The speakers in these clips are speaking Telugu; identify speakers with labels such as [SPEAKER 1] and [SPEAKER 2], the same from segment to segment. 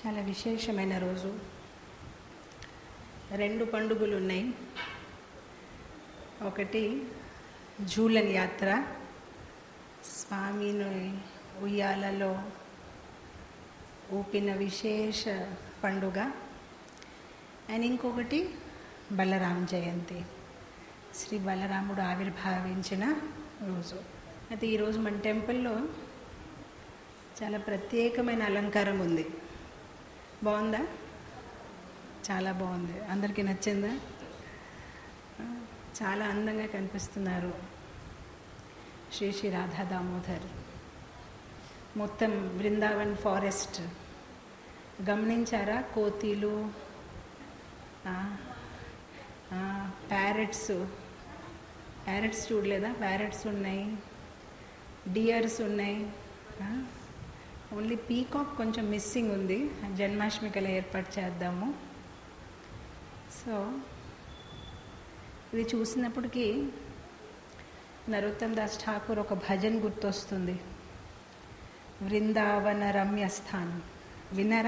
[SPEAKER 1] చాలా విశేషమైన రోజు రెండు పండుగలు ఉన్నాయి ఒకటి జూలన్ యాత్ర స్వామిని ఉయ్యాలలో ఊపిన విశేష పండుగ అండ్ ఇంకొకటి బలరాం జయంతి శ్రీ బలరాముడు ఆవిర్భావించిన రోజు అయితే ఈరోజు మన టెంపుల్లో చాలా ప్రత్యేకమైన అలంకారం ఉంది బాగుందా చాలా బాగుంది అందరికీ నచ్చిందా చాలా అందంగా కనిపిస్తున్నారు శ్రీ శ్రీ రాధా దామోదర్ మొత్తం బృందావన్ ఫారెస్ట్ గమనించారా కోతీలు ప్యారెట్స్ ప్యారెట్స్ చూడలేదా ప్యారెట్స్ ఉన్నాయి డియర్స్ ఉన్నాయి ఓన్లీ పీకాక్ కొంచెం మిస్సింగ్ ఉంది జన్మాష్టమికలు ఏర్పాటు చేద్దాము సో ఇది చూసినప్పటికీ నరోత్తమ్ దాస్ ఠాకూర్ ఒక భజన్ గుర్తొస్తుంది వృందావన రమ్యస్థానం విన్నారా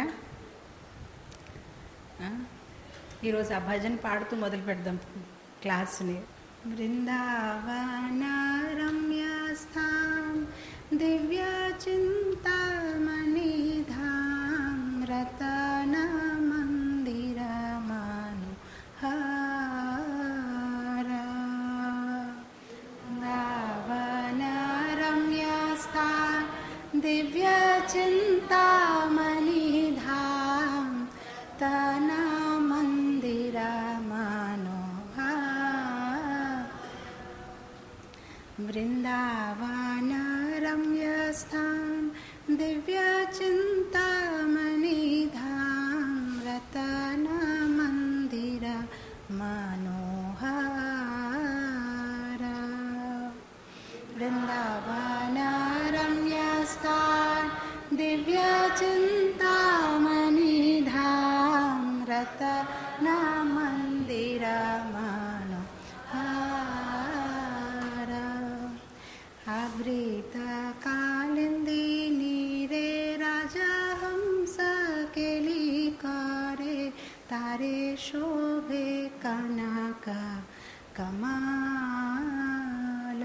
[SPEAKER 1] ఈరోజు ఆ భజన్ పాడుతూ మొదలు పెడదాం క్లాస్ని వృందావన రమ్యస్థానం దివ్య చింతామణిధాం రతన మందిర మాను హారావన రమ్యస్థా దివ్య చింతామణిధాం తన మందిర वृन्दावन रम्यस्थान् दिव्यचिन्तामणिधां रतनमन्दिर मनोहर वृन्दावन रम्यस्थान् दिव्यचिन्तामणिधां रतनमन्दिर मनोहर आवृतकालिन्दी नीरे राजा हंस केली करे तारे शोभे कनक कमाल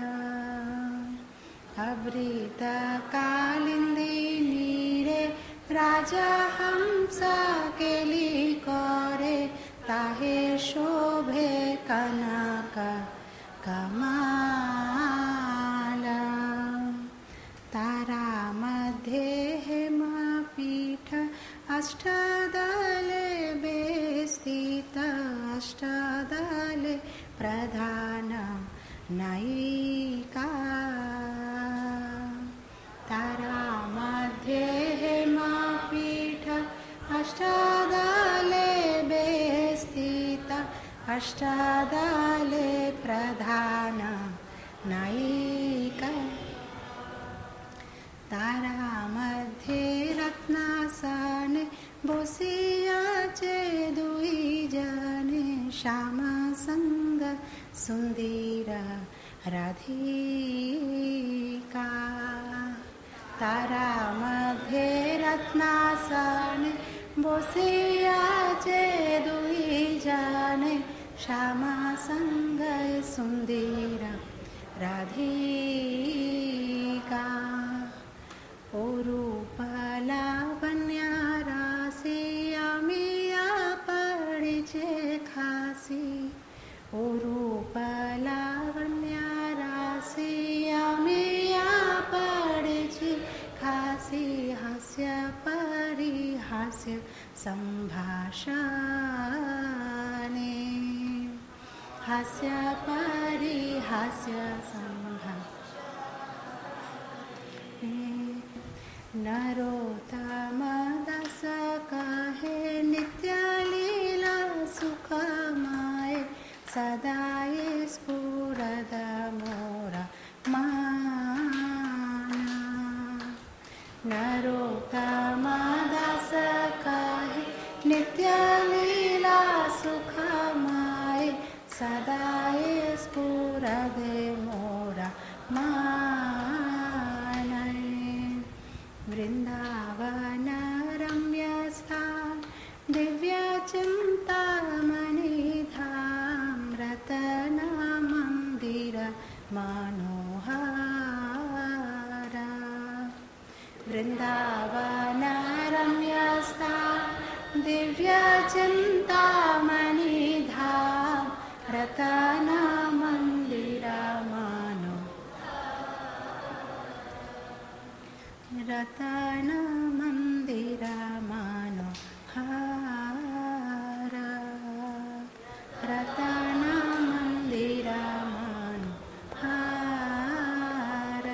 [SPEAKER 1] आवृतकालिन्दी नीरे राजा हंस केली करे ताहे शोभे कनक कमाल तारामध्ये हेमपीठ अष्टदले बेस्थित अष्टदले प्रधान नयिका तारामध्ये हेमपीठ अष्टदले बेस्थित अष्टदले प्रधान नयिका तारामध्ये रत्नासने बसियाचे दुई जने श्यामसङ्ग सुन्दर राधिका तारामध्ये रत्नासने बसियाचे दुई जने श्यामसङ्ग सुन्दर राधिका ও রূপলাবণ্য রাশি আমি পড়ছে খাসি ও রূপলাবণ্য রাশি আমি পড়ছে খাসি হাস্য পরিহাস্য সম্ভাষণে হাস্য পরিহাস্য সম্ভাষণ नरोत्तमदस कहे नित्यलीला सुखमाय सदाय स्फुरद मोर माना नरोत्तमदस कहे नित्यलीला सुखमाय सदाय स्फुरद मोर मानय वृन्दावन रम्यस्था మనోహర వృందావన రమ్యస్థా దివ్య చింతామణిధామ్ రతన మందిర మనో రతన మందిర మనోహర రతన మందిర మనోహర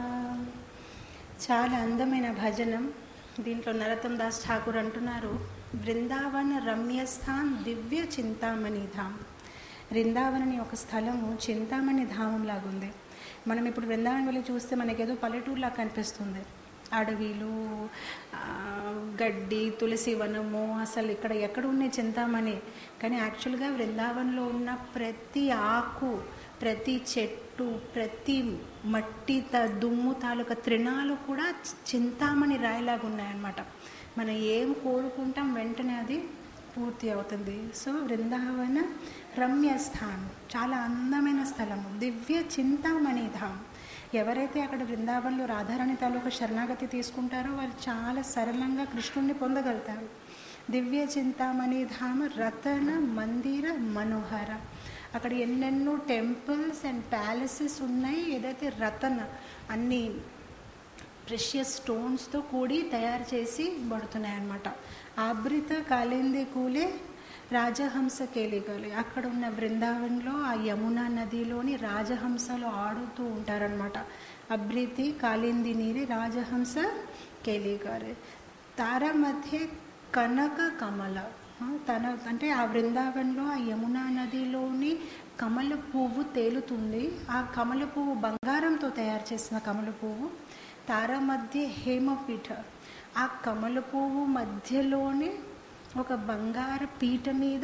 [SPEAKER 1] చాలా అందమైన భజనం దీంట్లో నరతం దాస్ ఠాకూర్ అంటున్నారు బృందావన రమ్యస్థాన్ దివ్య చింతామణి ధామ్ బృందావన్ అనే ఒక స్థలము చింతామణి ధామం లాగుంది మనం ఇప్పుడు బృందావనం వెళ్ళి చూస్తే మనకేదో పల్లెటూరులా కనిపిస్తుంది అడవిలు ఆ, గడ్డి తులసి వనము అసలు ఇక్కడ ఎక్కడ ఉన్నాయి చింతామణి కానీ యాక్చువల్గా బృందావనంలో ఉన్న ప్రతి ఆకు ప్రతి చెట్టు ప్రతి మట్టి త దుమ్ము తాలూకా తృణాలు కూడా చింతామణి రాయిలాగా ఉన్నాయన్నమాట మనం ఏం కోరుకుంటాం వెంటనే అది పూర్తి అవుతుంది సో బృందావన రమ్యస్థానం చాలా అందమైన స్థలము దివ్య చింతామణి ధామ్ ఎవరైతే అక్కడ బృందావనంలో రాధారాణి తాలూకా శరణాగతి తీసుకుంటారో వాళ్ళు చాలా సరళంగా కృష్ణుణ్ణి పొందగలుగుతారు దివ్య చింతామణి ధామ రతన మందిర మనోహర అక్కడ ఎన్నెన్నో టెంపుల్స్ అండ్ ప్యాలెసెస్ ఉన్నాయి ఏదైతే రతన అన్ని ప్రెషియస్ స్టోన్స్తో కూడి తయారు చేసి పడుతున్నాయి అన్నమాట ఆభృత కాలింది కూలే రాజహంస కేలిగలి అక్కడ ఉన్న బృందావనంలో ఆ యమునా నదిలోని రాజహంసలు ఆడుతూ ఉంటారనమాట అభృతి కాలింది నీరి రాజహంస కేలిగలి తార మధ్య కనక కమల ఆ, తన అంటే ఆ బృందావనంలో ఆ యమునా నదిలోని కమల పువ్వు తేలుతుంది ఆ కమల పువ్వు బంగారంతో తయారు చేసిన కమల పువ్వు తార మధ్య హేమపీఠ ఆ కమల పువ్వు మధ్యలోనే ఒక బంగారు పీట మీద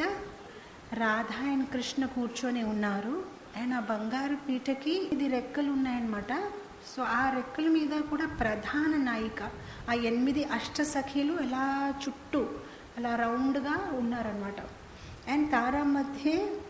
[SPEAKER 1] రాధా అండ్ కృష్ణ కూర్చొని ఉన్నారు అండ్ ఆ బంగారు పీటకి ఇది రెక్కలు ఉన్నాయన్నమాట సో ఆ రెక్కల మీద కూడా ప్రధాన నాయిక ఆ ఎనిమిది అష్ట సఖీలు ఎలా చుట్టూ అలా రౌండ్గా ఉన్నారనమాట అండ్ తారా మధ్య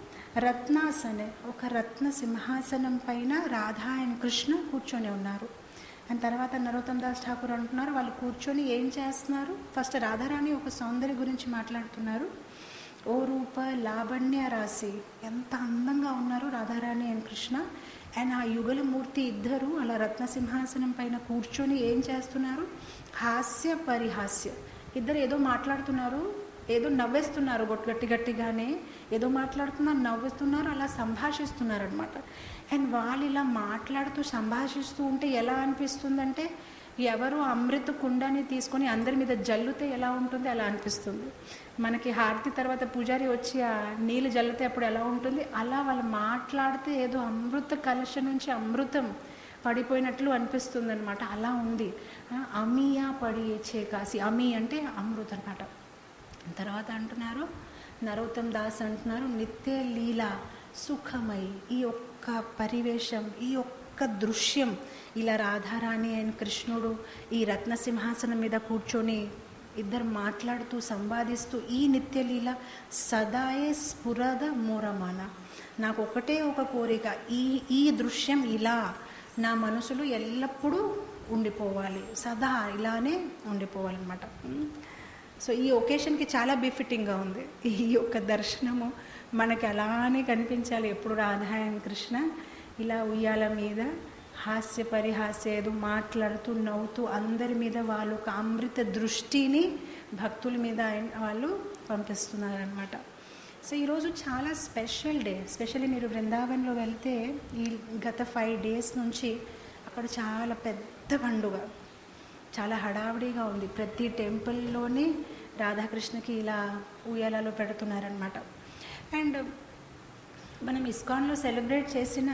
[SPEAKER 1] రత్నాసనే ఒక రత్న సింహాసనం పైన రాధా అండ్ కృష్ణ కూర్చొని ఉన్నారు అండ్ తర్వాత నరోత్తమ్ దాస్ ఠాకూర్ అంటున్నారు వాళ్ళు కూర్చొని ఏం చేస్తున్నారు ఫస్ట్ రాధారాణి ఒక సౌందర్య గురించి మాట్లాడుతున్నారు ఓ రూప లావణ్య రాశి ఎంత అందంగా ఉన్నారు రాధారాణి అండ్ కృష్ణ అండ్ ఆ యుగల మూర్తి ఇద్దరు అలా రత్న సింహాసనం పైన కూర్చొని ఏం చేస్తున్నారు హాస్య పరిహాస్య ఇద్దరు ఏదో మాట్లాడుతున్నారు ఏదో నవ్వేస్తున్నారు గొట్- గట్టి గట్టిగానే ఏదో మాట్లాడుతున్నారు నవ్వుతున్నారు అలా సంభాషిస్తున్నారు అనమాట అండ్ వాళ్ళు ఇలా మాట్లాడుతూ సంభాషిస్తూ ఉంటే ఎలా అనిపిస్తుందంటే ఎవరు అమృత కుండాన్ని తీసుకొని అందరి మీద జల్లుతే ఎలా ఉంటుంది అలా అనిపిస్తుంది మనకి హారతి తర్వాత పూజారి వచ్చి ఆ నీళ్ళు జల్లితే అప్పుడు ఎలా ఉంటుంది అలా వాళ్ళు మాట్లాడితే ఏదో అమృత కలశ నుంచి అమృతం పడిపోయినట్లు అనిపిస్తుంది అనమాట అలా ఉంది ఆ, అమియా పడి చేకాసి అమి అంటే అమృత అనమాట తర్వాత అంటున్నారు నరోత్తమ్ దాస్ అంటున్నారు నిత్య లీల సుఖమై ఈ ఒక్క పరివేశం ఈ ఒక్క దృశ్యం ఇలా రాధారాణి అండ్ కృష్ణుడు ఈ రత్న సింహాసనం మీద కూర్చొని ఇద్దరు మాట్లాడుతూ సంవాదిస్తూ ఈ నిత్యలీల సదాయే స్ఫురద మూరమాన నాకు ఒకటే ఒక కోరిక ఈ ఈ దృశ్యం ఇలా నా మనసులో ఎల్లప్పుడూ ఉండిపోవాలి సదా ఇలానే ఉండిపోవాలన్నమాట సో ఈ ఒకేషన్కి చాలా బిఫిట్టింగ్గా ఉంది ఈ యొక్క దర్శనము మనకి అలానే కనిపించాలి ఎప్పుడు రాధా అండ్ కృష్ణ ఇలా ఉయ్యాల మీద హాస్య పరిహాస్య ఏదో మాట్లాడుతూ నవ్వుతూ అందరి మీద వాళ్ళు ఒక అమృత దృష్టిని భక్తుల మీద ఆయన- వాళ్ళు పంపిస్తున్నారనమాట సో ఈరోజు చాలా స్పెషల్ డే స్పెషల్లీ మీరు బృందావన్లో వెళ్తే ఈ గత ఫైవ్ డేస్ నుంచి అక్కడ చాలా పెద్ద పండుగ చాలా హడావిడిగా ఉంది ప్రతి టెంపుల్లోని రాధాకృష్ణకి ఇలా ఉయ్యాలలో పెడుతున్నారనమాట అండ్ మనం ఇస్కాన్లో సెలబ్రేట్ చేసిన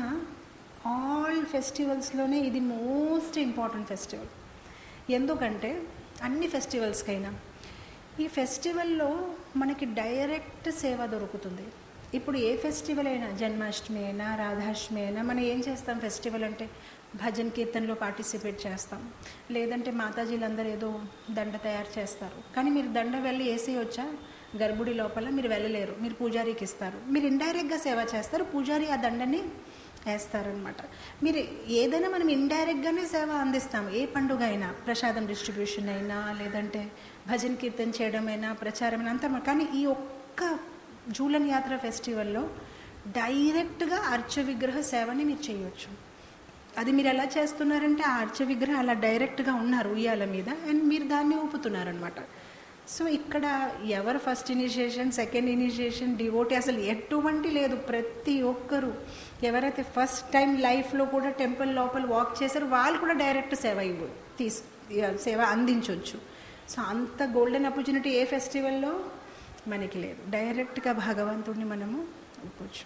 [SPEAKER 1] ఆల్ ఫెస్టివల్స్లోనే ఇది మోస్ట్ ఇంపార్టెంట్ ఫెస్టివల్ ఎందుకంటే అన్ని ఫెస్టివల్స్కైనా ఈ ఫెస్టివల్లో మనకి డైరెక్ట్ సేవ దొరుకుతుంది ఇప్పుడు ఏ ఫెస్టివల్ అయినా జన్మాష్టమి అయినా రాధాష్టమి అయినా మనం ఏం చేస్తాం ఫెస్టివల్ అంటే భజన్ కీర్తనలో పార్టిసిపేట్ చేస్తాం లేదంటే మాతాజీలందరూ ఏదో దండ తయారు చేస్తారు కానీ మీరు దండ వెళ్ళి వేసేయొచ్చా గర్భుడి లోపల మీరు వెళ్ళలేరు మీరు పూజారికి ఇస్తారు మీరు ఇండైరెక్ట్గా సేవ చేస్తారు పూజారి ఆ దండని వేస్తారనమాట మీరు ఏదైనా మనం ఇండైరెక్ట్గానే సేవ అందిస్తాం ఏ పండుగ అయినా ప్రసాదం డిస్ట్రిబ్యూషన్ అయినా లేదంటే భజన్ కీర్తన చేయడమైనా ప్రచారమైనా అంతా మన- కానీ ఈ ఒక్క జూలన్ యాత్ర ఫెస్టివల్లో డైరెక్ట్గా అర్చ విగ్రహ సేవని మీరు చేయొచ్చు అది మీరు ఎలా చేస్తున్నారంటే ఆ అర్చ విగ్రహం అలా డైరెక్ట్గా ఉన్నారు ఉయ్యాల మీద అండ్ మీరు దాన్ని ఊపుతున్నారనమాట సో ఇక్కడ ఎవరు first initiation second initiation devotee అసలు ఎటువంటి లేదు ప్రతి ఒక్కరు ఎవరైతే ఫస్ట్ టైం లైఫ్లో కూడా టెంపుల్ లోపల వాక్ చేశారో వాళ్ళు కూడా డైరెక్ట్ సేవ ఇవ్వ తీసు సేవ అందించవచ్చు సో అంత గోల్డెన్ ఆపర్చునిటీ ఏ ఫెస్టివల్లో మనకి లేదు డైరెక్ట్గా భగవంతుడిని మనము ఒప్పొచ్చు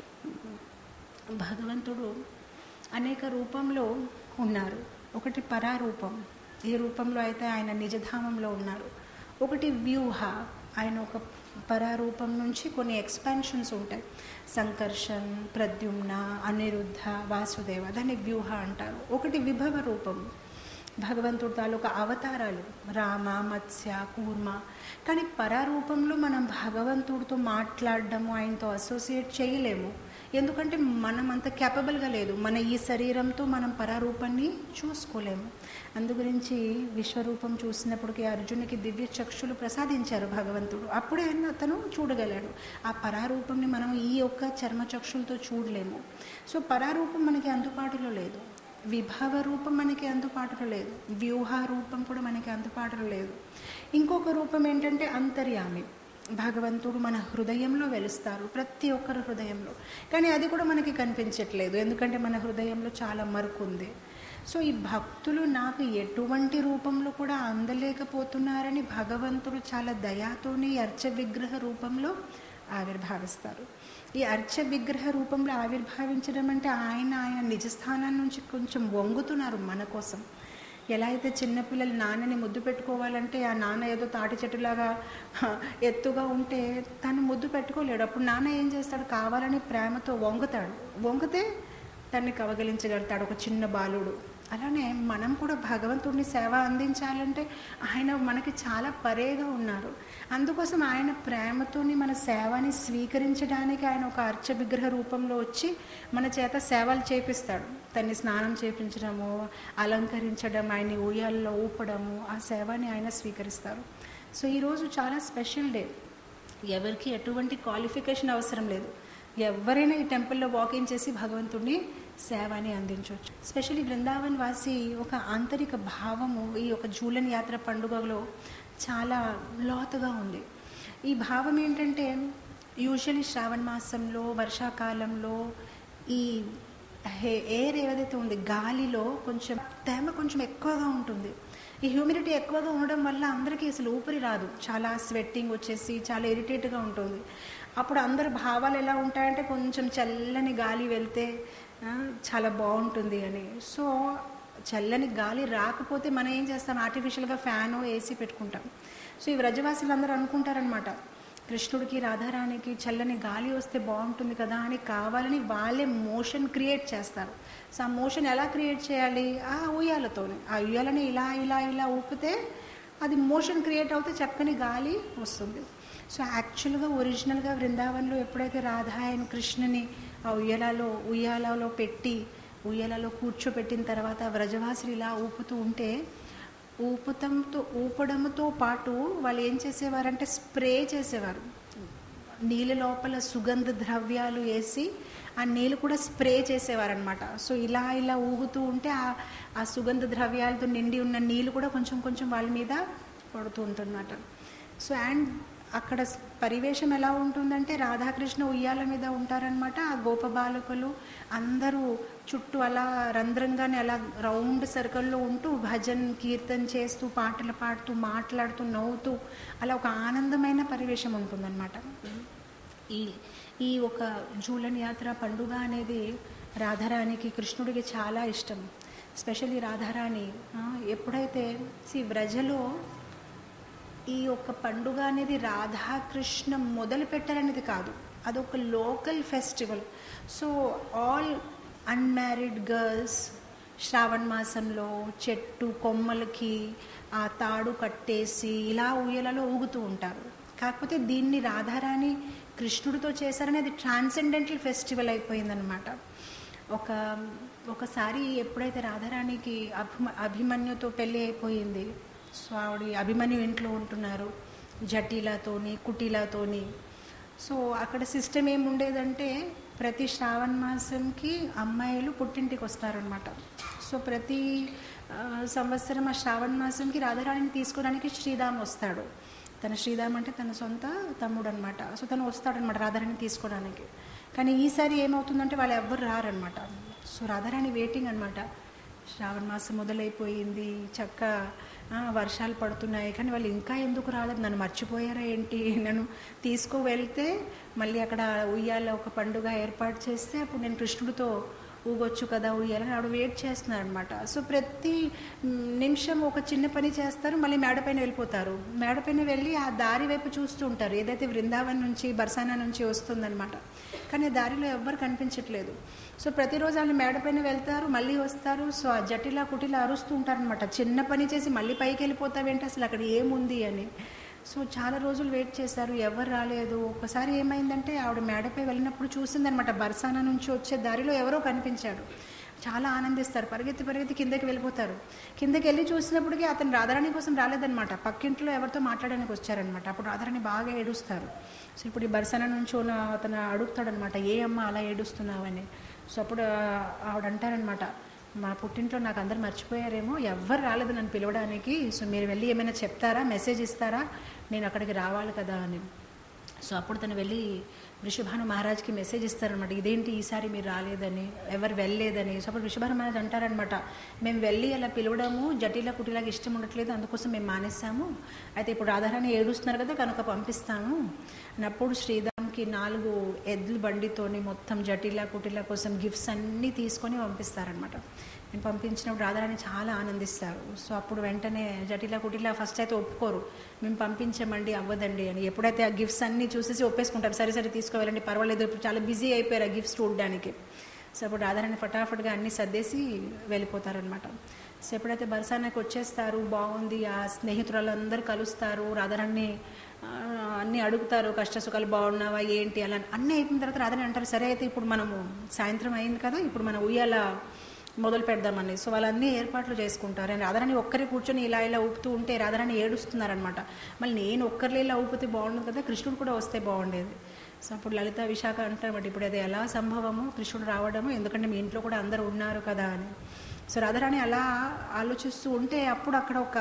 [SPEAKER 1] భగవంతుడు అనేక రూపంలో ఉన్నారు ఒకటి పరారూపం ఏ రూపంలో అయితే ఆయన నిజధామంలో ఉన్నారు ఒకటి వ్యూహ ఆయన ఒక పరారూపం నుంచి కొన్ని ఎక్స్పాన్షన్స్ ఉంటాయి సంకర్షణ్ ప్రద్యుమ్న అనిరుద్ధ వాసుదేవ దాన్ని వ్యూహ అంటారు ఒకటి విభవ రూపం భగవంతుడు తాలూకా అవతారాలు రామ మత్స్య కూర్మ కానీ పరారూపంలో మనం భగవంతుడితో మాట్లాడడము ఆయనతో అసోసియేట్ చేయలేము ఎందుకంటే మనం అంత క్యాపబుల్గా లేదు మన ఈ శరీరంతో మనం పరారూపాన్ని చూసుకోలేము అందుగురించి విశ్వరూపం చూసినప్పటికీ అర్జునుడికి దివ్య చక్షులు ప్రసాదించారు భగవంతుడు అప్పుడే ఆయన అతను చూడగలడు ఆ పరారూపంని మనం ఈ యొక్క చర్మ చక్షులతో చూడలేము సో పరారూపం మనకి అందుబాటులో లేదు విభవ రూపం మనకి అందుబాటులో లేదు వ్యూహ రూపం కూడా మనకి అందుబాటులో లేదు ఇంకొక రూపం ఏంటంటే అంతర్యామి భగవంతుడు మన హృదయంలో వెలుస్తారు ప్రతి ఒక్కరి హృదయంలో కానీ అది కూడా మనకి కనిపించట్లేదు ఎందుకంటే మన హృదయంలో చాలా మరుకు ఉంది సో ఈ భక్తులు నాకు ఎటువంటి రూపంలో కూడా అందలేకపోతున్నారని భగవంతుడు చాలా దయాతోని అర్చ విగ్రహ రూపంలో ఆవిర్భావిస్తారు ఈ అర్చ విగ్రహ రూపంలో ఆవిర్భావించడం అంటే ఆయన ఆయన నిజస్థానం నుంచి కొంచెం వంగుతున్నారు మన కోసం ఎలా అయితే చిన్నపిల్లలు నాన్నని ముద్దు పెట్టుకోవాలంటే ఆ నాన్న ఏదో తాటి చెట్టులాగా హ, ఎత్తుగా ఉంటే తను ముద్దు పెట్టుకోలేడు అప్పుడు నాన్న ఏం చేస్తాడు కావాలని ప్రేమతో వంగుతాడు వంగితే తన్ని కవగలించగలుగుతాడు ఒక చిన్న బాలుడు అలానే మనం కూడా భగవంతుడిని సేవ అందించాలంటే ఆయన మనకి చాలా పరేగా ఉన్నారు అందుకోసం ఆయన ప్రేమతోని మన సేవని స్వీకరించడానికి ఆయన ఒక అర్చ విగ్రహ రూపంలో వచ్చి మన చేత సేవలు చేపిస్తాడు తన్ని స్నానం చేపించడము అలంకరించడం ఆయన్ని ఉయ్యాల్లో ఊపడము ఆ సేవని ఆయన స్వీకరిస్తారు సో ఈరోజు చాలా స్పెషల్ డే ఎవరికి ఎటువంటి క్వాలిఫికేషన్ అవసరం లేదు ఎవరైనా ఈ టెంపుల్లో వాకింగ్ చేసి భగవంతుడిని సేవని అందించవచ్చు స్పెషల్లీ బృందావన్ వాసి ఒక ఆంతరిక భావము ఈ యొక్క జూలన్ యాత్ర పండుగలో చాలా లోతుగా ఉంది ఈ భావం ఏంటంటే యూజువలీ శ్రావణ మాసంలో వర్షాకాలంలో ఈ హే- ఎయిర్ ఏదైతే ఉంది గాలిలో కొంచెం తేమ కొంచెం ఎక్కువగా ఉంటుంది ఈ హ్యూమిడిటీ ఎక్కువగా ఉండడం వల్ల అందరికీ అసలు ఊపిరి రాదు చాలా స్వెట్టింగ్ వచ్చేసి చాలా ఇరిటేట్గా ఉంటుంది అప్పుడు అందరి భావాలు ఎలా ఉంటాయంటే కొంచెం చల్లని గాలి వెళ్తే ఆ, చాలా బాగుంటుంది అని సో చల్లని గాలి రాకపోతే మనం ఏం చేస్తాం ఆర్టిఫిషియల్గా ఫ్యాను ఏసీ పెట్టుకుంటాం సో ఈ వ్రజవాసులు అందరూ అనుకుంటారనమాట కృష్ణుడికి రాధారాణికి చల్లని గాలి వస్తే బాగుంటుంది కదా అని కావాలని వాళ్ళే మోషన్ క్రియేట్ చేస్తారు సో ఆ మోషన్ ఎలా క్రియేట్ చేయాలి ఆ ఉయ్యాలతోనే ఆ ఉయ్యాలని ఇలా ఇలా ఇలా ఊపితే అది మోషన్ క్రియేట్ అవుతే చక్కని గాలి వస్తుంది సో యాక్చువల్గా ఒరిజినల్గా బృందావన్లో ఎప్పుడైతే రాధా అండ్ కృష్ణుని ఆ ఉయ్యాలలో ఉయ్యాలలో పెట్టి ఉయ్యాలలో కూర్చోపెట్టిన తర్వాత వ్రజవాసులు ఇలా ఊపుతూ ఉంటే ఊపుతంతో ఊపడంతో పాటు వాళ్ళు ఏం చేసేవారంటే స్ప్రే చేసేవారు నీళ్ళ లోపల సుగంధ ద్రవ్యాలు వేసి ఆ నీళ్ళు కూడా స్ప్రే చేసేవారనమాట సో ఇలా ఇలా ఊగుతూ ఉంటే ఆ ఆ సుగంధ ద్రవ్యాలతో నిండి ఉన్న నీళ్ళు కూడా కొంచెం కొంచెం వాళ్ళ మీద పడుతూ ఉంటుందన్నమాట సో అండ్ అక్కడ స్- పరివేశం ఎలా ఉంటుందంటే రాధాకృష్ణ ఉయ్యాల మీద ఉంటారనమాట ఆ గోప బాలకులు అందరూ చుట్టూ అలా రంధ్రంగానే అలా రౌండ్ సర్కిల్లో ఉంటూ భజన్ కీర్తన చేస్తూ పాటలు పాడుతూ మాట్లాడుతూ నవ్వుతూ అలా ఒక ఆనందమైన పరివేశం ఉంటుందన్నమాట ఈ ఈ ఒక జూలన్ యాత్ర పండుగ అనేది రాధారాణికి కృష్ణుడికి చాలా ఇష్టం స్పెషల్లీ రాధారాణి ఆ, ఎప్పుడైతే సి వ్రజలో ఈ యొక్క పండుగ అనేది రాధాకృష్ణ మొదలు పెట్టారనేది కాదు అదొక local festival so all unmarried girls Shravana మాసంలో చెట్టు కొమ్మలకి ఆ తాడు కట్టేసి ఇలా ఊయలలో ఊగుతూ ఉంటారు కాకపోతే దీన్ని రాధారాణి కృష్ణుడితో చేశారని అది ట్రాన్సెండెంటల్ ఫెస్టివల్ అయిపోయిందనమాట ఒక ఒకసారి ఎప్పుడైతే రాధారాణికి అభిమ అభిమన్యుతో పెళ్ళి అయిపోయింది సో ఆవిడ అభిమన్యు ఇంట్లో ఉంటున్నారు జటిలతోని కుటిలతోని సో అక్కడ సిస్టమ్ ఏముండేదంటే ప్రతి శ్రావణ మాసంకి అమ్మాయిలు పుట్టింటికి వస్తారనమాట సో ప్రతి ఆ, సంవత్సరం ఆ శ్రావణ మాసంకి రాధారాణిని తీసుకోవడానికి శ్రీరామ్ వస్తాడు తన శ్రీరామ్ అంటే తన సొంత తమ్ముడు అనమాట సో తను వస్తాడనమాట రాధారాణిని తీసుకోవడానికి కానీ ఈసారి ఏమవుతుందంటే వాళ్ళు ఎవ్వరు రారనమాట సో రాధారాణి వెయిటింగ్ అనమాట శ్రావణ మాసం మొదలైపోయింది చక్క ఆ, వర్షాలు పడుతున్నాయి కానీ వాళ్ళు ఇంకా ఎందుకు రాలేదు నన్ను మర్చిపోయారా ఏంటి నన్ను తీసుకు వెళ్తే మళ్ళీ అక్కడ ఉయ్యాల ఒక పండుగ ఏర్పాటు చేస్తే అప్పుడు నేను కృష్ణుడితో ఊగొచ్చు కదా ఉయ్యాలని ఆవిడ వెయిట్ చేస్తున్నారు అనమాట సో ప్రతి మ్, నిమిషం ఒక చిన్న పని చేస్తారు మళ్ళీ మేడపైన వెళ్ళిపోతారు మేడపైన వెళ్ళి ఆ దారి వైపు చూస్తూ ఉంటారు ఏదైతే వృందావన్ నుంచి బర్సానా నుంచి వస్తుందన్నమాట కానీ దారిలో ఎవ్వరు కనిపించట్లేదు సో ప్రతిరోజు వాళ్ళు మేడపైన వెళ్తారు మళ్ళీ వస్తారు సో ఆ జటిలా కుటిలా అరుస్తూ ఉంటారనమాట చిన్న పని చేసి మళ్ళీ పైకి వెళ్ళిపోతావేంటి అసలు అక్కడ ఏముంది అని సో చాలా రోజులు వెయిట్ చేశారు ఎవరు రాలేదు ఒకసారి ఏమైందంటే ఆవిడ మేడపై వెళ్ళినప్పుడు చూసిందనమాట బర్సానా నుంచి వచ్చే దారిలో ఎవరో కనిపించాడు చాలా ఆనందిస్తారు పరిగెత్తి పరిగెత్తి కిందకి వెళ్ళిపోతారు కిందకి వెళ్ళి చూసినప్పటికీ అతను రాధారాణి కోసం రాలేదనమాట పక్కింట్లో ఎవరితో మాట్లాడడానికి వచ్చారనమాట అప్పుడు రాధారాణి బాగా ఏడుస్తారు సో ఇప్పుడు ఈ బర్సన నుంచి ఉన్న అతను అడుగుతాడనమాట ఏ అమ్మ అలా ఏడుస్తున్నావని సో అప్పుడు ఆ- ఆవిడ అంటారనమాట మా పుట్టింట్లో నాకు అందరు మర్చిపోయారేమో ఎవ్వరు రాలేదు నన్ను పిలవడానికి సో మీరు వెళ్ళి ఏమైనా చెప్తారా మెసేజ్ ఇస్తారా నేను అక్కడికి రావాలి కదా అని సో అప్పుడు తను వెళ్ళి వృషభాను మహారాజ్కి మెసేజ్ ఇస్తారనమాట ఇదేంటి ఈసారి మీరు రాలేదని ఎవరు వెళ్ళలేదని సో అప్పుడు వృషభాను మహారాజ్ అంటారనమాట మేము వెళ్ళి అలా పిలవడము జటిల కుటిలాగా ఇష్టం ఉండట్లేదు అందుకోసం మేము మానేస్తాము అయితే ఇప్పుడు రాధారాణి ఏడుస్తున్నారు కదా కనుక పంపిస్తాము అని అప్పుడు శ్రీరామ్కి నాలుగు ఎద్దుల బండితోని మొత్తం జటిల కుటిల కోసం గిఫ్ట్స్ అన్నీ తీసుకొని పంపిస్తారనమాట నేను పంపించినప్పుడు రాధారాణి చాలా ఆనందిస్తారు సో అప్పుడు వెంటనే జటిల కుటిల ఫస్ట్ అయితే ఒప్పుకోరు మేము పంపించమండి అవ్వదండి అని ఎప్పుడైతే ఆ గిఫ్ట్స్ అన్నీ చూసేసి ఒప్పేసుకుంటారు సరే సరే తీసుకువెళ్ళండి పర్వాలేదు ఇప్పుడు చాలా బిజీ అయిపోయారు ఆ గిఫ్ట్స్ చూడడానికి సో అప్పుడు రాధారాణి ఫటాఫట్గా అన్నీ సర్దేసి వెళ్ళిపోతారనమాట సో ఎప్పుడైతే బర్సానాకి వచ్చేస్తారు బాగుంది ఆ స్నేహితురాలందరూ కలుస్తారు రాధారాణి ఆ, అన్నీ అడుగుతారు కష్ట సుఖాలు బాగున్నావా ఏంటి అలా అన్నీ అయిపోయిన తర్వాత రాధారాణి అంటారు సరే అయితే ఇప్పుడు మనము సాయంత్రం అయింది కదా ఇప్పుడు మనం ఉయ్యాల మొదలు పెడదామని సో వాళ్ళన్నీ ఏర్పాట్లు చేసుకుంటారు అండ్ రాధారాణి ఒక్కరే కూర్చొని ఇలా ఇలా ఊపుతూ ఉంటే రాధారాణి ఏడుస్తున్నారనమాట మళ్ళీ నేను ఒక్కరిలో ఇలా ఊపితే బాగుండదు కదా కృష్ణుడు కూడా వస్తే బాగుండేది సో అప్పుడు లలిత విశాఖ అంటారన్నమాట ఇప్పుడు అది ఎలా సంభవము కృష్ణుడు రావడము ఎందుకంటే మీ ఇంట్లో కూడా అందరూ ఉన్నారు కదా అని సో రాధారాణి అలా ఆలోచిస్తూ ఉంటే అప్పుడు అక్కడ ఒక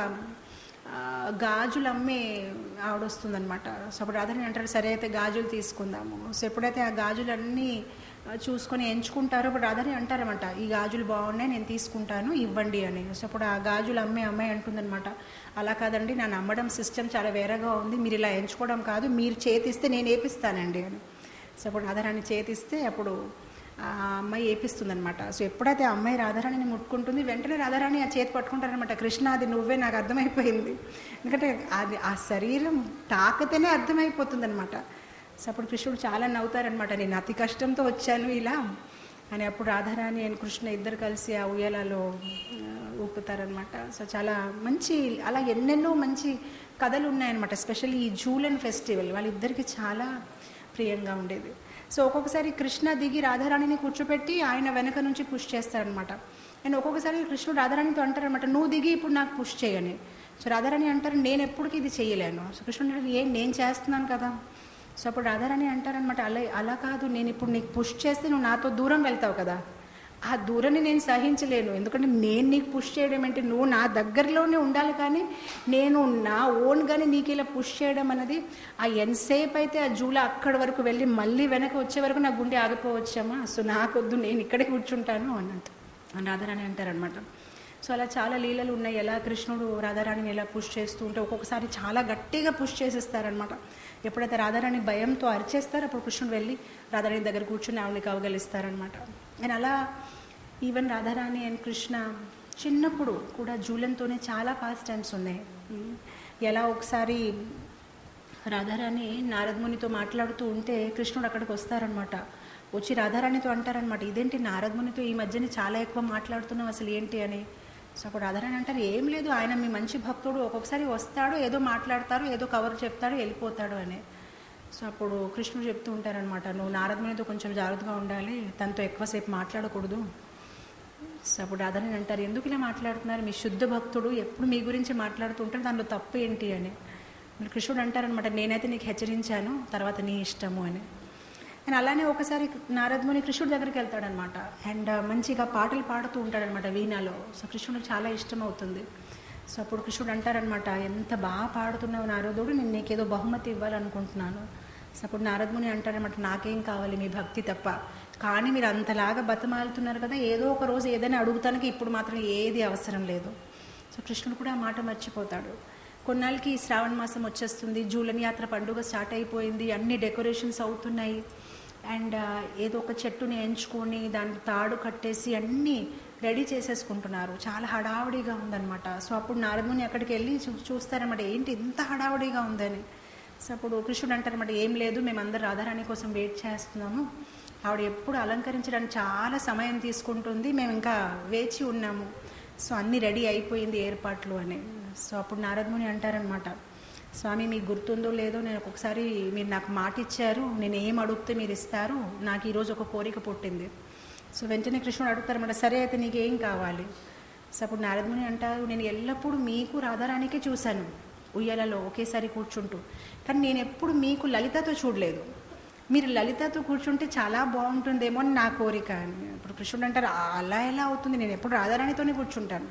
[SPEAKER 1] ఆ, గాజులు అమ్మే ఆవిడ వస్తుందన్నమాట సో అప్పుడు రాధారాణి అంటారు సరే అయితే గాజులు తీసుకుందాము సో ఎప్పుడైతే ఆ గాజులన్నీ ఆ, చూసుకొని ఎంచుకుంటారో అప్పుడు రాధారాణి అంటారన్నమాట ఈ గాజులు బాగున్నాయి నేను తీసుకుంటాను ఇవ్వండి అని సో అప్పుడు ఆ గాజులు అమ్మే అమ్మాయి అంటుందన్నమాట అలా కాదండి నన్ను అమ్మడం సిస్టమ్ చాలా వేరేగా ఉంది మీరు ఇలా ఎంచుకోవడం కాదు మీరు చేతిస్తే నేను ఏపిస్తానండి అని సో అప్పుడు రాధారాణి చేతిస్తే అప్పుడు ఆ అమ్మాయి ఏపిస్తుందనమాట సో ఎప్పుడైతే ఆ అమ్మాయి రాధారాణిని ముట్టుకుంటుంది వెంటనే రాధారాణి ఆ చేతి పట్టుకుంటారనమాట కృష్ణ అది నువ్వే నాకు అర్థమైపోయింది ఎందుకంటే అది ఆ శరీరం తాకితేనే అర్థమైపోతుంది అనమాట సో అప్పుడు కృష్ణుడు చాలా నవ్వుతారనమాట నేను అతి కష్టంతో వచ్చాను ఇలా అని అప్పుడు రాధారాణి అండ్ కృష్ణ ఇద్దరు కలిసి ఆ ఉయ్యాలలో ఆ, ఊపుతారనమాట సో చాలా మంచి అలా ఎన్నెన్నో మంచి కథలు ఉన్నాయన్నమాట ఎస్పెషల్లీ ఈ జూలన్ ఫెస్టివల్ వాళ్ళిద్దరికి చాలా ప్రియంగా ఉండేది సో ఒక్కొక్కసారి కృష్ణ దిగి రాధారాణిని కూర్చోపెట్టి ఆయన వెనక నుంచి పుష్ చేస్తారనమాట అండ్ ఒక్కొక్కసారి కృష్ణుడు రాధారాణితో అంటారనమాట నువ్వు దిగి ఇప్పుడు నాకు పుష్ చేయని సో రాధారాణి అంటారు నేను ఎప్పటికీ ఇది చేయలేను సో కృష్ణుడు అంటారు, ఏం నేను చేస్తున్నాను కదా సో అప్పుడు రాధారాణి అంటారనమాట అలా అలా కాదు నేను ఇప్పుడు నీకు పుష్ చేస్తే నువ్వు నాతో దూరం వెళ్తావు కదా ఆ దూరాన్ని నేను సహించలేను ఎందుకంటే నేను నీకు పుష్ చేయడం అంటే నువ్వు నా దగ్గరలోనే ఉండాలి కానీ నేను నా ఓన్గానే నీకు ఇలా పుష్ చేయడం అనేది ఆ ఎంతసేపు అయితే ఆ జూల అక్కడి వరకు వెళ్ళి మళ్ళీ వెనక వచ్చే వరకు నా గుండె ఆగిపోవచ్చామా సో నాకొద్దు నేను ఇక్కడే కూర్చుంటాను అన్నట్టు అని రాధారాణి అంటారనమాట సో అలా చాలా లీలలు ఉన్నాయి ఎలా కృష్ణుడు రాధారాణిని ఎలా పుష్ చేస్తూ ఉంటే ఒక్కొక్కసారి చాలా గట్టిగా పుష్ చేసేస్తారనమాట ఎప్పుడైతే రాధారాణి భయంతో అరిచేస్తారో అప్పుడు కృష్ణుడు వెళ్ళి రాధారాణి దగ్గర కూర్చుని ఆవిడని కవగలిస్తారనమాట అండ్ అలా ఈవెన్ రాధారాణి అండ్ కృష్ణ చిన్నప్పుడు కూడా జూలంతోనే చాలా పాస్ట్ టైమ్స్ ఉన్నాయి ఉమ్, ఎలా ఒకసారి రాధారాణి నారదమునితో మాట్లాడుతూ ఉంటే కృష్ణుడు అక్కడికి వస్తారనమాట వచ్చి రాధారాణితో అంటారనమాట ఇదేంటి నారదమునితో ఈ మధ్యన చాలా ఎక్కువ మాట్లాడుతున్నావు అసలు ఏంటి అని సో అప్పుడు రాధారాణి అంటారు ఏం లేదు ఆయన మీ మంచి భక్తుడు ఒక్కొక్కసారి వస్తాడు ఏదో మాట్లాడతారు ఏదో కవర్ చెప్తాడు వెళ్ళిపోతాడు అని సో అప్పుడు కృష్ణుడు చెప్తూ ఉంటారనమాట నువ్వు నారదమునితో కొంచెం జాగ్రత్తగా ఉండాలి తనతో ఎక్కువసేపు మాట్లాడకూడదు సో అప్పుడు రాధారాణి అంటారు ఎందుకు ఇలా మాట్లాడుతున్నారు మీ శుద్ధ భక్తుడు ఎప్పుడు మీ గురించి మాట్లాడుతూ ఉంటాడు దానిలో తప్పు ఏంటి అని మరి కృష్ణుడు అంటారనమాట నేనైతే నీకు హెచ్చరించాను తర్వాత నీ ఇష్టము అని అండ్ అలానే ఒకసారి నారదముని కృష్ణుడి దగ్గరికి వెళ్తాడనమాట అండ్ మంచిగా పాటలు పాడుతూ ఉంటాడనమాట వీణాలో సో కృష్ణుడికి చాలా ఇష్టం అవుతుంది సో అప్పుడు కృష్ణుడు అంటారనమాట ఎంత బాగా పాడుతున్నావు నారదుడు నేను నీకేదో బహుమతి ఇవ్వాలనుకుంటున్నాను సో అప్పుడు నారదముని అంటారనమాట నాకేం కావాలి మీ భక్తి తప్ప కానీ మీరు అంతలాగా బతమాలుతున్నారు కదా ఏదో ఒక రోజు ఏదైనా అడుగుతానికి ఇప్పుడు మాత్రం ఏది అవసరం లేదు సో కృష్ణుడు కూడా ఆ మాట మర్చిపోతాడు కొన్నాళ్ళకి శ్రావణ మాసం వచ్చేస్తుంది జూలన్ యాత్ర పండుగ స్టార్ట్ అయిపోయింది అన్ని డెకరేషన్స్ అవుతున్నాయి అండ్ ఏదో ఒక చెట్టుని ఎంచుకొని దానికి తాడు కట్టేసి అన్నీ రెడీ చేసేసుకుంటున్నారు చాలా హడావుడిగా ఉందన్నమాట సో అప్పుడు నారదుని అక్కడికి వెళ్ళి చూ చూస్తారన్నమాట ఏంటి ఇంత హడావుడిగా ఉందని సో అప్పుడు కృష్ణుడు అంటారన్నమాట ఏం లేదు మేమందరం రాధారాణి కోసం వెయిట్ చేస్తున్నాము ఆవిడ ఎప్పుడు అలంకరించడానికి చాలా సమయం తీసుకుంటుంది మేము ఇంకా వేచి ఉన్నాము సో అన్నీ రెడీ అయిపోయింది ఏర్పాట్లు అని సో అప్పుడు నారదముని అంటారనమాట స్వామి మీకు గుర్తుందో లేదో నేను ఒక్కొక్కసారి మీరు నాకు మాట ఇచ్చారు నేను ఏం అడిగితే మీరు ఇస్తారు నాకు ఈరోజు ఒక కోరిక పుట్టింది సో వెంటనే కృష్ణుడు అడుగుతారన్నమాట సరే అయితే నీకేం కావాలి సో అప్పుడు నారదముని అంటారు నేను ఎల్లప్పుడూ మీకు రాధారాణికే చూశాను ఉయ్యాలలో ఒకేసారి కూర్చుంటూ కానీ నేను ఎప్పుడు మీకు లలితతో చూడలేదు మీరు లలితతో కూర్చుంటే చాలా బాగుంటుందేమో అని నా కోరిక అని ఇప్పుడు కృష్ణుడు అంటారు అలా ఎలా అవుతుంది నేను ఎప్పుడు రాధారాణితోనే కూర్చుంటాను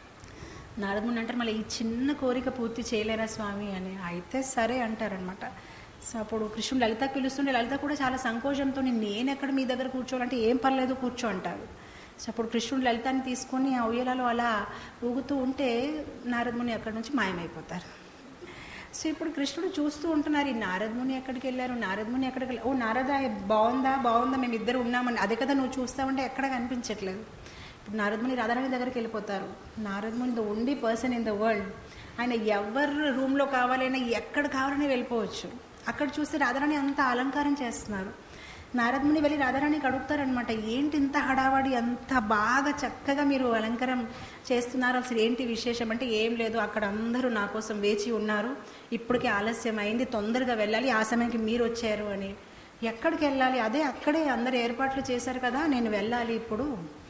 [SPEAKER 1] నారదముని అంటారు మళ్ళీ ఈ చిన్న కోరిక పూర్తి చేయలేరా స్వామి అని అయితే సరే అంటారనమాట సో అప్పుడు కృష్ణుడు లలిత పిలుస్తుంటే లలిత కూడా చాలా సంకోచంతో నేను ఎక్కడ మీ దగ్గర కూర్చోవాలంటే ఏం పర్లేదు కూర్చో అంటారు సో అప్పుడు కృష్ణుడు లలితాన్ని తీసుకొని ఆ ఉయ్యలలో అలా ఊగుతూ ఉంటే నారదముని అక్కడి నుంచి మాయమైపోతారు సో ఇప్పుడు కృష్ణుడు చూస్తూ ఉంటున్నారు ఈ నారదముని ఎక్కడికి వెళ్ళారు నారదముని ఎక్కడికి వెళ్ళారు ఓ నారద బాగుందా బాగుందా మేము ఇద్దరు ఉన్నామని అదే కదా నువ్వు చూస్తావంటే ఎక్కడ కనిపించట్లేదు ఇప్పుడు నారదముని రాధారాణి దగ్గరికి వెళ్ళిపోతారు Naradamuni the only person in the world ఆయన ఎవరు రూమ్లో కావాలైనా ఎక్కడ కావాలని వెళ్ళిపోవచ్చు అక్కడ చూస్తే రాధారాణి అంత అలంకారం చేస్తున్నారు నారదముని వెళ్ళి రాధారాణికి అడుగుతారనమాట ఏంటి ఇంత హడావాడి అంత బాగా చక్కగా మీరు అలంకారం చేస్తున్నారు అసలు ఏంటి విశేషం అంటే ఏం లేదు అక్కడ అందరూ నా కోసం వేచి ఉన్నారు ఇప్పటికే ఆలస్యం అయింది తొందరగా వెళ్ళాలి ఆ సమయానికి మీరు వచ్చారు అని ఎక్కడికి వెళ్ళాలి అదే అక్కడే అందరు ఏర్పాట్లు చేశారు కదా నేను వెళ్ళాలి ఇప్పుడు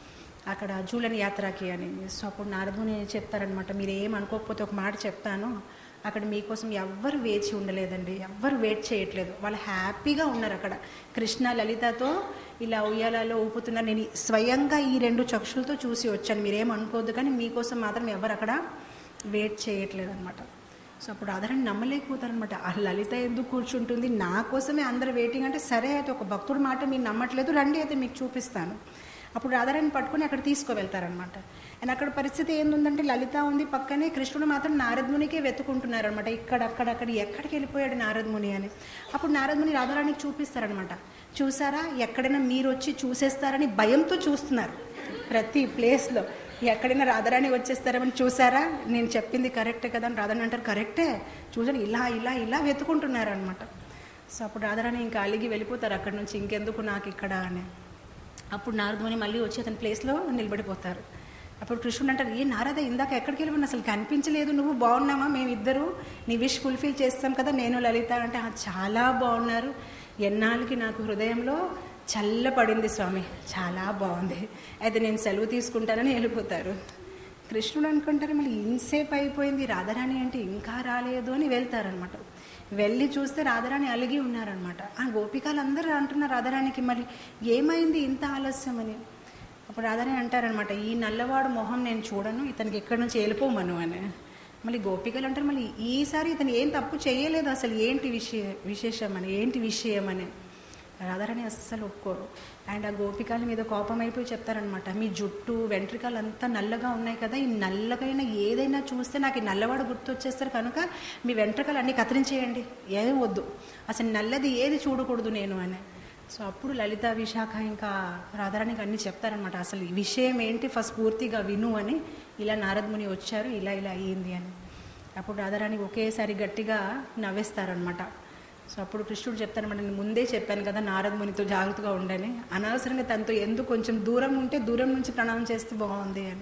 [SPEAKER 1] అక్కడ జూలన్ యాత్రకి అని సో అప్పుడు నారదుని చెప్తారనమాట మీరు ఏం అనుకోకపోతే ఒక మాట చెప్తాను అక్కడ మీకోసం ఎవ్వరు వేచి ఉండలేదండి ఎవ్వరు వెయిట్ చేయట్లేదు వాళ్ళు హ్యాపీగా ఉన్నారు అక్కడ కృష్ణ లలితతో ఇలా ఉయ్యాలలో ఊపుతున్నారు నేను స్వయంగా ఈ రెండు చక్షులతో చూసి వచ్చాను మీరేం అనుకోవద్దు కానీ మీకోసం మాత్రం ఎవరు అక్కడ వెయిట్ చేయట్లేదు అనమాట సో అప్పుడు ఆధారాన్ని నమ్మలేకపోతారనమాట ఆ లలిత ఎందుకు కూర్చుంటుంది నా కోసమే అందరు వెయిటింగ్ అంటే సరే అయితే ఒక భక్తుడు మాట మీరు నమ్మట్లేదు రండి అయితే మీకు చూపిస్తాను అప్పుడు రాధారాణి పట్టుకొని అక్కడ తీసుకువెళ్తారనమాట అండ్ అక్కడ పరిస్థితి ఏందంటే లలిత ఉంది పక్కనే కృష్ణుడు మాత్రం నారదమునికే వెతుకుంటున్నారనమాట ఇక్కడ అక్కడ అక్కడ ఎక్కడికి వెళ్ళిపోయాడు నారదముని అని అప్పుడు నారదముని రాధారాణికి చూపిస్తారనమాట చూసారా ఎక్కడైనా మీరు వచ్చి చూసేస్తారని భయంతో చూస్తున్నారు ప్రతి ప్లేస్లో ఎక్కడైనా రాధారాణి వచ్చేస్తారని చూసారా నేను చెప్పింది కరెక్టే కదా అని రాధారాణి అంటారు కరెక్టే చూసాను ఇలా ఇలా ఇలా వెతుకుంటున్నారు అనమాట సో అప్పుడు రాధారాణి ఇంకా అలిగి వెళ్ళిపోతారు అక్కడ నుంచి ఇంకెందుకు నాకు ఇక్కడ అని అప్పుడు నారదుని మళ్ళీ వచ్చి అతని ప్లేస్లో నిలబడిపోతారు అప్పుడు కృష్ణుడు అంటారు ఏ నారద ఇందాక ఎక్కడికి వెళ్ళిపోయినా అసలు కనిపించలేదు నువ్వు బాగున్నామా మేమిద్దరు నీ విష్ ఫుల్ఫిల్ చేస్తాం కదా నేను లలిత అంటే "ఆ, చాలా బాగున్నారు ఎన్నాళ్ళకి నాకు హృదయంలో చల్లపడింది స్వామి చాలా బాగుంది అయితే నేను సెలవు తీసుకుంటానని వెళ్ళిపోతారు కృష్ణుడు అనుకుంటారు మళ్ళీ ఇంతసేపు అయిపోయింది రాధారాణి అంటే ఇంకా రాలేదు అని వెళ్తారనమాట వెళ్ళి చూస్తే రాధారాణి అలిగి ఉన్నారనమాట ఆ గోపికలు అందరూ అంటున్నారు రాధారాణికి మరి ఏమైంది ఇంత ఆలస్యం అని అప్పుడు రాధారాణి అంటారనమాట ఈ నల్లవాడు మొహం నేను చూడను ఇతనికి ఎక్కడి నుంచి వెళ్ళిపోమను అని మళ్ళీ గోపికలు అంటారు మళ్ళీ ఈసారి ఇతను ఏం తప్పు చేయలేదు అసలు ఏంటి విషయ విశేషం అని ఏంటి విషయం అని రాధారాణి అస్సలు ఒప్పుకోరు అండ్ ఆ గోపికల మీద కోపం అయిపోయి చెప్తారనమాట మీ జుట్టు వెంట్రుకలు అంతా నల్లగా ఉన్నాయి కదా ఈ నల్లగైన ఏదైనా చూస్తే నాకు ఈ నల్లవాడు గుర్తొచ్చేస్తారు కనుక మీ వెంట్రుకలు అన్నీ కత్తిరించేయండి ఏం వద్దు అసలు నల్లది ఏది చూడకూడదు నేను అని సో అప్పుడు లలిత విశాఖ ఇంకా రాధారాణికి అన్నీ చెప్తారనమాట అసలు ఈ విషయం ఏంటి ఫస్ట్ పూర్తిగా విను అని ఇలా నారదముని వచ్చారు ఇలా ఇలా అయ్యింది అని అప్పుడు రాధారాణి ఒకేసారి గట్టిగా నవ్వేస్తారనమాట సో అప్పుడు కృష్ణుడు చెప్తానమాట నేను ముందే చెప్పాను కదా నారద మునితో జాగ్రత్తగా ఉండని అనవసరంగా తనతో ఎందుకు కొంచెం దూరం ఉంటే దూరం నుంచి ప్రణామం చేస్తే బాగుంది అని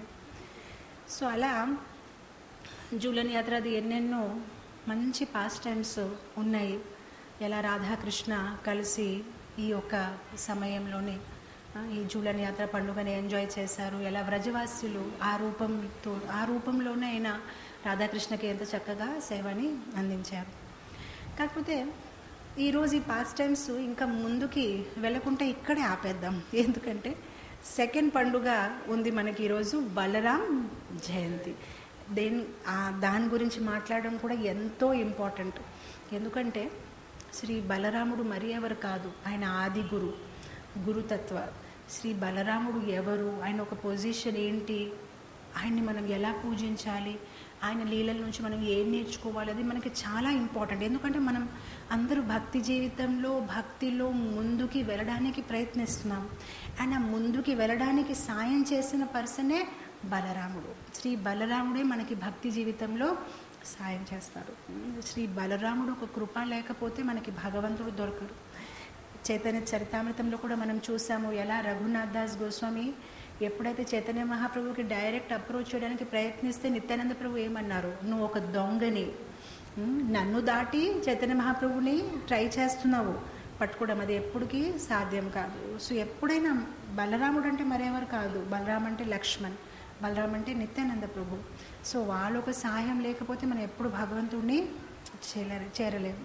[SPEAKER 1] సో అలా జూలన్ యాత్ర అది ఎన్నెన్నో మంచి పాస్ టైమ్స్ ఉన్నాయి ఎలా రాధాకృష్ణ కలిసి ఈ యొక్క సమయంలోనే ఆ, ఈ జూలన్ యాత్ర పండుగని ఎంజాయ్ చేశారు ఎలా వ్రజవాసులు ఆ రూపంతో ఆ రూపంలోనే అయినా రాధాకృష్ణకి ఎంత చక్కగా సేవని అందించారు కాకపోతే ఈరోజు ఈ పాస్ టైమ్స్ ఇంకా ముందుకి వెళ్ళకుంటే ఇక్కడే ఆపేద్దాం ఎందుకంటే సెకండ్ పండుగ ఉంది మనకి ఈరోజు బలరాం జయంతి దేని ఆ దాని గురించి మాట్లాడడం కూడా ఎంతో ఇంపార్టెంట్ ఎందుకంటే శ్రీ బలరాముడు మరి ఎవరు కాదు ఆయన ఆది గురు గురుతత్వ శ్రీ బలరాముడు ఎవరు ఆయన ఒక పొజిషన్ ఏంటి ఆయన్ని మనం ఎలా పూజించాలి ఆయన లీలల నుంచి మనం ఏం నేర్చుకోవాలి అది మనకి చాలా ఇంపార్టెంట్ ఎందుకంటే మనం అందరూ భక్తి జీవితంలో భక్తిలో ముందుకి వెళ్ళడానికి ప్రయత్నిస్తున్నాం అండ్ ఆ ముందుకి వెళ్ళడానికి సాయం చేసిన పర్సనే బలరాముడు శ్రీ బలరాముడే మనకి భక్తి జీవితంలో సాయం చేస్తారు శ్రీ బలరాముడు ఒక కృప లేకపోతే మనకి భగవంతుడు దొరకరు చైతన్య చరితామృతంలో కూడా మనం చూసాము ఎలా రఘునాథ్ దాస్ గోస్వామి ఎప్పుడైతే చైతన్య మహాప్రభుకి డైరెక్ట్ అప్రోచ్ చేయడానికి ప్రయత్నిస్తే నిత్యానంద ప్రభు ఏమన్నారు నువ్వు ఒక దొంగని ఉమ్, నన్ను దాటి చైతన్య మహాప్రభుని ట్రై చేస్తున్నావు పట్టుకోవడం అది ఎప్పటికీ సాధ్యం కాదు సో ఎప్పుడైనా బలరాముడు అంటే మరెవరు కాదు బలరాం అంటే లక్ష్మణ్ బలరాం అంటే నిత్యానంద ప్రభు సో వాళ్ళ ఒక సహాయం లేకపోతే మనం ఎప్పుడు భగవంతుడిని చేరలే చేరలేము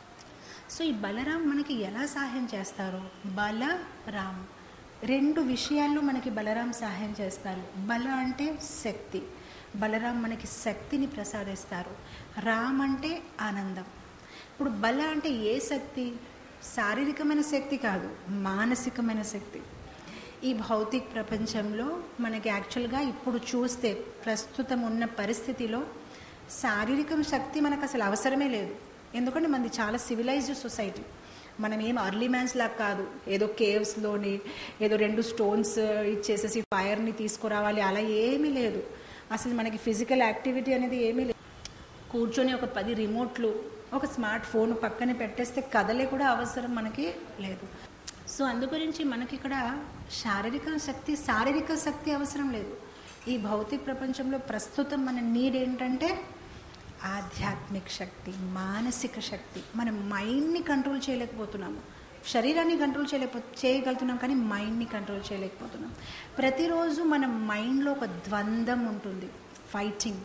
[SPEAKER 1] సో ఈ బలరాం మనకి ఎలా సహాయం చేస్తారు బలరాం రెండు విషయాల్లో మనకి బలరాం సహాయం చేస్తారు బల అంటే శక్తి బలరాం మనకి శక్తిని ప్రసాదిస్తారు రామ్ అంటే ఆనందం ఇప్పుడు బల అంటే ఏ శక్తి శారీరకమైన శక్తి కాదు మానసికమైన శక్తి ఈ భౌతిక ప్రపంచంలో మనకి యాక్చువల్గా ఇప్పుడు చూస్తే ప్రస్తుతం ఉన్న పరిస్థితిలో శారీరక శక్తి మనకు అసలు అవసరమే లేదు ఎందుకంటే మనది చాలా సివిలైజ్డ్ సొసైటీ మనం ఏం అర్లీ మ్యాన్స్ లాగా కాదు ఏదో కేవ్స్లోని ఏదో రెండు స్టోన్స్ ఇచ్చేసేసి ఫైర్ని తీసుకురావాలి అలా ఏమీ లేదు అసలు మనకి ఫిజికల్ యాక్టివిటీ అనేది ఏమీ లేదు కూర్చొని ఒక పది రిమోట్లు ఒక స్మార్ట్ ఫోన్ పక్కన పెట్టేస్తే కదలే కూడా అవసరం మనకి లేదు సో అందు గురించి మనకి ఇక్కడ శారీరక శక్తి శారీరక శక్తి అవసరం లేదు ఈ భౌతిక ప్రపంచంలో ప్రస్తుతం మన నీడ్ ఏంటంటే ఆధ్యాత్మిక శక్తి మానసిక శక్తి మన మైండ్ని కంట్రోల్ చేయలేకపోతున్నాము శరీరాన్ని కంట్రోల్ చేయలేకపో చేయగలుగుతున్నాం కానీ మైండ్ని కంట్రోల్ చేయలేకపోతున్నాం ప్రతిరోజు మన మైండ్లో ఒక ద్వంద్వం ఉంటుంది ఫైటింగ్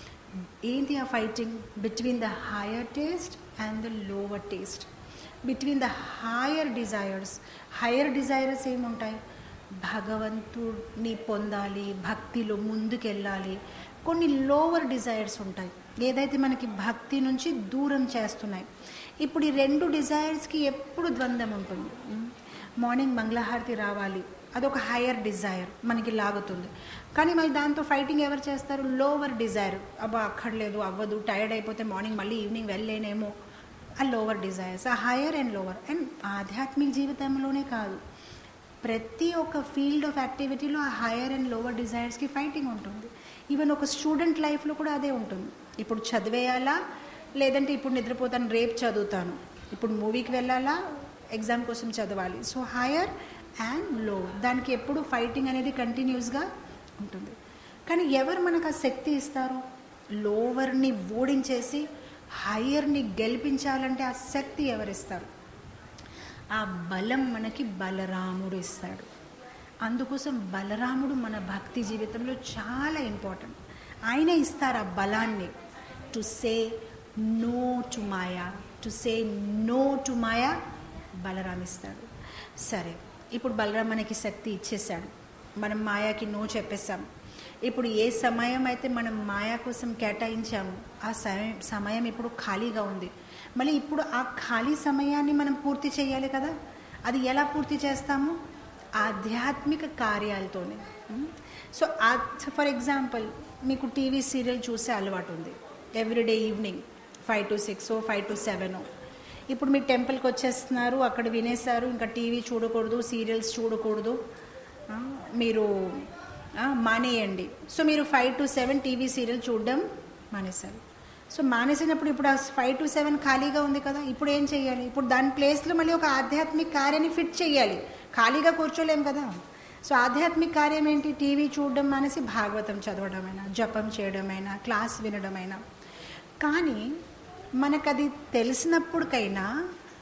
[SPEAKER 1] ఏంటి ఆ fighting between the higher taste and the lower taste between the higher desires higher desires ఏముంటాయి భగవంతుడిని పొందాలి భక్తిలో ముందుకెళ్ళాలి కొన్ని లోవర్ డిజైర్స్ ఉంటాయి ఏదైతే మనకి భక్తి నుంచి దూరం చేస్తున్నాయి ఇప్పుడు ఈ రెండు డిజైర్స్కి ఎప్పుడు ద్వంద్వం ఉంటుంది మార్నింగ్ మంగళహారతి రావాలి అదొక హయ్యర్ డిజైర్ మనకి లాగుతుంది కానీ మరి దాంతో ఫైటింగ్ ఎవరు చేస్తారు లోవర్ డిజైర్ అబ్బా అక్కర్లేదు అవ్వదు టైర్డ్ అయిపోతే మార్నింగ్ మళ్ళీ ఈవినింగ్ వెళ్ళలేనేమో ఆ లోవర్ డిజైర్స్ ఆ హయ్యర్ అండ్ లోవర్ అండ్ ఆధ్యాత్మిక జీవితంలోనే కాదు ప్రతి ఒక్క ఫీల్డ్ ఆఫ్ యాక్టివిటీలో ఆ హయ్యర్ అండ్ లోవర్ డిజైర్స్కి ఫైటింగ్ ఉంటుంది ఈవెన్ ఒక స్టూడెంట్ లైఫ్లో కూడా అదే ఉంటుంది ఇప్పుడు చదివేయాలా లేదంటే ఇప్పుడు నిద్రపోతాను రేపు చదువుతాను ఇప్పుడు మూవీకి వెళ్ళాలా ఎగ్జామ్ కోసం చదవాలి సో హయ్యర్ అండ్ లో దానికి ఎప్పుడు ఫైటింగ్ అనేది కంటిన్యూస్గా ఉంటుంది కానీ ఎవరు మనకు ఆ శక్తి ఇస్తారు లోవర్ని ఓడించేసి హయ్యర్ని గెలిపించాలంటే ఆ శక్తి ఎవరిస్తారు ఆ బలం మనకి బలరాముడు ఇస్తాడు అందుకోసం బలరాముడు మన భక్తి జీవితంలో చాలా ఇంపార్టెంట్ ఆయనే ఇస్తారు ఆ బలాన్ని to say no to maya to say no to maya Balaram ఇస్తాడు సరే ఇప్పుడు బలరాం మనకి శక్తి ఇచ్చేసాడు మనం మాయాకి నో చెప్పేసాం ఇప్పుడు ఏ సమయం అయితే మనం మాయా కోసం కేటాయించాము ఆ సమయం సమయం ఇప్పుడు ఖాళీగా ఉంది మళ్ళీ ఇప్పుడు ఆ ఖాళీ సమయాన్ని మనం పూర్తి చేయాలి కదా అది ఎలా పూర్తి చేస్తాము ఆధ్యాత్మిక కార్యాలతోనే సో ఫర్ ఎగ్జాంపుల్ మీకు టీవీ సీరియల్ చూసే అలవాటు ఉంది everyday evening five to six five to seven ఇప్పుడు మీరు టెంపుల్కి వచ్చేస్తున్నారు అక్కడ వినేశారు ఇంకా టీవీ చూడకూడదు సీరియల్స్ చూడకూడదు ఆ, మీరు ఆ, మానేయండి సో మీరు five to seven TV serial చూడడం మానేశారు సో మానేసినప్పుడు ఇప్పుడు ఆ ఫైవ్ టు సెవెన్ ఖాళీగా ఉంది కదా ఇప్పుడు ఏం చేయాలి ఇప్పుడు దాని ప్లేస్లో మళ్ళీ ఒక ఆధ్యాత్మిక కార్యాన్ని ఫిట్ చేయాలి ఖాళీగా కూర్చోలేం కదా సో ఆధ్యాత్మిక కార్యం ఏంటి టీవీ చూడడం మానేసి భాగవతం చదవడమైనా జపం చేయడమైనా క్లాస్ వినడమైనా కానీ మనకు అది తెలిసినప్పటికైనా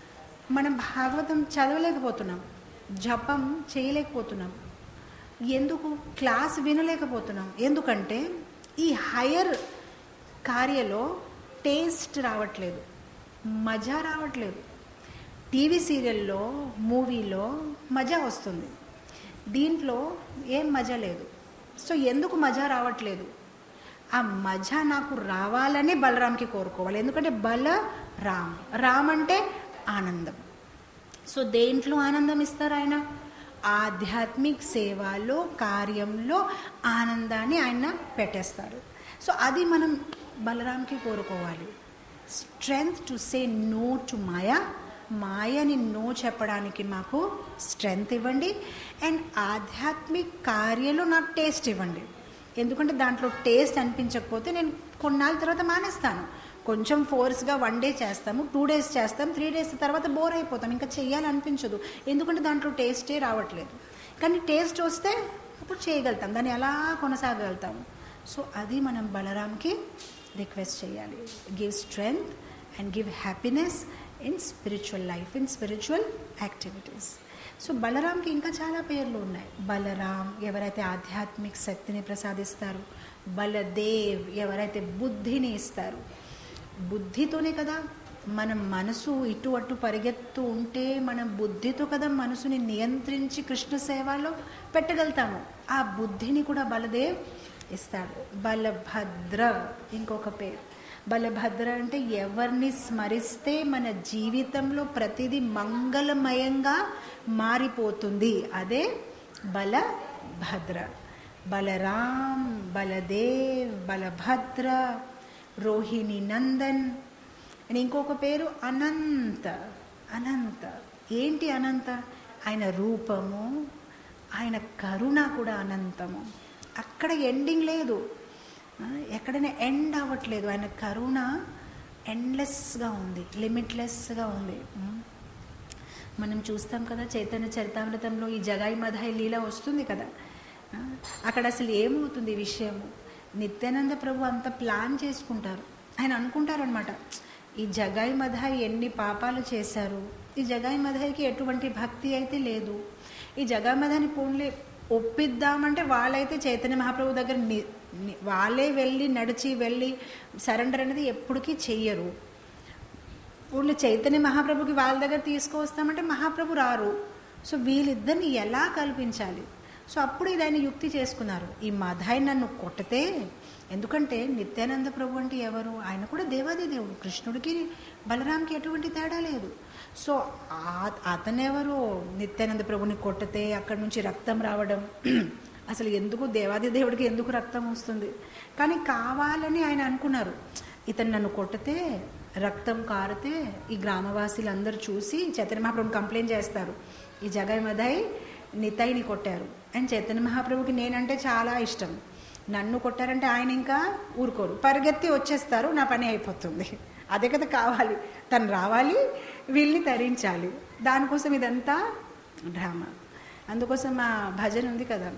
[SPEAKER 1] మనం భాగవతం చదవలేకపోతున్నాం జపం చేయలేకపోతున్నాం ఎందుకు క్లాస్ వినలేకపోతున్నాం ఎందుకంటే ఈ హయ్యర్ కార్యలో టేస్ట్ రావట్లేదు మజా రావట్లేదు టీవీ సీరియల్లో మూవీలో మజా వస్తుంది దీంట్లో ఏం మజా లేదు సో ఎందుకు మజా రావట్లేదు ఆ మజా నాకు రావాలని బలరాంకి కోరుకోవాలి ఎందుకంటే బల రామ్ రామ్ అంటే ఆనందం సో దేంట్లో ఆనందం ఇస్తారు ఆయన ఆధ్యాత్మిక్ సేవలో కార్యంలో ఆనందాన్ని ఆయన పెట్టేస్తారు సో అది మనం బలరాంకి కోరుకోవాలి strength to say no to maya మాయని నో చెప్పడానికి మాకు స్ట్రెంగ్త్ ఇవ్వండి అండ్ ఆధ్యాత్మిక్ కార్యలో నాకు టేస్ట్ ఇవ్వండి ఎందుకంటే దాంట్లో టేస్ట్ అనిపించకపోతే నేను కొన్నాళ్ళ తర్వాత మానేస్తాను కొంచెం ఫోర్స్గా వన్ డే చేస్తాము టూ డేస్ చేస్తాం త్రీ డేస్ తర్వాత బోర్ అయిపోతాం ఇంకా చెయ్యాలనిపించదు ఎందుకంటే దాంట్లో టేస్టే రావట్లేదు కానీ టేస్ట్ వస్తే అప్పుడు చేయగలుగుతాం దాన్ని ఎలా కొనసాగలుగుతాము సో అది మనం బలరాంకి రిక్వెస్ట్ చేయాలి give strength and give happiness in spiritual life in spiritual activities so బలరాంకి ఇంకా చాలా పేర్లు ఉన్నాయి బలరాం ఎవరైతే ఆధ్యాత్మిక శక్తిని ప్రసాదిస్తారు బలదేవ్ ఎవరైతే బుద్ధిని ఇస్తారు బుద్ధితోనే కదా మనం మనసు ఇటు అటు పరిగెత్తు ఉంటే మనం బుద్ధితో కదా మనసుని నియంత్రించి కృష్ణ సేవలో పెట్టగలుగుతాము ఆ బుద్ధిని కూడా బలదేవ్ ఇస్తాడు బలభద్ర ఇంకొక పేరు బలభద్ర అంటే ఎవరిని స్మరిస్తే మన జీవితంలో ప్రతిదీ మంగళమయంగా మారిపోతుంది అదే బలభద్ర బలరాం బలదేవ్ బలభద్ర రోహిణి నందన్ అండ్ ఇంకొక పేరు అనంత అనంత ఏంటి అనంత ఆయన రూపము ఆయన కరుణ కూడా అనంతము అక్కడ ఎండింగ్ లేదు ఆ, ఎక్కడైనా ఎండ్ అవ్వట్లేదు ఆయన కరుణ ఎండ్లెస్గా ఉంది లిమిట్లెస్గా ఉంది ఉమ్. మనం చూస్తాం కదా చైతన్య చరితామృతంలో ఈ జగాయి మధాయి లీల వస్తుంది కదా ఆ, అక్కడ అసలు ఏమవుతుంది ఈ విషయము నిత్యానంద ప్రభు అంత ప్లాన్ చేసుకుంటారు ఆయన అనుకుంటారనమాట ఈ జగాయి మధాయి ఎన్ని పాపాలు చేశారు ఈ జగాయి మధాయికి ఎటువంటి భక్తి అయితే లేదు ఈ జగాయి మధాయిని పోన్లే ఒప్పిద్దామంటే వాళ్ళైతే చైతన్య మహాప్రభు దగ్గర ని- ని- వాళ్ళే వెళ్ళి నడిచి వెళ్ళి సరెండర్ అనేది ఎప్పటికీ చెయ్యరు ఊళ్ళో చైతన్య మహాప్రభుకి వాళ్ళ దగ్గర తీసుకువస్తామంటే మహాప్రభు రారు సో వీళ్ళిద్దరిని ఎలా కల్పించాలి సో అప్పుడు ఇది ఆయన యుక్తి చేసుకున్నారు ఈ మధాయి నన్ను కొట్టితే ఎందుకంటే నిత్యానంద ప్రభు అంటే ఎవరు ఆయన కూడా దేవాది దేవుడు కృష్ణుడికి బలరాంకి ఎటువంటి తేడా లేదు సో ఆ- అతనెవరు నిత్యానంద ప్రభుని కొట్టితే అక్కడి నుంచి రక్తం రావడం అసలు ఎందుకు దేవాది దేవుడికి ఎందుకు రక్తం వస్తుంది కానీ కావాలని ఆయన అనుకున్నారు ఇతను నన్ను కొట్టితే రక్తం కారితే ఈ గ్రామవాసులందరూ చూసి చైతన్య మహాప్రభుని కంప్లైంట్ చేస్తారు ఈ జగై మదాయి నితైని కొట్టారు అండ్ చైతన్య మహాప్రభుకి నేనంటే చాలా ఇష్టం నన్ను కొట్టారంటే ఆయన ఇంకా ఊరుకోరు పరిగెత్తి వచ్చేస్తారు నా పని అయిపోతుంది అదే కదా కావాలి తను రావాలి వీళ్ళని తరించాలి దానికోసం ఇదంతా డ్రామా అందుకోసం మా భజన ఉంది కదా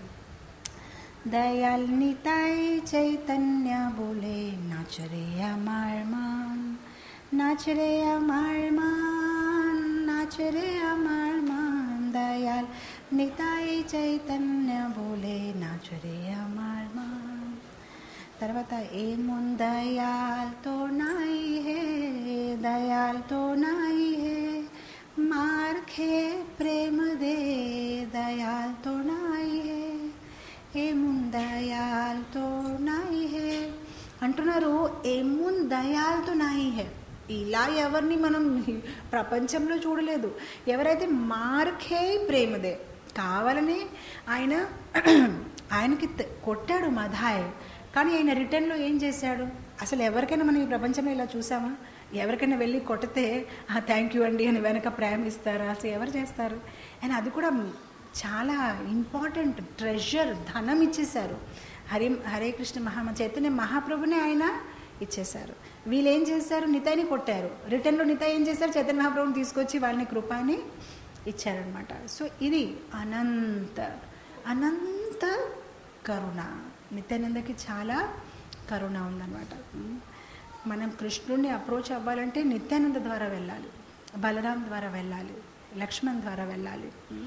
[SPEAKER 1] দয়াল নিতাই চৈতন্য বলে নাচ রে আমার মান নাচ রে আমার মান নাচ রে আমার মান দয়াল নিতাই চৈতন্য বলে নাচ রে আমার মান తర్వాత ఏమున్ దయాల్ తో నాయి హే దయాల్ తో నాయి హే మార్ ఖే ప్రేమ దే దయాల్ తో నాయి హే ఏమున్ దయాల్ తో నాయి హే అంటున్నారు ఏమున్ దయాల్ తో నాయి హే ఇలా ఎవరిని మనం ప్రపంచంలో చూడలేదు ఎవరైతే మార్ఖే ప్రేమదే కావాలని ఆయన ఆయనకి త- కొట్టాడు మధాయ్ కానీ ఆయన రిటర్న్లో ఏం చేశాడు అసలు ఎవరికైనా మనం ఈ ప్రపంచంలో ఇలా చూసామా ఎవరికైనా వెళ్ళి కొడితే థ్యాంక్ యూ అండి అని వెనక ప్రేమ ఇస్తారా అసలు ఎవరు చేస్తారు అండ్ అది కూడా చాలా ఇంపార్టెంట్ ట్రెజర్ ధనం ఇచ్చేశారు హరి హరే కృష్ణ మహా చైతన్య మహాప్రభునే ఆయన ఇచ్చేశారు వీళ్ళు ఏం చేశారు నితాయిని కొట్టారు రిటర్న్లో నితాయి ఏం చేశారు చైతన్య మహాప్రభుని తీసుకొచ్చి వాళ్ళని కృపాని ఇచ్చారనమాట సో ఇది అనంత అనంత కరుణ నిత్యానందకి చాలా కరుణ ఉందన్నమాట ఉమ్. మనం కృష్ణుడిని అప్రోచ్ అవ్వాలంటే నిత్యానంద ద్వారా వెళ్ళాలి బలరాం ద్వారా వెళ్ళాలి లక్ష్మణ్ ద్వారా వెళ్ళాలి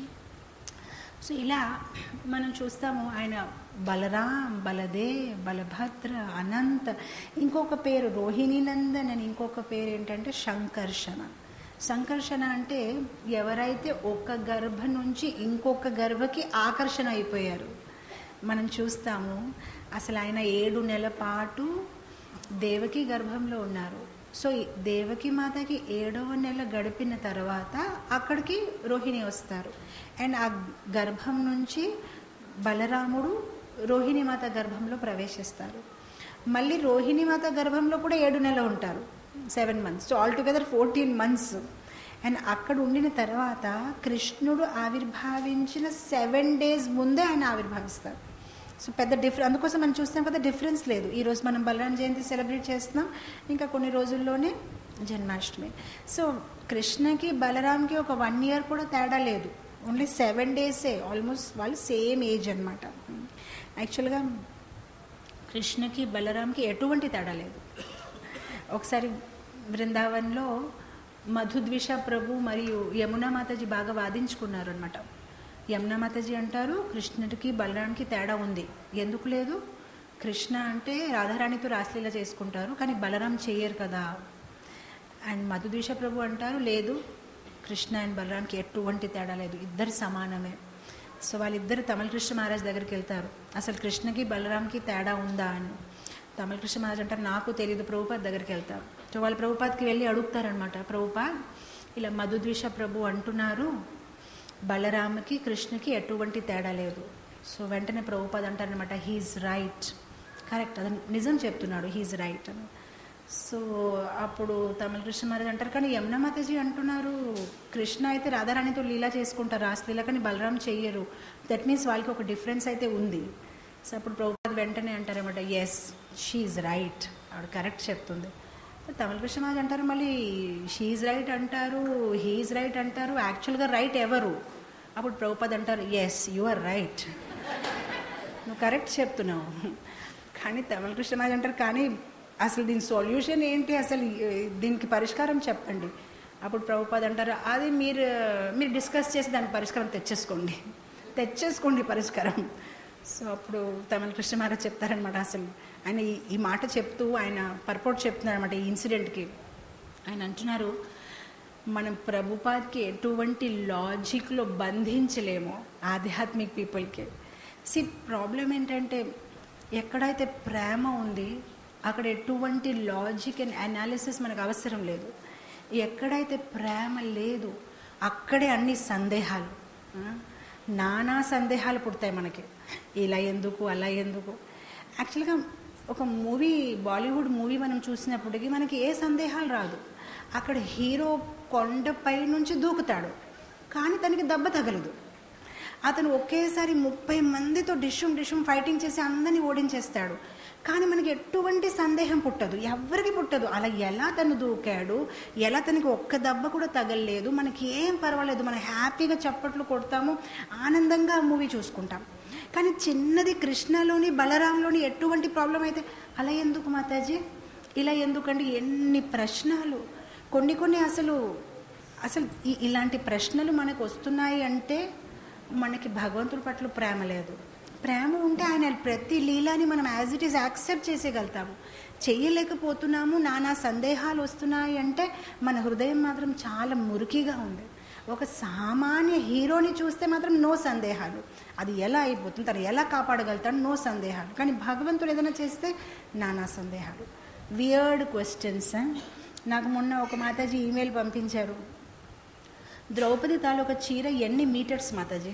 [SPEAKER 1] సో ఇలా మనం చూస్తాము ఆయన బలరాం బలదే బలభద్ర అనంత ఇంకొక పేరు రోహిణి నందన్ అని ఇంకొక పేరు ఏంటంటే శంకర్షణ సంకర్షణ అంటే ఎవరైతే ఒక గర్భ నుంచి ఇంకొక గర్భకి ఆకర్షణ అయిపోయారు మనం చూస్తాము అసలు ఆయన ఏడు నెలల పాటు దేవకి గర్భంలో ఉన్నారు సో ఈ దేవకి మాతకి ఏడవ నెల గడిపిన తర్వాత అక్కడికి రోహిణి వస్తారు అండ్ ఆ గర్భం నుంచి బలరాముడు రోహిణి మాత గర్భంలో ప్రవేశిస్తారు మళ్ళీ రోహిణి మాత గర్భంలో కూడా ఏడు నెల ఉంటారు seven months so all together fourteen months and అక్కడ ఉండిన తర్వాత కృష్ణుడు ఆవిర్భావించిన సెవెన్ డేస్ ముందే ఆయన ఆవిర్భావిస్తారు సో పెద్ద డిఫరెన్స్ అందుకోసం మనం చూస్తాం కదా డిఫరెన్స్ లేదు ఈరోజు మనం బలరాం జయంతి సెలబ్రేట్ చేస్తున్నాం ఇంకా కొన్ని రోజుల్లోనే జన్మాష్టమి సో కృష్ణకి బలరాంకి ఒక వన్ ఇయర్ కూడా తేడా లేదు ఓన్లీ సెవెన్ డేసే ఆల్మోస్ట్ వాళ్ళు సేమ్ ఏజ్ అనమాట యాక్చువల్గా కృష్ణకి బలరాంకి ఎటువంటి తేడా లేదు ఒకసారి బృందావన్లో మధుద్విష ప్రభు మరియు యమునా మాతాజీ బాగా వాదించుకున్నారు అనమాట యమునా మాతాజీ అంటారు కృష్ణుడికి బలరాంకి తేడా ఉంది ఎందుకు లేదు కృష్ణ అంటే రాధారాణితో రాసలీల చేసుకుంటారు కానీ బలరాం చేయరు కదా అండ్ మధుద్విష ప్రభు అంటారు లేదు కృష్ణ అండ్ బలరాంకి ఎటువంటి తేడా లేదు ఇద్దరు సమానమే సో వాళ్ళిద్దరు తమిళ కృష్ణ మహారాజ్ దగ్గరికి వెళ్తారు అసలు కృష్ణకి బలరాంకి తేడా ఉందా అని తమిళ కృష్ణ మహారాజ్ అంటారు నాకు తెలియదు ప్రభుపాద్ దగ్గరికి వెళ్తారు సో వాళ్ళు ప్రభుపాద్కి వెళ్ళి అడుగుతారనమాట ప్రభుపాద్ ఇలా మధుద్విష ప్రభు అంటున్నారు బలరామకి కృష్ణకి ఎటువంటి తేడా లేదు సో వెంటనే ప్రభుపాద్ అంటారనమాట హీఈస్ రైట్ కరెక్ట్ అది నిజం చెప్తున్నాడు హీఈస్ రైట్ అని సో అప్పుడు తమిళ కృష్ణ మహారాజ్ అంటారు కానీ యమునా మాతాజీ అంటున్నారు కృష్ణ అయితే రాధారాణితో లీలా చేసుకుంటారు రాసలీల కానీ బలరాం చెయ్యరు దట్ మీన్స్ వాళ్ళకి ఒక డిఫరెన్స్ అయితే ఉంది సో అప్పుడు ప్రభుపాద్ వెంటనే అంటారన్నమాట ఎస్ షీఈ్ రైట్ ఆవిడ కరెక్ట్ చెప్తుంది తమిళ కృష్ణ మహారాజ్ అంటారు మళ్ళీ షీఈ్ రైట్ అంటారు హీఈస్ రైట్ అంటారు యాక్చువల్గా రైట్ ఎవరు అప్పుడు ప్రభుపాద్ అంటారు ఎస్ యు ఆర్ రైట్ నువ్వు కరెక్ట్ చెప్తున్నావు కానీ తమిళ కృష్ణ మహారాజ్ అంటారు కానీ అసలు దీని సొల్యూషన్ ఏంటి అసలు దీనికి పరిష్కారం చెప్పండి అప్పుడు ప్రభుపాద్ అంటారు అది మీరు మీరు డిస్కస్ చేసి దానికి పరిష్కారం తెచ్చేసుకోండి తెచ్చేసుకోండి పరిష్కారం సో అప్పుడు తమిళ కృష్ణ మహారాజ్ చెప్తారనమాట అసలు ఆయన ఈ ఈ మాట చెప్తూ ఆయన పర్పోర్ట్ చెప్తున్నారు అనమాట ఈ ఇన్సిడెంట్కి ఆయన అంటున్నారు మనం ప్రభుపాద్కి ఎటువంటి లాజిక్లో బంధించలేమో ఆధ్యాత్మిక్ పీపుల్కి సి ప్రాబ్లం ఏంటంటే ఎక్కడైతే ప్రేమ ఉంది అక్కడ ఎటువంటి లాజిక్ అండ్ అనాలిసిస్ మనకు అవసరం లేదు ఎక్కడైతే ప్రేమ లేదు అక్కడే అన్ని సందేహాలు నానా సందేహాలు పుడతాయి మనకి ఇలా ఎందుకు అలా ఎందుకు యాక్చువల్గా ఒక మూవీ బాలీవుడ్ మూవీ మనం చూసినప్పటికీ మనకి ఏ సందేహాలు రాదు అక్కడ హీరో కొండపై నుంచి దూకుతాడు కానీ తనకి దెబ్బ తగలదు అతను ఒకేసారి ముప్పై మందితో డిషుమ్ డిషుమ్ ఫైటింగ్ చేసి అందరినీ ఓడించేస్తాడు కానీ మనకి ఎటువంటి సందేహం పుట్టదు ఎవరికి పుట్టదు అలా ఎలా తను దూకాడు ఎలా తనకి ఒక్క దెబ్బ కూడా తగలలేదు మనకి ఏం పర్వాలేదు మనం హ్యాపీగా చప్పట్లు కొడతాము ఆనందంగా ఆ మూవీ చూసుకుంటాం కానీ చిన్నది కృష్ణలోని బలరాంలోని ఎటువంటి ప్రాబ్లం అయితే అలా ఎందుకు మాతాజీ ఇలా ఎందుకంటే ఎన్ని ప్రశ్నలు కొన్ని కొన్ని అసలు అసలు ఈ- ఇలాంటి ప్రశ్నలు మనకు వస్తున్నాయి అంటే మనకి భగవంతుడి పట్ల ప్రేమ లేదు ప్రేమ ఉంటే ఆయన ప్రతి లీలాని మనం యాజ్ ఇట్ ఈస్ యాక్సెప్ట్ చేసేయగలుగుతాము చెయ్యలేకపోతున్నాము నానా సందేహాలు వస్తున్నాయి అంటే మన హృదయం మాత్రం చాలా మురికిగా ఉంది ఒక సామాన్య హీరోని చూస్తే మాత్రం నో సందేహాలు అది ఎలా అయిపోతుంది తను ఎలా కాపాడగలుగుతాడు నో సందేహాలు కానీ భగవంతుడు ఏదైనా చేస్తే నానా సందేహాలు వియర్డ్ క్వశ్చన్స్ నాకు మొన్న ఒక మాతాజీ ఈమెయిల్ పంపించారు ద్రౌపది తాలూకా చీర ఎన్ని మీటర్స్ మాతాజీ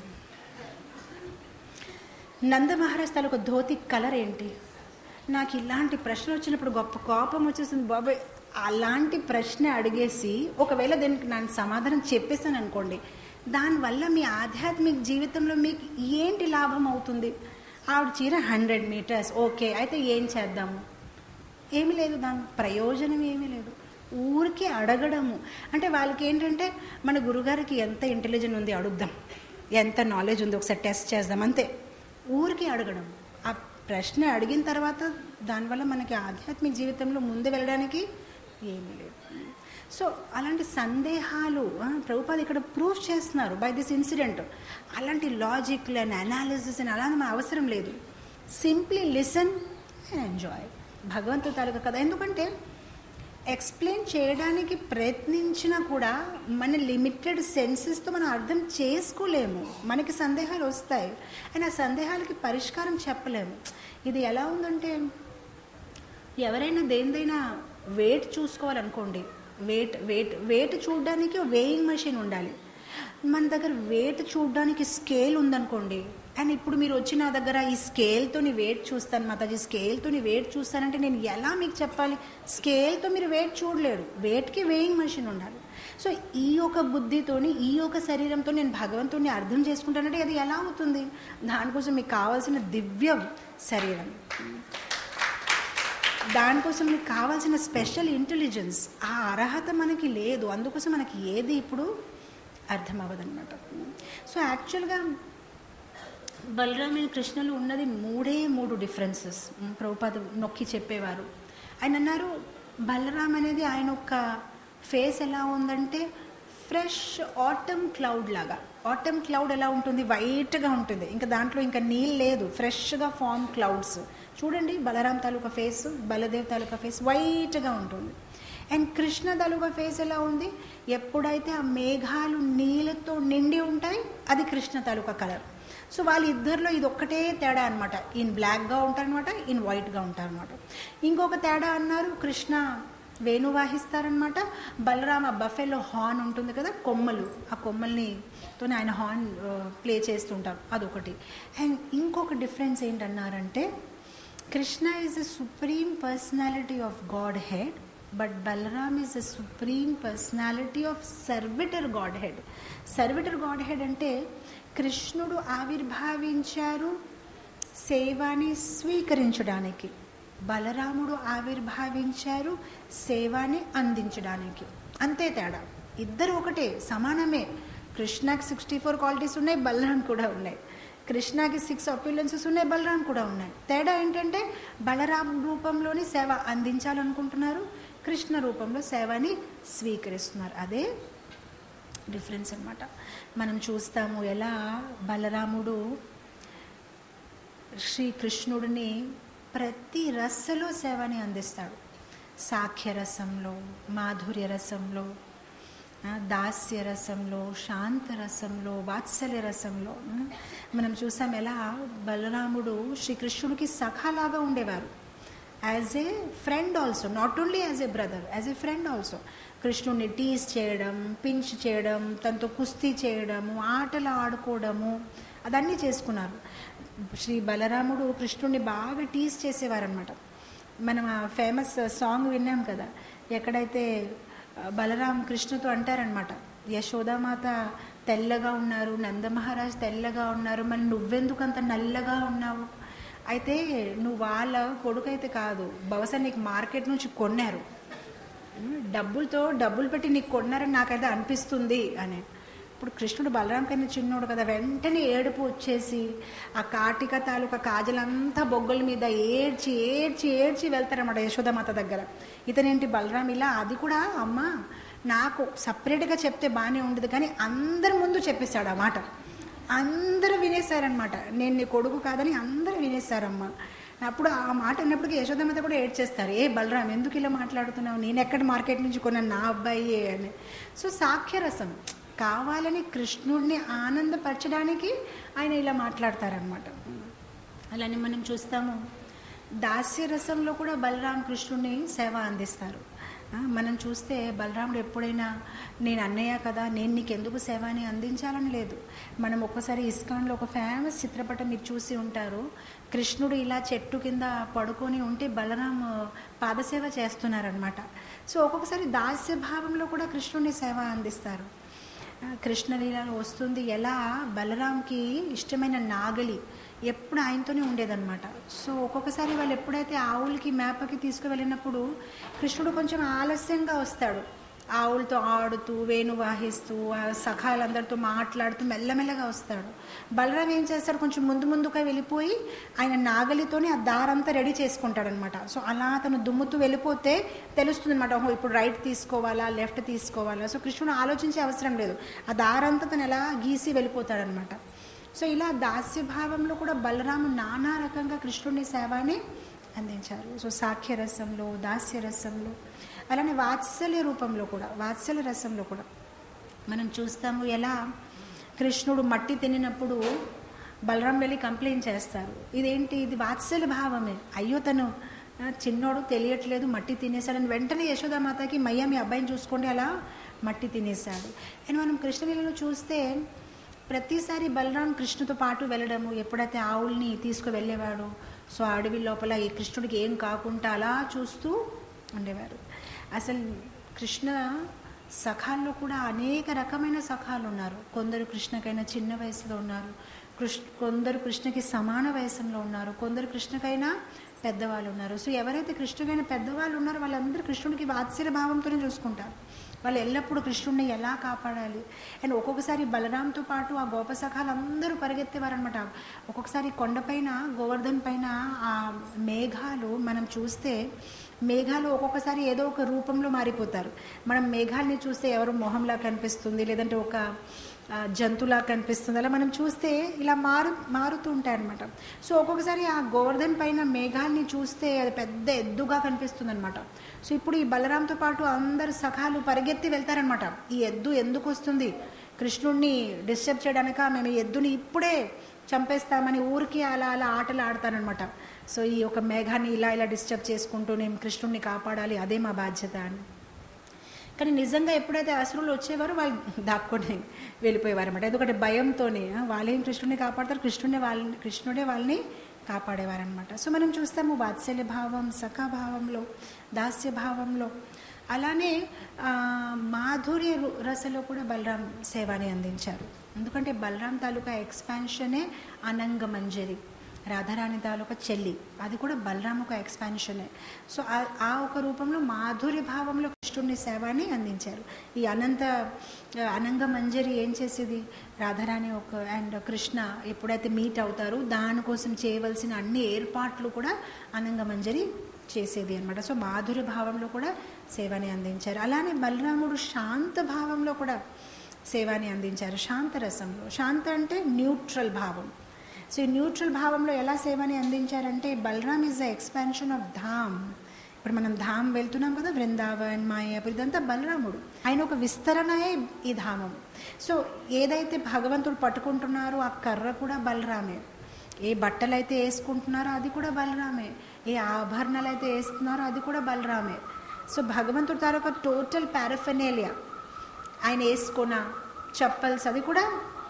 [SPEAKER 1] నంద మహారాజ్ తాలూకా ధోతి కలర్ ఏంటి నాకు ఇలాంటి ప్రశ్న వచ్చినప్పుడు గొప్ప కోపం వచ్చేసింది బాబాయ్ అలాంటి ప్రశ్న అడిగేసి ఒకవేళ దీనికి నేను సమాధానం చెప్పేసాను అనుకోండి దానివల్ల మీ ఆధ్యాత్మిక జీవితంలో మీకు ఏంటి లాభం అవుతుంది ఆవిడ చీర హండ్రెడ్ మీటర్స్ ఓకే అయితే ఏం చేద్దాము ఏమీ లేదు దాని ప్రయోజనం ఏమీ లేదు ఊరికి అడగడము అంటే వాళ్ళకి ఏంటంటే మన గురుగారికి ఎంత ఇంటెలిజెంట్ ఉంది అడుగుదాం ఎంత నాలెడ్జ్ ఉంది ఒకసారి టెస్ట్ చేద్దాం అంతే ఊరికి అడగడం ఆ ప్రశ్న అడిగిన తర్వాత దానివల్ల మనకి ఆధ్యాత్మిక జీవితంలో ముందు వెళ్ళడానికి ఏమీ లేదు సో అలాంటి సందేహాలు ఆ, ప్రభుపాద ఇక్కడ ప్రూఫ్ చేస్తున్నారు బై దిస్ ఇన్సిడెంట్ అలాంటి లాజిక్ అండ్ అనాలిసిస్ అని అలాంటి మన అవసరం లేదు సింప్లీ లిసన్ అండ్ ఎంజాయ్ భగవంతు తాలూకా కదా ఎందుకంటే ఎక్స్ప్లెయిన్ చేయడానికి ప్రయత్నించినా కూడా మన లిమిటెడ్ సెన్సెస్తో మనం అర్థం చేసుకోలేము మనకి సందేహాలు వస్తాయి అండ్ ఆ సందేహాలకి పరిష్కారం చెప్పలేము ఇది ఎలా ఉందంటే ఎవరైనా దేనిదైనా వెయిట్ చూసుకోవాలనుకోండి వెయిట్ వెయిట్ వెయిట్ చూడడానికి వేయింగ్ మెషిన్ ఉండాలి మన దగ్గర వెయిట్ చూడడానికి స్కేల్ ఉందనుకోండి అండ్ ఇప్పుడు మీరు వచ్చి నా దగ్గర ఈ స్కేల్తో వెయిట్ చూస్తాను మాతాజీ స్కేల్తో వెయిట్ చూస్తానంటే నేను ఎలా మీకు చెప్పాలి స్కేల్తో మీరు వెయిట్ చూడలేరు వెయిట్కి వేయింగ్ మెషిన్ ఉండాలి సో ఈ యొక్క బుద్ధితోని ఈ యొక్క శరీరంతో నేను భగవంతుడిని అర్థం చేసుకుంటానంటే అది ఎలా అవుతుంది దానికోసం మీకు కావాల్సిన దివ్య శరీరం దానికోసం మీకు కావాల్సిన స్పెషల్ ఇంటెలిజెన్స్ ఆ అర్హత మనకి లేదు అందుకోసం మనకి ఏది ఇప్పుడు అర్థం అవ్వదన్నమాట సో యాక్చువల్గా బలరామి కృష్ణలు ఉన్నది మూడే మూడు డిఫరెన్సెస్ ప్రభుపాద నొక్కి చెప్పేవారు ఆయన అన్నారు బలరామ్ అనేది ఆయన ఒక ఫేస్ ఎలా ఉందంటే ఫ్రెష్ ఆటమ్ క్లౌడ్ లాగా ఆటమ్ క్లౌడ్ ఎలా ఉంటుంది వైట్గా ఉంటుంది ఇంకా దాంట్లో ఇంకా నీళ్ళు లేదు ఫ్రెష్గా ఫామ్ క్లౌడ్స్ చూడండి బలరాం తాలూకా ఫేస్ బలదేవ్ తాలూకా ఫేస్ వైట్గా ఉంటుంది అండ్ కృష్ణ తాలూకా ఫేస్ ఎలా ఉంది ఎప్పుడైతే ఆ మేఘాలు నీళ్ళతో నిండి ఉంటాయి అది కృష్ణ తాలూకా కలర్ సో వాళ్ళిద్దరిలో ఇది ఒక్కటే తేడా అనమాట ఈయన బ్లాక్గా ఉంటారనమాట ఈయన వైట్గా ఉంటారనమాట ఇంకొక తేడా అన్నారు కృష్ణ వేణు వాహిస్తారనమాట బలరామ బఫెలో హార్న్ ఉంటుంది కదా కొమ్మలు ఆ కొమ్మల్ని తోనే ఆయన హార్న్ ప్లే చేస్తుంటారు అదొకటి అండ్ ఇంకొక డిఫరెన్స్ ఏంటన్నారంటే Krishna is a supreme personality of godhead but Balaram is a supreme personality of servitor godhead servitor godhead అంటే కృష్ణుడు ఆవిర్భావించారు సేవాని స్వీకరించడానికి బలరాముడు ఆవిర్భావించారు సేవాని అందించడానికి అంతే తేడా ఇద్దరు ఒకటే సమానమే కృష్ణకి సిక్స్టీ ఫోర్ క్వాలిటీస్ ఉన్నాయి బలరాం కూడా ఉన్నాయి కృష్ణకి సిక్స్ అపీలెన్సెస్ ఉన్నాయి బలరాం కూడా ఉన్నాయి తేడా ఏంటంటే బలరాం రూపంలోని సేవ అందించాలనుకుంటున్నారు కృష్ణ రూపంలో సేవని స్వీకరిస్తున్నారు అదే డిఫరెన్స్ అనమాట మనం చూస్తాము ఎలా బలరాముడు శ్రీకృష్ణుడిని ప్రతి రసలో సేవని అందిస్తాడు సాఖ్య రసంలో మాధుర్య రసంలో ఆ, దాస్య రసంలో శాంత రసంలో వాత్సల్య రసంలో ఉమ్, మనం చూసాం ఎలా బలరాముడు శ్రీకృష్ణుడికి సఖాలాగా ఉండేవారు as a friend also not only as a brother as a friend also కృష్ణుడిని టీస్ చేయడం పించ్ చేయడం తనతో కుస్తీ చేయడము ఆటలు ఆడుకోవడము అదన్నీ చేసుకున్నారు శ్రీ బలరాముడు కృష్ణుడిని బాగా టీస్ చేసేవారనమాట మనం ఆ ఫేమస్ సాంగ్ విన్నాం కదా ఎక్కడైతే ఆ, బలరాం కృష్ణతో అంటారనమాట యశోదామాత తెల్లగా ఉన్నారు నందమహారాజ్ తెల్లగా ఉన్నారు మరి నువ్వెందుకు అంత నల్లగా ఉన్నావు అయితే నువ్వు వాళ్ళ కొడుకైతే కాదు బహుశా నీకు మార్కెట్ నుంచి కొన్నారు డబ్బులతో డబ్బులు పెట్టి నీకు కొన్నారని నాకైతే అనిపిస్తుంది అని ఇప్పుడు కృష్ణుడు బలరాం కన్నా చిన్నోడు కదా వెంటనే ఏడుపు వచ్చేసి ఆ కాటిక తాలూకా కాజలంతా బొగ్గల మీద ఏడ్చి ఏడ్చి ఏడ్చి వెళ్తారన్నమాట యశోదమాత దగ్గర ఇతనేంటి బలరాం ఇలా అది కూడా అమ్మ నాకు సపరేట్గా చెప్తే బాగానే ఉండదు కానీ అందరి ముందు చెప్పేశాడు ఆ మాట అందరూ వినేశారనమాట నేను నీ కొడుకు కాదని అందరూ వినేశారమ్మ అప్పుడు ఆ మాట అన్నప్పటికీ యశోదమ్మత కూడా ఏడ్చేస్తారు ఏ బలరాం ఎందుకు ఇలా మాట్లాడుతున్నావు నేను ఎక్కడ మార్కెట్ నుంచి కొన్నాను నా అబ్బాయి అని సో సాఖ్యరసం కావాలని కృష్ణుడిని ఆనందపరచడానికి ఆయన ఇలా మాట్లాడతారనమాట అలానే మనం చూస్తాము దాస్యరసంలో కూడా బలరాం కృష్ణుడిని సేవ అందిస్తారు ఆ, మనం చూస్తే బలరాముడు ఎప్పుడైనా నేను అన్నయ్య కదా నేను నీకు ఎందుకు సేవ అని అందించాలని లేదు మనం ఒక్కసారి ఇస్కాన్లో ఒక ఫేమస్ చిత్రపటం మీరు చూసి ఉంటారు కృష్ణుడు ఇలా చెట్టు కింద పడుకొని ఉంటే బలరాం పాదసేవ చేస్తున్నారనమాట సో ఒక్కొక్కసారి దాస్య భావంలో కూడా కృష్ణుడిని సేవ అందిస్తారు ఆ, కృష్ణలీలలో వస్తుంది ఎలా బలరాంకి ఇష్టమైన నాగలి ఎప్పుడు ఆయనతోనే ఉండేదన్నమాట సో ఒక్కొక్కసారి వాళ్ళు ఎప్పుడైతే ఆవులకి మేపకి తీసుకువెళ్ళినప్పుడు కృష్ణుడు కొంచెం ఆలస్యంగా వస్తాడు ఆవులతో ఆడుతూ వేణు వాహిస్తూ ఆ సఖాలందరితో మాట్లాడుతూ మెల్లమెల్లగా వస్తాడు బలరాం ఏం చేస్తాడు కొంచెం ముందు ముందుగా వెళ్ళిపోయి ఆయన నాగలితోని ఆ దారంతా రెడీ చేసుకుంటాడనమాట సో అలా అతను దుమ్ముతూ వెళ్ళిపోతే తెలుస్తుంది అనమాట ఓహో ఇప్పుడు రైట్ తీసుకోవాలా లెఫ్ట్ తీసుకోవాలా సో కృష్ణుడు ఆలోచించే అవసరం లేదు ఆ దారంతా తను ఎలా గీసి వెళ్ళిపోతాడనమాట సో ఇలా దాస్య భావంలో కూడా బలరాము నానా రకంగా కృష్ణుని సేవని అందించారు సో సాఖ్య రసంలో దాస్య రసంలో అలానే వాత్సల్య రూపంలో కూడా వాత్సల్య రసంలో కూడా మనం చూస్తాము ఎలా కృష్ణుడు మట్టి తినినప్పుడు బలరాం వెళ్ళి కంప్లైంట్ చేస్తారు ఇదేంటి ఇది వాత్సల్య భావమే అయ్యో తను ఆ, చిన్నోడు తెలియట్లేదు మట్టి తినేశాడని వెంటనే యశోదామాతకి మయ్య మీ అబ్బాయిని చూసుకోండి అలా మట్టి తినేశాడు అండ్ మనం కృష్ణలీలలో చూస్తే ప్రతిసారి బలరాం కృష్ణుతో పాటు వెళ్ళడము ఎప్పుడైతే ఆవుల్ని తీసుకు వెళ్ళేవాడు సో ఆ అడవి లోపల ఈ కృష్ణుడికి ఏం కాకుండా అలా చూస్తూ ఉండేవారు అసలు కృష్ణ సఖాల్లో కూడా అనేక రకమైన సఖాలు ఉన్నారు కొందరు కృష్ణకైనా చిన్న వయసులో ఉన్నారు కృష్ణ కొందరు కృష్ణకి సమాన వయసులో ఉన్నారు కొందరు కృష్ణకైనా పెద్దవాళ్ళు ఉన్నారు సో ఎవరైతే కృష్ణకైనా పెద్దవాళ్ళు ఉన్నారో వాళ్ళందరూ కృష్ణుడికి వాత్సల్య భావంతోనే చూసుకుంటారు వాళ్ళు ఎల్లప్పుడూ కృష్ణుడిని ఎలా కాపాడాలి అండ్ ఒక్కొక్కసారి బలరాంతో పాటు ఆ గోప సఖాలు అందరూ పరిగెత్తేవారనమాట ఒక్కొక్కసారి కొండపైన గోవర్ధన్ పైన ఆ మేఘాలు మనం చూస్తే మేఘాలు ఒక్కొక్కసారి ఏదో ఒక రూపంలో మారిపోతారు మనం మేఘాలని చూస్తే ఎవరు మొహంలా కనిపిస్తుంది లేదంటే ఒక ఆ, జంతువులా కనిపిస్తుంది అలా మనం చూస్తే ఇలా మారు మారుతూ ఉంటాయి అనమాట సో ఒక్కొక్కసారి ఆ గోవర్ధన్ పైన మేఘాల్ని చూస్తే అది పెద్ద ఎద్దుగా కనిపిస్తుంది అనమాట సో ఇప్పుడు ఈ బలరాంతో పాటు అందరు సఖాలు పరిగెత్తి వెళ్తారనమాట ఈ ఎద్దు ఎందుకు వస్తుంది కృష్ణుడిని డిస్టర్బ్ చేయడానిక మేము ఈ ఎద్దుని ఇప్పుడే చంపేస్తామని ఊరికి అలా అలా ఆటలు ఆడతానమాట సో ఈ ఒక మేఘాన్ని ఇలా ఇలా డిస్టర్బ్ చేసుకుంటూ నేను కృష్ణుడిని కాపాడాలి అదే మా బాధ్యత అని కానీ నిజంగా ఎప్పుడైతే అసురులు వచ్చేవారో వాళ్ళు దాక్కొని వెళ్ళిపోయేవారు అనమాట ఎందుకంటే భయంతోనే ఆ, వాళ్ళేం కృష్ణుడిని కాపాడతారు కృష్ణుడే వాళ్ళని కృష్ణుడే వాళ్ళని కాపాడేవారనమాట సో మనం చూస్తాము వాత్సల్య భావం సఖాభావంలో దాస్య భావంలో అలానే ఆ, మాధుర్య రు- రసలో కూడా బలరాం సేవాని అందించారు ఎందుకంటే బలరాం తాలూకా ఎక్స్పాన్షనే అనంగ మంజరి రాధారాణి తాలూకా చెల్లి అది కూడా బలరాం ఒక ఎక్స్పాన్షనే సో ఆ- ఆ ఒక రూపంలో మాధుర్య భావంలో కృష్ణుడిని సేవాని అందించారు ఈ అనంత ఆ, అనంగ మంజరి ఏం చేసేది రాధారాణి ఒక అండ్ కృష్ణ ఎప్పుడైతే మీట్ అవుతారో దానికోసం చేయవలసిన అన్ని ఏర్పాట్లు కూడా అనంగ మంజరి చేసేది అనమాట సో మాధుర్య భావంలో కూడా సేవని అందించారు అలానే బలరాముడు శాంత భావంలో కూడా సేవాని అందించారు శాంత రసంలో శాంత అంటే న్యూట్రల్ భావం సో ఈ న్యూట్రల్ భావంలో ఎలా సేవని అందించారంటే Balaram is the expansion of dham ఇప్పుడు మనం ధామ్ వెళ్తున్నాం కదా బృందావన్ మాయాపూర్ ఇదంతా బలరాముడు ఆయన ఒక విస్తరణయే ఈ ధామం సో ఏదైతే భగవంతుడు పట్టుకుంటున్నారో ఆ కర్ర కూడా బలరామే ఏ బట్టలు అయితే వేసుకుంటున్నారో అది కూడా బలరామే ఏ ఆభరణాలు అయితే వేస్తున్నారో అది కూడా బలరామే సో భగవంతుడు తాలూకా టోటల్ పారఫెనేలియా ఆయన వేసుకున్న చెప్పల్స్ అది కూడా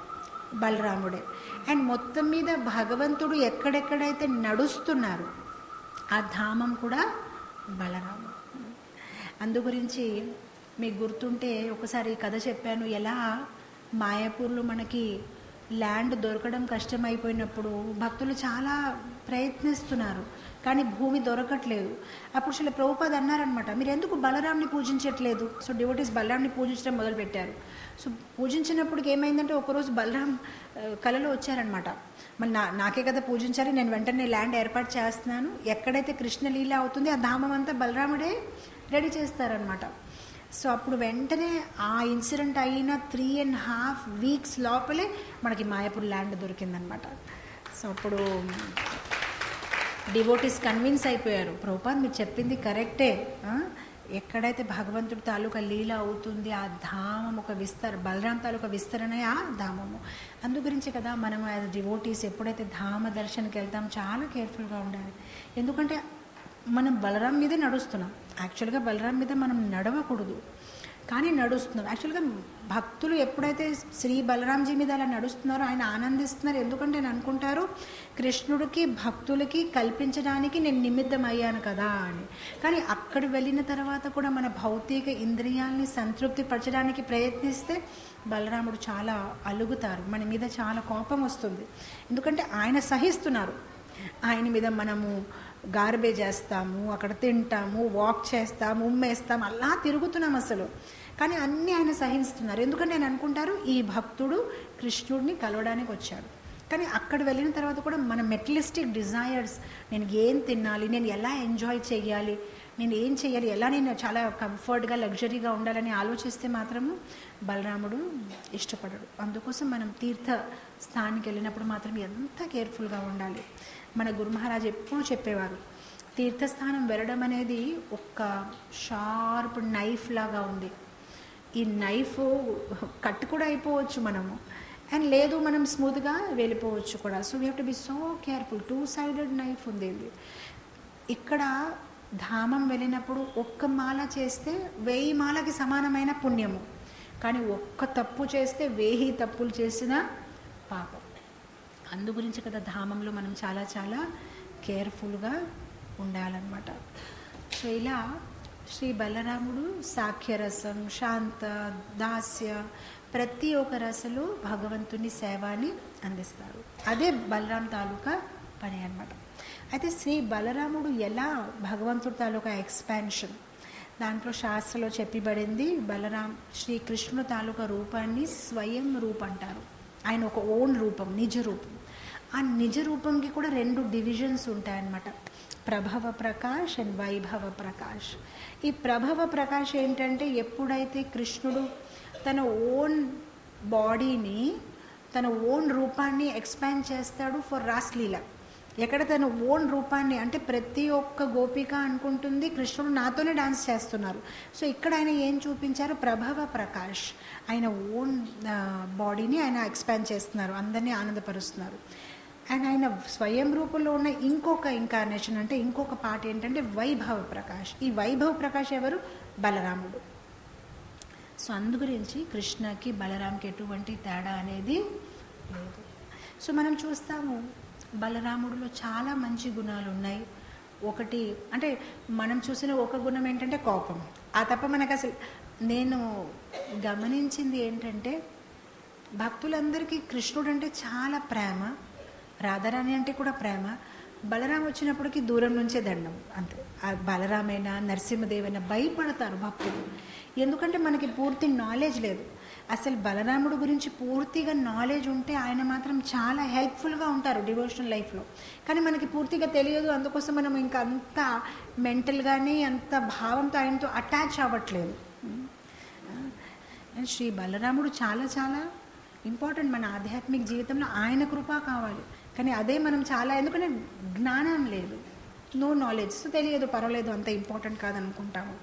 [SPEAKER 1] బలరాముడే అండ్ మొత్తం మీద భగవంతుడు ఎక్కడెక్కడైతే నడుస్తున్నారు ఆ ధామం కూడా బలరాము అందు గురించి మీకు గుర్తుంటే ఒకసారి కథ చెప్పాను ఎలా మాయాపూర్లో మనకి ల్యాండ్ దొరకడం కష్టమైపోయినప్పుడు భక్తులు చాలా ప్రయత్నిస్తున్నారు కానీ భూమి దొరకట్లేదు అప్పుడు శిల ప్రభుపాద్ అన్నారనమాట మీరు ఎందుకు బలరాంని పూజించట్లేదు సో డివోటీస్ బలరాంని పూజించడం మొదలుపెట్టారు సో పూజించినప్పుడు ఏమైందంటే ఒకరోజు బలరాం ఆ, కలలో వచ్చారనమాట మరి నా నాకే కదా పూజించారు నేను వెంటనే ల్యాండ్ ఏర్పాటు చేస్తున్నాను ఎక్కడైతే కృష్ణలీల అవుతుంది ఆ ధామం అంతా బలరాముడే రెడీ చేస్తారనమాట సో అప్పుడు వెంటనే ఆ ఇన్సిడెంట్ అయిన త్రీ అండ్ హాఫ్ వీక్స్ లోపలే మనకి మాయాపూర్ ల్యాండ్ దొరికిందనమాట సో అప్పుడు డివోటీస్ కన్విన్స్ అయిపోయారు ప్రభుపాద్ మీరు చెప్పింది కరెక్టే ఆ? ఎక్కడైతే భగవంతుడి తాలూకా లీల అవుతుంది ఆ ధామం ఒక విస్తర బలరాం తాలూకా విస్తరణే ఆ ధామము అందు గురించి కదా మనం యాజ్ డివోటీస్ ఎప్పుడైతే ధామ దర్శనకి వెళ్తాం చాలా కేర్ఫుల్గా ఉండాలి ఎందుకంటే మనం బలరాం మీదే నడుస్తున్నాం యాక్చువల్గా బలరాం మీద మనం నడవకూడదు కానీ నడుస్తున్నాం యాక్చువల్గా భక్తులు ఎప్పుడైతే శ్రీ బలరాంజీ మీద అలా నడుస్తున్నారో ఆయన ఆనందిస్తున్నారు ఎందుకంటే నేను అనుకుంటారు కృష్ణుడికి భక్తులకి కల్పించడానికి నేను నిమిత్తం అయ్యాను కదా అని కానీ అక్కడ వెళ్ళిన తర్వాత కూడా మన భౌతిక ఇంద్రియాల్ని సంతృప్తి పరచడానికి ప్రయత్నిస్తే బలరాముడు చాలా అలుగుతారు మన మీద చాలా కోపం వస్తుంది ఎందుకంటే ఆయన సహిస్తున్నారు ఆయన మీద మనము గార్బేజ్ చేస్తాము అక్కడ తింటాము వాక్ చేస్తాము ఉమ్మేస్తాము అలా తిరుగుతున్నాం అసలు కానీ అన్నీ ఆయన సహిస్తున్నారు ఎందుకంటే ఆయన అనుకుంటారు ఈ భక్తుడు కృష్ణుడిని కలవడానికి వచ్చాడు కానీ అక్కడ వెళ్ళిన తర్వాత కూడా మన మెటలిస్టిక్ డిజైర్స్ నేను ఏం తినాలి నేను ఎలా ఎంజాయ్ చేయాలి నేను ఏం చేయాలి ఎలా నేను చాలా కంఫర్ట్గా లగ్జరీగా ఉండాలని ఆలోచిస్తే మాత్రము బలరాముడు ఇష్టపడడు అందుకోసం మనం తీర్థ స్థానికి వెళ్ళినప్పుడు మాత్రం ఎంత కేర్ఫుల్గా ఉండాలి మన గురు మహారాజ్ ఎప్పుడూ చెప్పేవారు తీర్థస్థానం వెళ్ళడం అనేది ఒక షార్ప్ నైఫ్ లాగా ఉంది ఈ నైఫ్ కట్ కూడా అయిపోవచ్చు మనము అండ్ లేదు మనం స్మూత్గా వెళ్ళిపోవచ్చు కూడా so we have to be so careful two sided knife ఉంది ఇది ఇక్కడ ధామం వెళ్ళినప్పుడు ఒక్క మాల చేస్తే వెయ్యి మాలకి సమానమైన పుణ్యము కానీ ఒక్క తప్పు చేస్తే వెయ్యి తప్పులు చేసిన పాపం అందు గురించి కదా ధామంలో మనం చాలా చాలా కేర్ఫుల్గా ఉండాలన్నమాట సో ఇలా శ్రీ బలరాముడు సాఖ్యరసం శాంత దాస్య ప్రతి ఒక్క రసలు భగవంతుని సేవాని అందిస్తారు అదే బలరాం తాలూకా పని అన్నమాట అయితే శ్రీ బలరాముడు ఎలా భగవంతుడి తాలూకా ఎక్స్పాన్షన్ దాంట్లో శాస్త్రంలో చెప్పబడింది బలరాం శ్రీకృష్ణుడు తాలూకా రూపాన్ని స్వయం రూప్ అంటారు ఆయన ఒక ఓన్ రూపం నిజ రూపం ఆ నిజ రూపంకి కూడా రెండు డివిజన్స్ ఉంటాయన్నమాట ప్రభవ ప్రకాష్ అండ్ వైభవ ప్రకాష్ ఈ ప్రభవ ప్రకాష్ ఏంటంటే ఎప్పుడైతే కృష్ణుడు తన ఓన్ బాడీని తన ఓన్ రూపాన్ని ఎక్స్పాండ్ చేస్తాడు ఫర్ రాస్లీల ఎక్కడ తన ఓన్ రూపాన్ని అంటే ప్రతి ఒక్క గోపిక అనుకుంటుంది కృష్ణుడు నాతోనే డాన్స్ చేస్తున్నారు సో ఇక్కడ ఆయన ఏం చూపించారు ప్రభవ ప్రకాష్ ఆయన ఓన్ బాడీని ఆయన ఎక్స్పాండ్ చేస్తున్నారు అందరినీ ఆనందపరుస్తున్నారు అండ్ ఆయన స్వయం రూపంలో ఉన్న ఇంకొక ఇంకార్నేషన్ అంటే ఇంకొక పాట ఏంటంటే వైభవ ప్రకాష్ ఈ వైభవ ప్రకాష్ ఎవరు బలరాముడు సో అందు గురించి కృష్ణకి బలరాంకి ఎటువంటి తేడా అనేది లేదు సో మనం చూస్తాము బలరాముడిలో చాలా మంచి గుణాలు ఉన్నాయి ఒకటి అంటే మనం చూసిన ఒక గుణం ఏంటంటే కోపం ఆ తప్ప మనకు అసలు నేను గమనించింది ఏంటంటే భక్తులందరికీ కృష్ణుడు అంటే చాలా ప్రేమ రాధారాణి అంటే కూడా ప్రేమ బలరాం వచ్చినప్పటికీ దూరం నుంచే దండం అంతే ఆ బలరామైనా నరసింహదేవైనా భయపడతారు భక్తులు ఎందుకంటే మనకి పూర్తి నాలెడ్జ్ లేదు అసలు బలరాముడు గురించి పూర్తిగా నాలెడ్జ్ ఉంటే ఆయన మాత్రం చాలా హెల్ప్ఫుల్గా ఉంటారు డివోషనల్ లైఫ్లో కానీ మనకి పూర్తిగా తెలియదు అందుకోసం మనం ఇంకా అంత మెంటల్గానే అంత భావంతో ఆయనతో అటాచ్ అవ్వట్లేదు శ్రీ బలరాముడు చాలా చాలా ఇంపార్టెంట్ మన ఆధ్యాత్మిక జీవితంలో ఆయన కృప కావాలి కానీ అదే మనం చాలా ఎందుకంటే జ్ఞానం లేదు నో నాలెడ్జ్ సో తెలియదు పర్వాలేదు అంత ఇంపార్టెంట్ కాదనుకుంటాము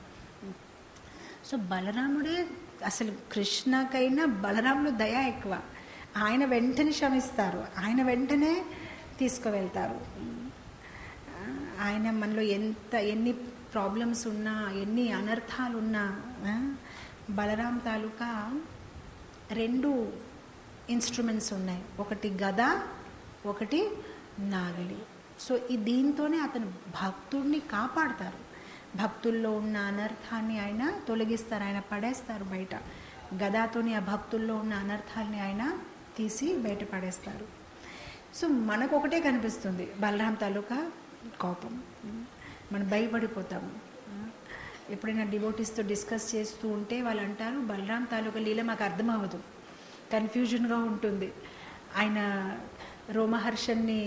[SPEAKER 1] సో బలరాముడే అసలు కృష్ణకైనా బలరాముడు దయ ఎక్కువ ఆయన వెంటనే క్షమిస్తారు ఆయన వెంటనే తీసుకువెళ్తారు ఆయన మనలో ఎంత ఎన్ని ప్రాబ్లమ్స్ ఉన్నా ఎన్ని అనర్థాలు ఉన్నా బలరాం తాలూకా రెండు ఇన్స్ట్రుమెంట్స్ ఉన్నాయి ఒకటి గద ఒకటి నాగలి సో ఈ దీంతోనే అతను భక్తుడిని కాపాడతారు భక్తుల్లో ఉన్న అనర్థాన్ని ఆయన తొలగిస్తారు ఆయన పడేస్తారు బయట గదాతోని ఆ భక్తుల్లో ఉన్న అనర్థాన్ని ఆయన తీసి బయట పడేస్తారు సో మనకు ఒకటే కనిపిస్తుంది బలరాం తాలూకా కోపం మనం భయపడిపోతాము ఎప్పుడైనా డివోటీస్తో డిస్కస్ చేస్తూ ఉంటే వాళ్ళు అంటారు బలరాం తాలూకా లీల మాకు అర్థం అవ్వదు కన్ఫ్యూజన్గా ఉంటుంది ఆయన రోమహర్షన్ని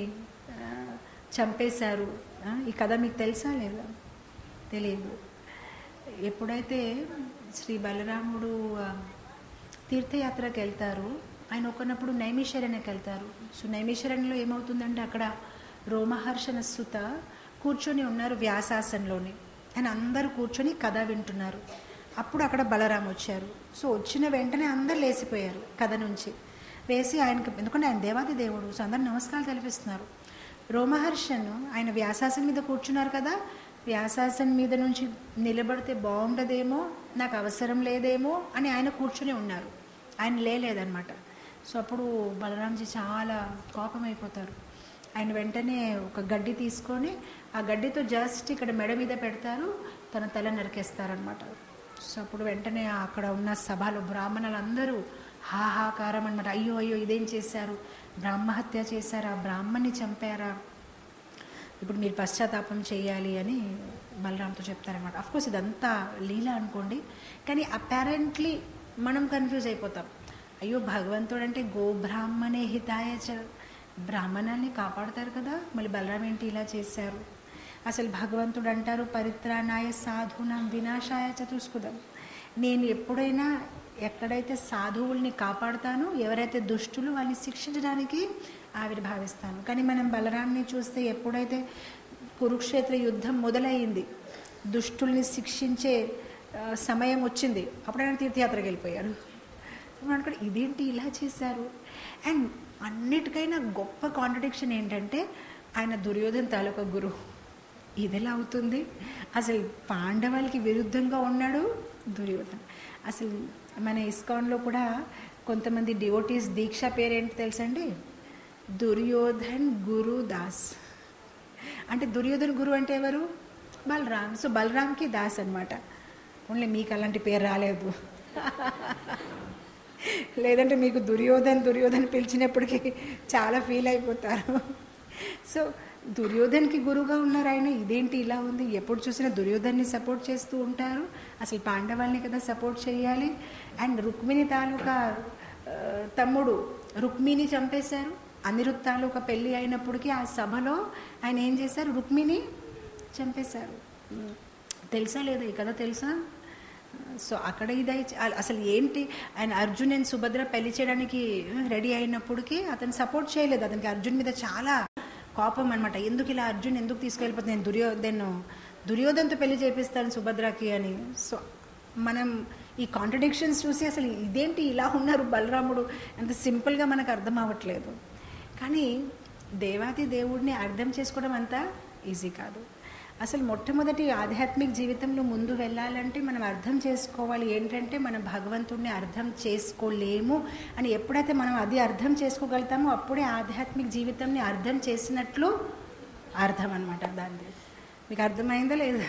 [SPEAKER 1] చంపేశారు ఈ కథ మీకు తెలుసా లేదా తెలియదు ఎప్పుడైతే శ్రీ బలరాముడు తీర్థయాత్రకి వెళ్తారు ఆయన ఒకనప్పుడు నైమిషరణ్యకి వెళ్తారు సో నైమిషరణ్యంలో ఏమవుతుందంటే అక్కడ రోమహర్షణ సుత కూర్చొని ఉన్నారు వ్యాసాసంలోని ఆయన అందరూ కూర్చొని కథ వింటున్నారు అప్పుడు అక్కడ బలరాం వచ్చారు సో వచ్చిన వెంటనే అందరు లేచిపోయారు కథ నుంచి వేసి ఆయనకి ఎందుకంటే ఆయన దేవాది దేవుడు సో అందరు నమస్కారాలు కల్పిస్తున్నారు రోమహర్షను ఆయన వ్యాసాసనం మీద కూర్చున్నారు కదా వ్యాసాసనం మీద నుంచి నిలబడితే బాగుండదేమో నాకు అవసరం లేదేమో అని ఆయన కూర్చుని ఉన్నారు ఆయన లేలేదనమాట సో అప్పుడు బలరాంజీ చాలా కోపం అయిపోతారు ఆయన వెంటనే ఒక గడ్డి తీసుకొని ఆ గడ్డితో జస్ట్ ఇక్కడ మెడ మీద పెడతారు తన తల నరికేస్తారనమాట సో అప్పుడు వెంటనే అక్కడ ఉన్న సభలో బ్రాహ్మణులందరూ హాహాకారం అనమాట అయ్యో అయ్యో ఇదేం చేశారు బ్రాహ్మహత్య చేశారా బ్రాహ్మణ్ణి చంపారా ఇప్పుడు మీరు పశ్చాత్తాపం చేయాలి అని బలరాంతో చెప్తారనమాట అఫ్కోర్స్ ఇదంతా లీల అనుకోండి కానీ అపారెంట్లీ మనం కన్ఫ్యూజ్ అయిపోతాం అయ్యో భగవంతుడు అంటే గోబ్రాహ్మణే హితాయ చ బ్రాహ్మణాన్ని కాపాడతారు కదా మళ్ళీ బలరాం ఏంటి ఇలా చేశారు అసలు భగవంతుడు అంటారు పరిత్రాణాయ సాధునాం వినాశాయ చతుష్కుదం నేను ఎప్పుడైనా ఎక్కడైతే సాధువుల్ని కాపాడుతానో ఎవరైతే దుష్టులు వాళ్ళని శిక్షించడానికి ఆవిర్భావిస్తాను కానీ మనం బలరాంని చూస్తే ఎప్పుడైతే కురుక్షేత్ర యుద్ధం మొదలయ్యింది దుష్టుల్ని శిక్షించే ఆ, సమయం వచ్చింది అప్పుడు ఆయన తీర్థయాత్రకి వెళ్ళిపోయారు మనం అనుకోండి ఇదేంటి ఇలా చేశారు అండ్ అన్నిటికైనా గొప్ప కాంట్రడిక్షన్ ఏంటంటే ఆయన దుర్యోధన తాలూకా గురువు ఇది ఎలా అవుతుంది అసలు పాండవులకి విరుద్ధంగా ఉన్నాడు దుర్యోధన అసలు మన ఇస్కాన్లో కూడా కొంతమంది డివోటీస్ దీక్ష పేరేంటి తెలుసండి దుర్యోధన్ గురు దాస్ అంటే దుర్యోధన్ గురు అంటే ఎవరు బలరామ్ సో బలరామ్కి దాస్ అన్నమాట ఓన్లీ మీకు అలాంటి పేరు రాలేదు లేదంటే మీకు దుర్యోధన్ దుర్యోధన్ పిలిచినప్పటికీ చాలా ఫీల్ అయిపోతారు సో దుర్యోధన్కి గురువుగా ఉన్నారు ఆయన ఇదేంటి ఇలా ఉంది ఎప్పుడు చూసినా దుర్యోధన్ని సపోర్ట్ చేస్తూ ఉంటారు అసలు పాండవాల్ని కదా సపోర్ట్ చేయాలి అండ్ రుక్మిణి తాలూకా ఆ, తమ్ముడు రుక్మిణి చంపేశారు అనిరుత్ తాలూకా పెళ్ళి అయినప్పటికీ ఆ సభలో ఆయన ఏం చేశారు రుక్మిణి చంపేశారు ఉమ్, తెలుసా లేదా ఈ కథ తెలుసా సో అక్కడ ఇదై అసలు ఏంటి ఆయన అర్జున్ అండ్ సుభద్ర పెళ్లి చేయడానికి రెడీ అయినప్పటికీ అతను సపోర్ట్ చేయలేదు అతనికి అర్జున్ మీద చాలా కోపం అనమాట ఎందుకు ఇలా అర్జున్ ఎందుకు తీసుకెళ్ళిపోతుంది నేను దుర్యోధన్ దుర్యోధన్తో పెళ్లి చేపిస్తాను సుభద్రకి అని సో మనం ఈ కాంట్రడిక్షన్స్ చూసి అసలు ఇదేంటి ఇలా ఉన్నారు బలరాముడు అంత సింపుల్గా మనకు అర్థం అవ్వట్లేదు కానీ దేవాది దేవుడిని అర్థం చేసుకోవడం అంత ఈజీ కాదు అసలు మొట్టమొదటి ఆధ్యాత్మిక జీవితంలో ముందు వెళ్ళాలంటే మనం అర్థం చేసుకోవాలి ఏంటంటే మనం భగవంతుడిని అర్థం చేసుకోలేము అని ఎప్పుడైతే మనం అది అర్థం చేసుకోగలుగుతామో అప్పుడే ఆధ్యాత్మిక జీవితంని అర్థం చేసినట్లు అర్థం అనమాట దాన్ని మీకు అర్థమైందా లేదా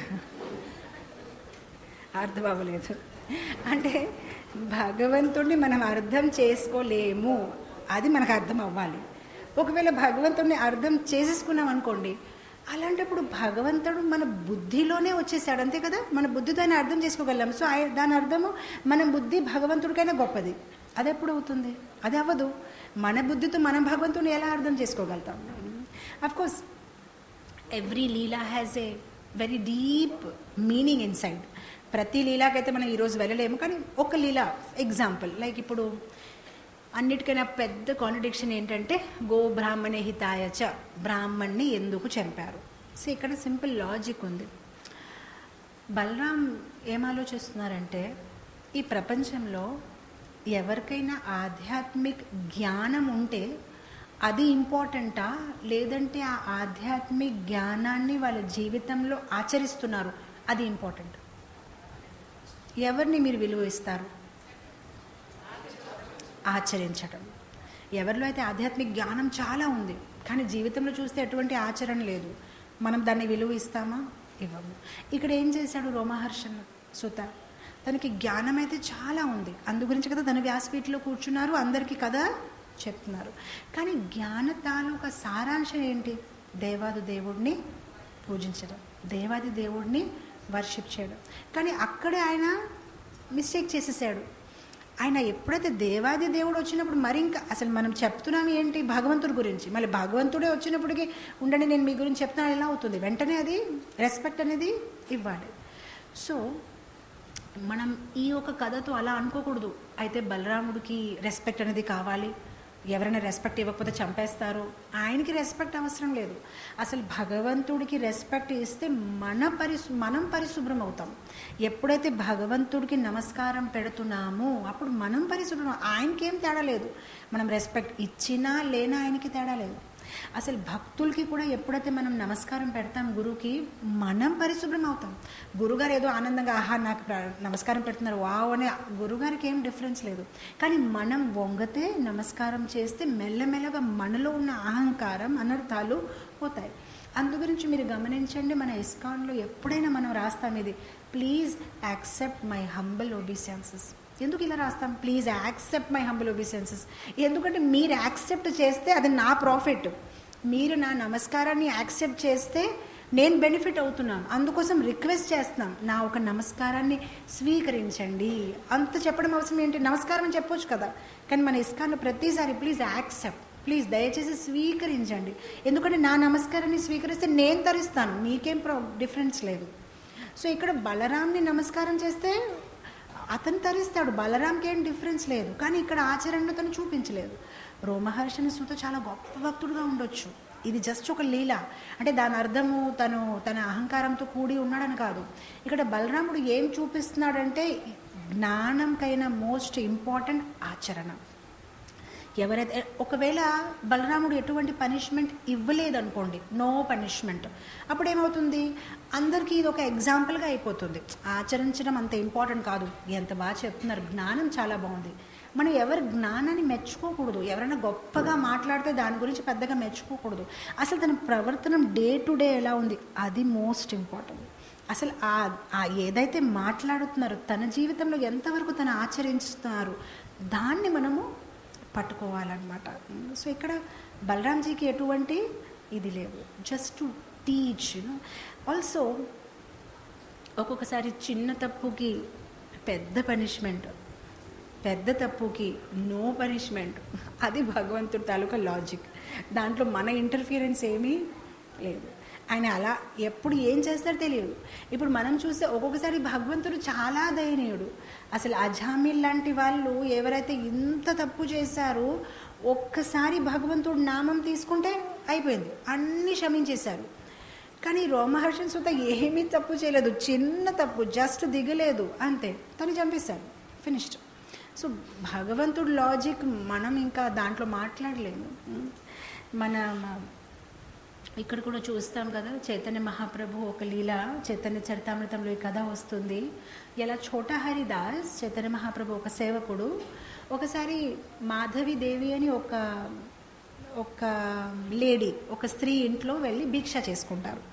[SPEAKER 1] అర్థం అవ్వలేదు అంటే భగవంతుడిని మనం అర్థం చేసుకోలేము అది మనకు అర్థం అవ్వాలి ఒకవేళ భగవంతుడిని అర్థం చేసేసుకున్నాం అనుకోండి అలాంటప్పుడు భగవంతుడు మన బుద్ధిలోనే వచ్చేసాడు అంతే కదా మన బుద్ధి దాన్ని అర్థం చేసుకోగలం సో ఆయ- దాని అర్థము మన బుద్ధి భగవంతుడికైనా గొప్పది అది ఎప్పుడు అవుతుంది అది అవ్వదు మన బుద్ధితో మనం భగవంతుడిని ఎలా అర్థం చేసుకోగలుగుతాం of course every lila has a very deep meaning inside ప్రతి లీలాకైతే మనం ఈరోజు వెళ్ళలేము కానీ ఒక లీలా ఎగ్జాంపుల్ లైక్ ఇప్పుడు అన్నిటికైనా పెద్ద కాంట్రడిక్షన్ ఏంటంటే గో బ్రాహ్మణే హితాయ చ బ్రాహ్మణ్ణి ఎందుకు చంపారు సో ఇక్కడ సింపుల్ లాజిక్ ఉంది బలరాం ఏం ఆలోచిస్తున్నారంటే ఈ ప్రపంచంలో ఎవరికైనా ఆధ్యాత్మిక జ్ఞానం ఉంటే అది ఇంపార్టెంటా లేదంటే ఆ ఆధ్యాత్మిక జ్ఞానాన్ని వాళ్ళ జీవితంలో ఆచరిస్తున్నారు అది ఇంపార్టెంట్ ఎవరిని మీరు విలువ ఇస్తారు ఆచరించడం ఎవరిలో అయితే ఆధ్యాత్మిక జ్ఞానం చాలా ఉంది కానీ జీవితంలో చూస్తే ఎటువంటి ఆచరణ లేదు మనం దాన్ని విలువ ఇస్తామా ఇవ్వము ఇక్కడ ఏం చేశాడు రోమహర్షన్ సుత తనకి జ్ఞానం అయితే చాలా ఉంది అందు గురించి కదా తన వ్యాసపీఠలో కూర్చున్నారు అందరికీ కదా చెప్తున్నారు కానీ జ్ఞాన తాలూకా సారాంశం ఏంటి దేవాది దేవుడిని పూజించడం దేవాది దేవుడిని వర్షిప్ చేయడం కానీ అక్కడే ఆయన మిస్టేక్ చేసేసాడు ఆయన ఎప్పుడైతే దేవాది దేవుడు వచ్చినప్పుడు మరి ఇంకా అసలు మనం చెప్తున్నాం ఏంటి భగవంతుడి గురించి మళ్ళీ భగవంతుడే వచ్చినప్పటికీ ఉండండి నేను మీ గురించి చెప్తాను ఎలా అవుతుంది వెంటనే అది రెస్పెక్ట్ అనేది ఇవ్వాలి సో మనం ఈ ఒక కథతో అలా అనుకోకూడదు అయితే బలరాముడికి రెస్పెక్ట్ అనేది కావాలి ఎవరైనా రెస్పెక్ట్ ఇవ్వకపోతే చంపేస్తారు ఆయనకి రెస్పెక్ట్ అవసరం లేదు అసలు భగవంతుడికి రెస్పెక్ట్ ఇస్తే మన పరిశు మనం పరిశుభ్రం అవుతాం ఎప్పుడైతే భగవంతుడికి నమస్కారం పెడుతున్నామో అప్పుడు మనం పరిశుభ్రం ఆయనకి ఏం తేడా లేదు మనం రెస్పెక్ట్ ఇచ్చినా లేనా ఆయనకి తేడా లేదు అసలు భక్తులకి కూడా ఎప్పుడైతే మనం నమస్కారం పెడతాం గురువుకి మనం పరిశుభ్రం అవుతాం గురుగారు ఏదో ఆనందంగా ఆహా నాకు ప్ర- నమస్కారం పెడుతున్నారు వావ్ అనే గురుగారికి ఏం డిఫరెన్స్ లేదు కానీ మనం వంగతే నమస్కారం చేస్తే మెల్లమెల్లగా మనలో ఉన్న అహంకారం అనర్థాలు పోతాయి అందు గురించి మీరు గమనించండి మన ఇస్కాన్లో ఎప్పుడైనా మనం రాస్తాం ఇది please accept my humble obeisances ఎందుకు ఇలా రాస్తాం please accept my humble obeisances ఎందుకంటే మీరు యాక్సెప్ట్ చేస్తే అది నా ప్రాఫిట్ మీరు నా నమస్కారాన్ని యాక్సెప్ట్ చేస్తే నేను బెనిఫిట్ అవుతున్నాను అందుకోసం రిక్వెస్ట్ చేస్తున్నాం నా ఒక నమస్కారాన్ని స్వీకరించండి అంత చెప్పడం అవసరం ఏంటి నమస్కారం అని చెప్పొచ్చు కదా కానీ మన ఇస్కాన్లో ప్రతిసారి ప్లీజ్ యాక్సెప్ట్ ప్లీజ్ దయచేసి స్వీకరించండి ఎందుకంటే నా నమస్కారాన్ని స్వీకరిస్తే నేను తరిస్తాను మీకేం ప్రా డిఫరెన్స్ లేదు సో ఇక్కడ బలరాంని నమస్కారం చేస్తే అతను తరిస్తాడు బలరాంకి ఏం డిఫరెన్స్ లేదు కానీ ఇక్కడ ఆచరణలో తను చూపించలేదు రోమహర్షణ సూత చాలా గొప్ప భక్తుడుగా ఉండొచ్చు ఇది జస్ట్ ఒక లీల అంటే దాని అర్థము తను తన అహంకారంతో కూడి ఉన్నాడని కాదు ఇక్కడ బలరాముడు ఏం చూపిస్తున్నాడంటే జ్ఞానంకైనా మోస్ట్ ఇంపార్టెంట్ ఆచరణ ఎవరైతే ఒకవేళ బలరాముడు ఎటువంటి పనిష్మెంట్ ఇవ్వలేదనుకోండి నో పనిష్మెంట్ అప్పుడు ఏమవుతుంది అందరికీ ఇది ఒక ఎగ్జాంపుల్గా అయిపోతుంది ఆచరించడం అంత ఇంపార్టెంట్ కాదు ఎంత బాగా చెప్తున్నారు జ్ఞానం చాలా బాగుంది మనం ఎవరి జ్ఞానాన్ని మెచ్చుకోకూడదు ఎవరైనా గొప్పగా మాట్లాడితే దాని గురించి పెద్దగా మెచ్చుకోకూడదు అసలు తన ప్రవర్తన డే టు డే ఎలా ఉంది అది మోస్ట్ ఇంపార్టెంట్ అసలు ఆ ఆ ఏదైతే మాట్లాడుతున్నారో తన జీవితంలో ఎంతవరకు తను ఆచరిస్తున్నారు దాన్ని మనము పట్టుకోవాలన్నమాట సో ఇక్కడ బలరాంజీకి ఎటువంటి ఇది లేదు జస్ట్ టు టీచ్ ఆల్సో ఒక్కొక్కసారి చిన్న తప్పుకి పెద్ద పనిష్మెంట్ పెద్ద తప్పుకి నో పనిష్మెంట్ అది భగవంతుడి తాలూకా లాజిక్ దాంట్లో మన ఇంటర్ఫియరెన్స్ ఏమీ లేదు ఆయన అలా ఎప్పుడు ఏం చేస్తారో తెలియదు ఇప్పుడు మనం చూస్తే ఒక్కొక్కసారి భగవంతుడు చాలా దయనీయుడు అసలు అజామిల్ లాంటి వాళ్ళు ఎవరైతే ఇంత తప్పు చేశారో ఒక్కసారి భగవంతుడు నామం తీసుకుంటే అయిపోయింది అన్నీ క్షమించేశారు కానీ రోమహర్షన్ సుత ఏమీ తప్పు చేయలేదు చిన్న తప్పు జస్ట్ దిగలేదు అంతే తను చంపేశాడు ఫినిష్డ్ సో భగవంతుడు లాజిక్ మనం ఇంకా దాంట్లో మాట్లాడలేము మన ఇక్కడ కూడా చూస్తాం కదా చైతన్య మహాప్రభు ఒక లీల చైతన్య చరితామృతంలో ఈ కథ వస్తుంది ఇలా ఛోటా హరిదాస్ చైతన్య మహాప్రభు ఒక సేవకుడు ఒకసారి మాధవి దేవి అని ఒక ఒక లేడీ ఒక స్త్రీ ఇంట్లో వెళ్ళి భిక్ష చేసుకుంటారు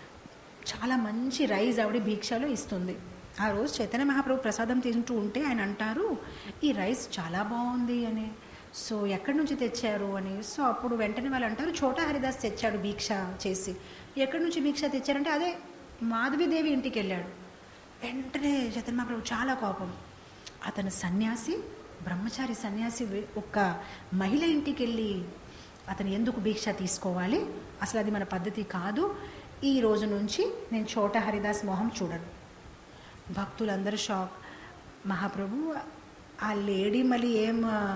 [SPEAKER 1] చాలా మంచి రైస్ ఆవిడ భిక్షలో ఇస్తుంది ఆ రోజు చైతన్య మహాప్రభు ప్రసాదం తింటూ ఉంటే ఆయన అంటారు ఈ రైస్ చాలా బాగుంది అని సో ఎక్కడి నుంచి తెచ్చారు అని సో అప్పుడు వెంటనే వాళ్ళు అంటారు చోటా హరిదాస్ తెచ్చాడు భిక్ష చేసి ఎక్కడి నుంచి భిక్ష తెచ్చారంటే అదే మాధవిదేవి ఇంటికి వెళ్ళాడు వెంటనే చైతన్య మహాప్రభు చాలా కోపం అతను సన్యాసి బ్రహ్మచారి సన్యాసి ఒక మహిళ ఇంటికి వెళ్ళి అతను ఎందుకు భిక్ష తీసుకోవాలి అసలు అది మన పద్ధతి కాదు ఈ రోజు నుంచి నేను చోట హరిదాస్ మొహం చూడను భక్తులందరూ షాక్ మహాప్రభు ఆ లేడీ మళ్ళీ ఏం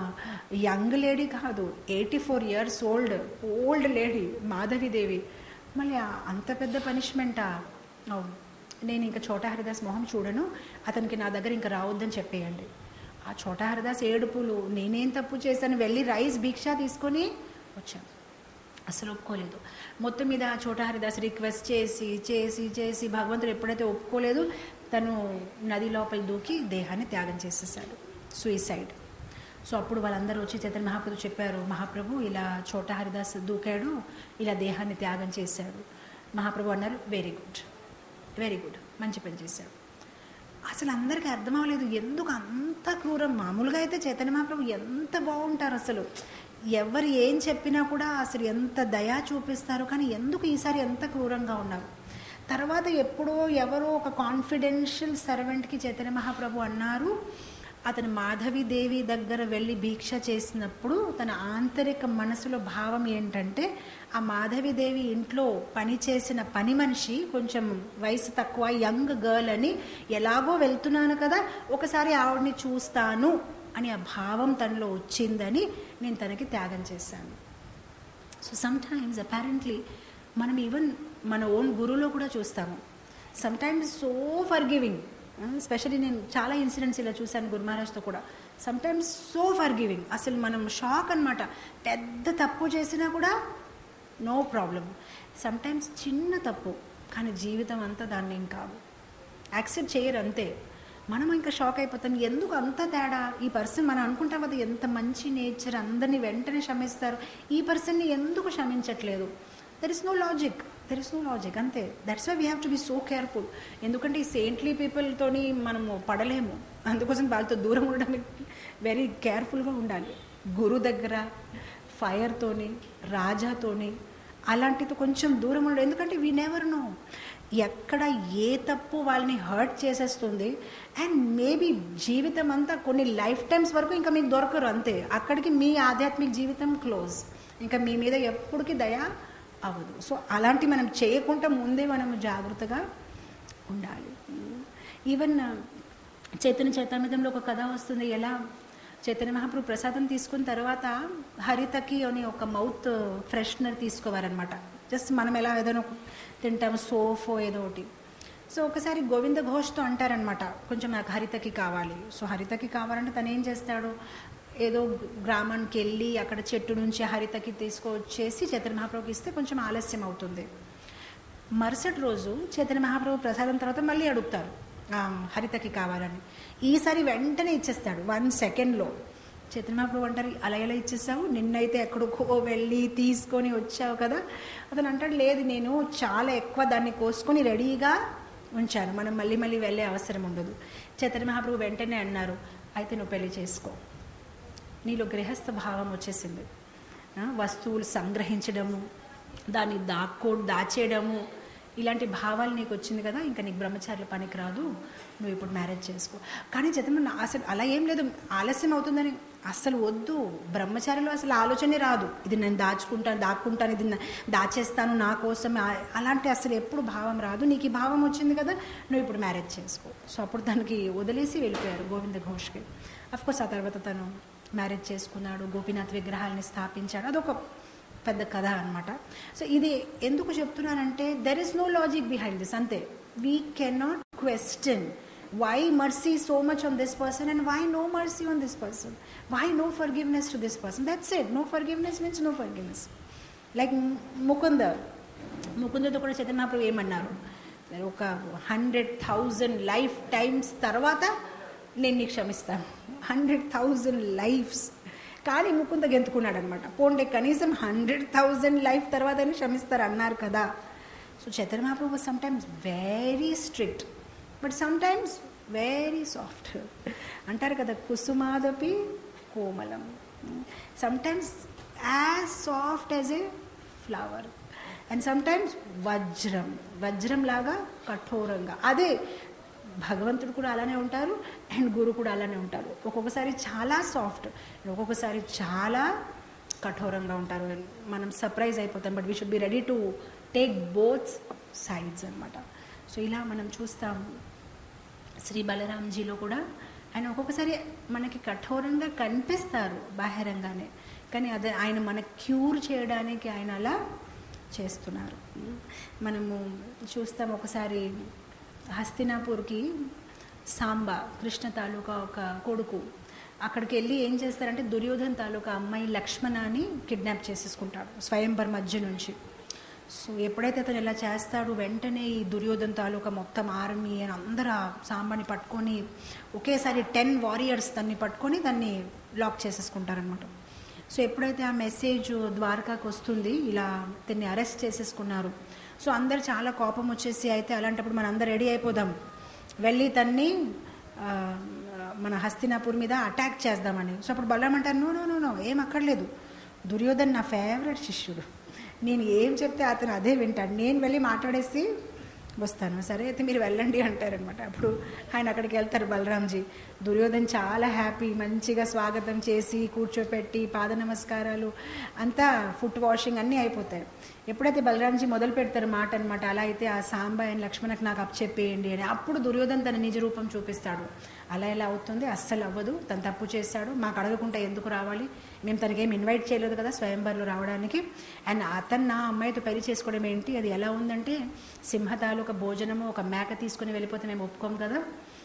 [SPEAKER 1] యంగ్ లేడీ కాదు eighty four years old old lady Madhavidevi మళ్ళీ అంత పెద్ద పనిష్మెంటా అవును నేను ఇంకా చోటా హరిదాస్ మొహం చూడను అతనికి నా దగ్గర ఇంకా రావద్దని చెప్పేయండి ఆ చోటా హరిదాస్ ఏడుపులు నేనేం తప్పు చేశాను వెళ్ళి రైస్ భిక్ష తీసుకొని వచ్చాను అసలు ఒప్పుకోలేదు మొత్తం మీద ఆ చోటా హరిదాస్ రిక్వెస్ట్ చేసి చేసి చేసి భగవంతుడు ఎప్పుడైతే ఒప్పుకోలేదు తను నది లోపల దూకి దేహాన్ని త్యాగం చేసేసాడు సూయిసైడ్ సో అప్పుడు వాళ్ళందరూ వచ్చి చైతన్య మహాప్రభు చెప్పారు మహాప్రభు ఇలా చోటా హరిదాస్ దూకాడు ఇలా దేహాన్ని త్యాగం చేశాడు మహాప్రభు అన్నారు వెరీ గుడ్ వెరీ గుడ్ మంచి పని చేశాడు అసలు అందరికీ అర్థం అవ్వలేదు ఎందుకు అంత క్రూరం మామూలుగా అయితే చైతన్య మహాప్రభు ఎంత బాగుంటారు అసలు ఎవరు ఏం చెప్పినా కూడా అసలు ఎంత దయా చూపిస్తారు కానీ ఎందుకు ఈసారి ఎంత క్రూరంగా ఉన్నారు తర్వాత ఎప్పుడో ఎవరో ఒక కాన్ఫిడెన్షియల్ సర్వెంట్కి చైతన్య మహాప్రభు అన్నారు అతను మాధవిదేవి దగ్గర వెళ్ళి భిక్ష చేసినప్పుడు తన ఆంతరిక మనసులో భావం ఏంటంటే ఆ మాధవిదేవి ఇంట్లో పని చేసిన పని మనిషి కొంచెం వయసు తక్కువ యంగ్ గర్ల్ అని ఎలాగో వెళ్తున్నాను కదా ఒకసారి ఆవిడని చూస్తాను అని ఆ భావం తనలో వచ్చిందని నేను తనకి త్యాగం చేశాను సో సమ్ టైమ్స్ అపారెంట్లీ మనం ఈవెన్ మన ఓన్ గురువులో కూడా చూస్తాము sometimes so for giving specially నేను చాలా ఇన్సిడెంట్స్ ఇలా చూశాను గురు మహారాజ్తో కూడా sometimes so for giving అసలు మనం షాక్ అనమాట పెద్ద తప్పు చేసినా కూడా నో ప్రాబ్లం సమ్ టైమ్స్ చిన్న తప్పు కానీ జీవితం అంతా దాన్ని ఏం కాదు యాక్సెప్ట్ చేయరు అంతే మనం ఇంకా షాక్ అయిపోతాం ఎందుకు అంత తేడా ఈ పర్సన్ మనం అనుకుంటాం కదా ఎంత మంచి నేచర్ అందరినీ వెంటనే క్షమిస్తారు ఈ పర్సన్ని ఎందుకు క్షమించట్లేదు there is no logic there is no logic అంతే that's why we have to be so careful ఎందుకంటే ఈ సెయింట్లీ పీపుల్తోని మనము పడలేము అందుకోసం వాళ్ళతో దూరం ఉండడానికి వెరీ కేర్ఫుల్గా ఉండాలి గురు దగ్గర ఫైర్తోని రాజాతోని అలాంటిది కొంచెం దూరం ఉండడం ఎందుకంటే వీ నెవర్ నో ఎక్కడ ఏ తప్పు వాళ్ళని హర్ట్ చేసేస్తుంది అండ్ మేబీ జీవితం అంతా కొన్ని లైఫ్ టైమ్స్ వరకు ఇంకా మీకు దొరకరు అంతే అక్కడికి మీ ఆధ్యాత్మిక జీవితం క్లోజ్ ఇంకా మీ మీద ఎప్పటికీ దయ అవ్వదు సో అలాంటి మనం చేయకుండా ముందే మనం జాగ్రత్తగా ఉండాలి ఈవెన్ చైతన్య చైతన్యంలో ఒక కథ వస్తుంది ఎలా చైతన్య మహాప్రభు ప్రసాదం తీసుకున్న తర్వాత హరితకి అని ఒక మౌత్ ఫ్రెషనర్ తీసుకోవాలన్నమాట జస్ట్ మనం ఎలా ఏదైనా ఒక తింటాము సోఫో ఏదో ఒకటి సో ఒకసారి గోవింద ఘోష్తో అంటారనమాట కొంచెం నాకు హరితకి కావాలి సో హరితకి కావాలంటే తను ఏం చేస్తాడు ఏదో గ్రామానికి వెళ్ళి అక్కడ చెట్టు నుంచి హరితకి తీసుకొచ్చేసి చైతన్య మహాప్రభుకి ఇస్తే కొంచెం ఆలస్యం అవుతుంది మరుసటి రోజు చైతన్య మహాప్రభు ప్రసాదం తర్వాత మళ్ళీ అడుగుతారు ఆ, హరితకి కావాలని ఈసారి వెంటనే ఇచ్చేస్తాడు వన్ సెకండ్లో చైతన్య మహాప్రభు అంటారు అలా ఎలా ఇచ్చేసావు నిన్నైతే ఎక్కడికో వెళ్ళి తీసుకొని వచ్చావు కదా అతను అంటాడు లేదు నేను చాలా ఎక్కువ దాన్ని కోసుకొని రెడీగా ఉంచాను మనం మళ్ళీ మళ్ళీ వెళ్ళే అవసరం ఉండదు చైతన్య మహాప్రభు వెంటనే అన్నారు అయితే నువ్వు పెళ్లి చేసుకో నీలో గృహస్థ భావం వచ్చేసింది ఆ, వస్తువులు సంగ్రహించడము దాన్ని దాక్కో దాచేయడము ఇలాంటి భావాలు నీకు వచ్చింది కదా ఇంకా నీకు బ్రహ్మచారుల పనికి రాదు నువ్వు ఇప్పుడు మ్యారేజ్ చేసుకో కానీ జతమ అసలు అలా ఏం లేదు ఆలస్యం అవుతుందని అసలు వద్దు బ్రహ్మచారిలో అసలు ఆలోచనే రాదు ఇది నేను దాచుకుంటాను దాక్కుంటాను ఇది నా- దాచేస్తాను నా కోసం ఆ- అలాంటి అసలు ఎప్పుడు భావం రాదు నీకు ఈ భావం వచ్చింది కదా నువ్వు ఇప్పుడు మ్యారేజ్ చేసుకో సో అప్పుడు తనకి వదిలేసి వెళ్ళిపోయారు గోవింద ఘోష్కి కోర్స్ ఆ తర్వాత తను మ్యారేజ్ చేసుకున్నాడు గోపీనాథ్ విగ్రహాలని స్థాపించాడు అదొక పెద్ద కథ అనమాట సో ఇది ఎందుకు చెప్తున్నానంటే there is no logic behind this అంతే we cannot question why mercy so much on this person and why no mercy on this person why no forgiveness to this person that's it no forgiveness means no forgiveness like Mukunda ముకుందతో కూడా చైతన్య మహాప్రభు ఏమన్నారు ఒక హండ్రెడ్ థౌజండ్ లైఫ్ టైమ్స్ తర్వాత నేను నీకు క్షమిస్తాను హండ్రెడ్ థౌజండ్ లైఫ్స్ కానీ ముకుంద గెంతుకున్నాడు అనమాట పోండే కనీసం హండ్రెడ్ థౌజండ్ లైఫ్ తర్వాత క్షమిస్తారు అన్నారు కదా so Chaitanya Mahaprabhu sometimes very strict but sometimes very soft అంటారు కదా కుసుమాదపి కోమలం sometimes as soft as a flower and sometimes వజ్రం వజ్రం లాగా కఠోరంగా అదే భగవంతుడు కూడా అలానే ఉంటారు అండ్ గురు కూడా అలానే ఉంటారు ఒక్కొక్కసారి చాలా సాఫ్ట్ ఒక్కొక్కసారి చాలా కఠోరంగా ఉంటారు మనం సర్ప్రైజ్ అయిపోతాం but we should be ready to take both sides అనమాట సో ఇలా మనం చూస్తాం శ్రీ బలరాంజీలో కూడా ఆయన ఒక్కొక్కసారి మనకి కఠోరంగా కనిపిస్తారు బాహ్యంగానే కానీ అదే ఆయన మన క్యూర్ చేయడానికి ఆయన అలా చేస్తున్నారు మనము చూస్తాం ఒకసారి హస్తినాపూర్కి సాంబ కృష్ణ తాలూకా ఒక కొడుకు అక్కడికి వెళ్ళి ఏం చేస్తారంటే దుర్యోధన్ తాలూకా అమ్మాయి లక్ష్మణాని కిడ్నాప్ చేసేసుకుంటాడు స్వయంవర్ మధ్య నుంచి సో ఎప్పుడైతే అతను ఇలా చేస్తాడు వెంటనే ఈ దుర్యోధన్ తాలూకా మొత్తం ఆర్మీ అని అందరూ ఆ సాంబాని పట్టుకొని ఒకేసారి టెన్ వారియర్స్ దాన్ని పట్టుకొని దాన్ని లాక్ చేసేసుకుంటారనమాట సో ఎప్పుడైతే ఆ మెసేజ్ ద్వారకాకు వస్తుంది ఇలా దీన్ని అరెస్ట్ చేసేసుకున్నారు సో అందరు చాలా కోపం వచ్చేసి అయితే అలాంటప్పుడు మనం అందరు రెడీ అయిపోదాం వెళ్ళి తన్ని ఆ, మన హస్తినాపూర్ మీద అటాక్ చేద్దామని సో అప్పుడు బలరాం అంటారు నో నో నో నో ఏం అక్కర్లేదు దుర్యోధన్ నా ఫేవరెట్ శిష్యుడు నేను ఏం చెప్తే అతను అదే వింటాడు నేను వెళ్ళి మాట్లాడేసి వస్తాను సరే అయితే మీరు వెళ్ళండి అంటారనమాట అప్పుడు ఆయన అక్కడికి వెళ్తారు బలరాంజీ దుర్యోధన్ చాలా హ్యాపీ మంచిగా స్వాగతం చేసి కూర్చోపెట్టి పాద నమస్కారాలు అంతా ఫుట్ వాషింగ్ అన్నీ అయిపోతాయి ఎప్పుడైతే బలరాంజీ మొదలు పెడతారు మాట అనమాట అలా అయితే ఆ సాంబ అండ్ లక్ష్మణకు నాకు అప్పచెప్పేయండి అని అప్పుడు దుర్యోధన్ తన నిజ రూపం చూపిస్తాడు అలా ఎలా అవుతుంది అస్సలు అవ్వదు తను తప్పు చేశాడు మాకు అడగకుండా ఎందుకు రావాలి మేము తనకేం ఇన్వైట్ చేయలేదు కదా స్వయంవరంలో రావడానికి అండ్ అతను నా అమ్మాయితో పెళ్లి చేసుకోవడం ఏంటి అది ఎలా ఉందంటే సింహతాలు ఒక భోజనము ఒక మేక తీసుకుని వెళ్ళిపోతే మేము ఒప్పుకోం కదా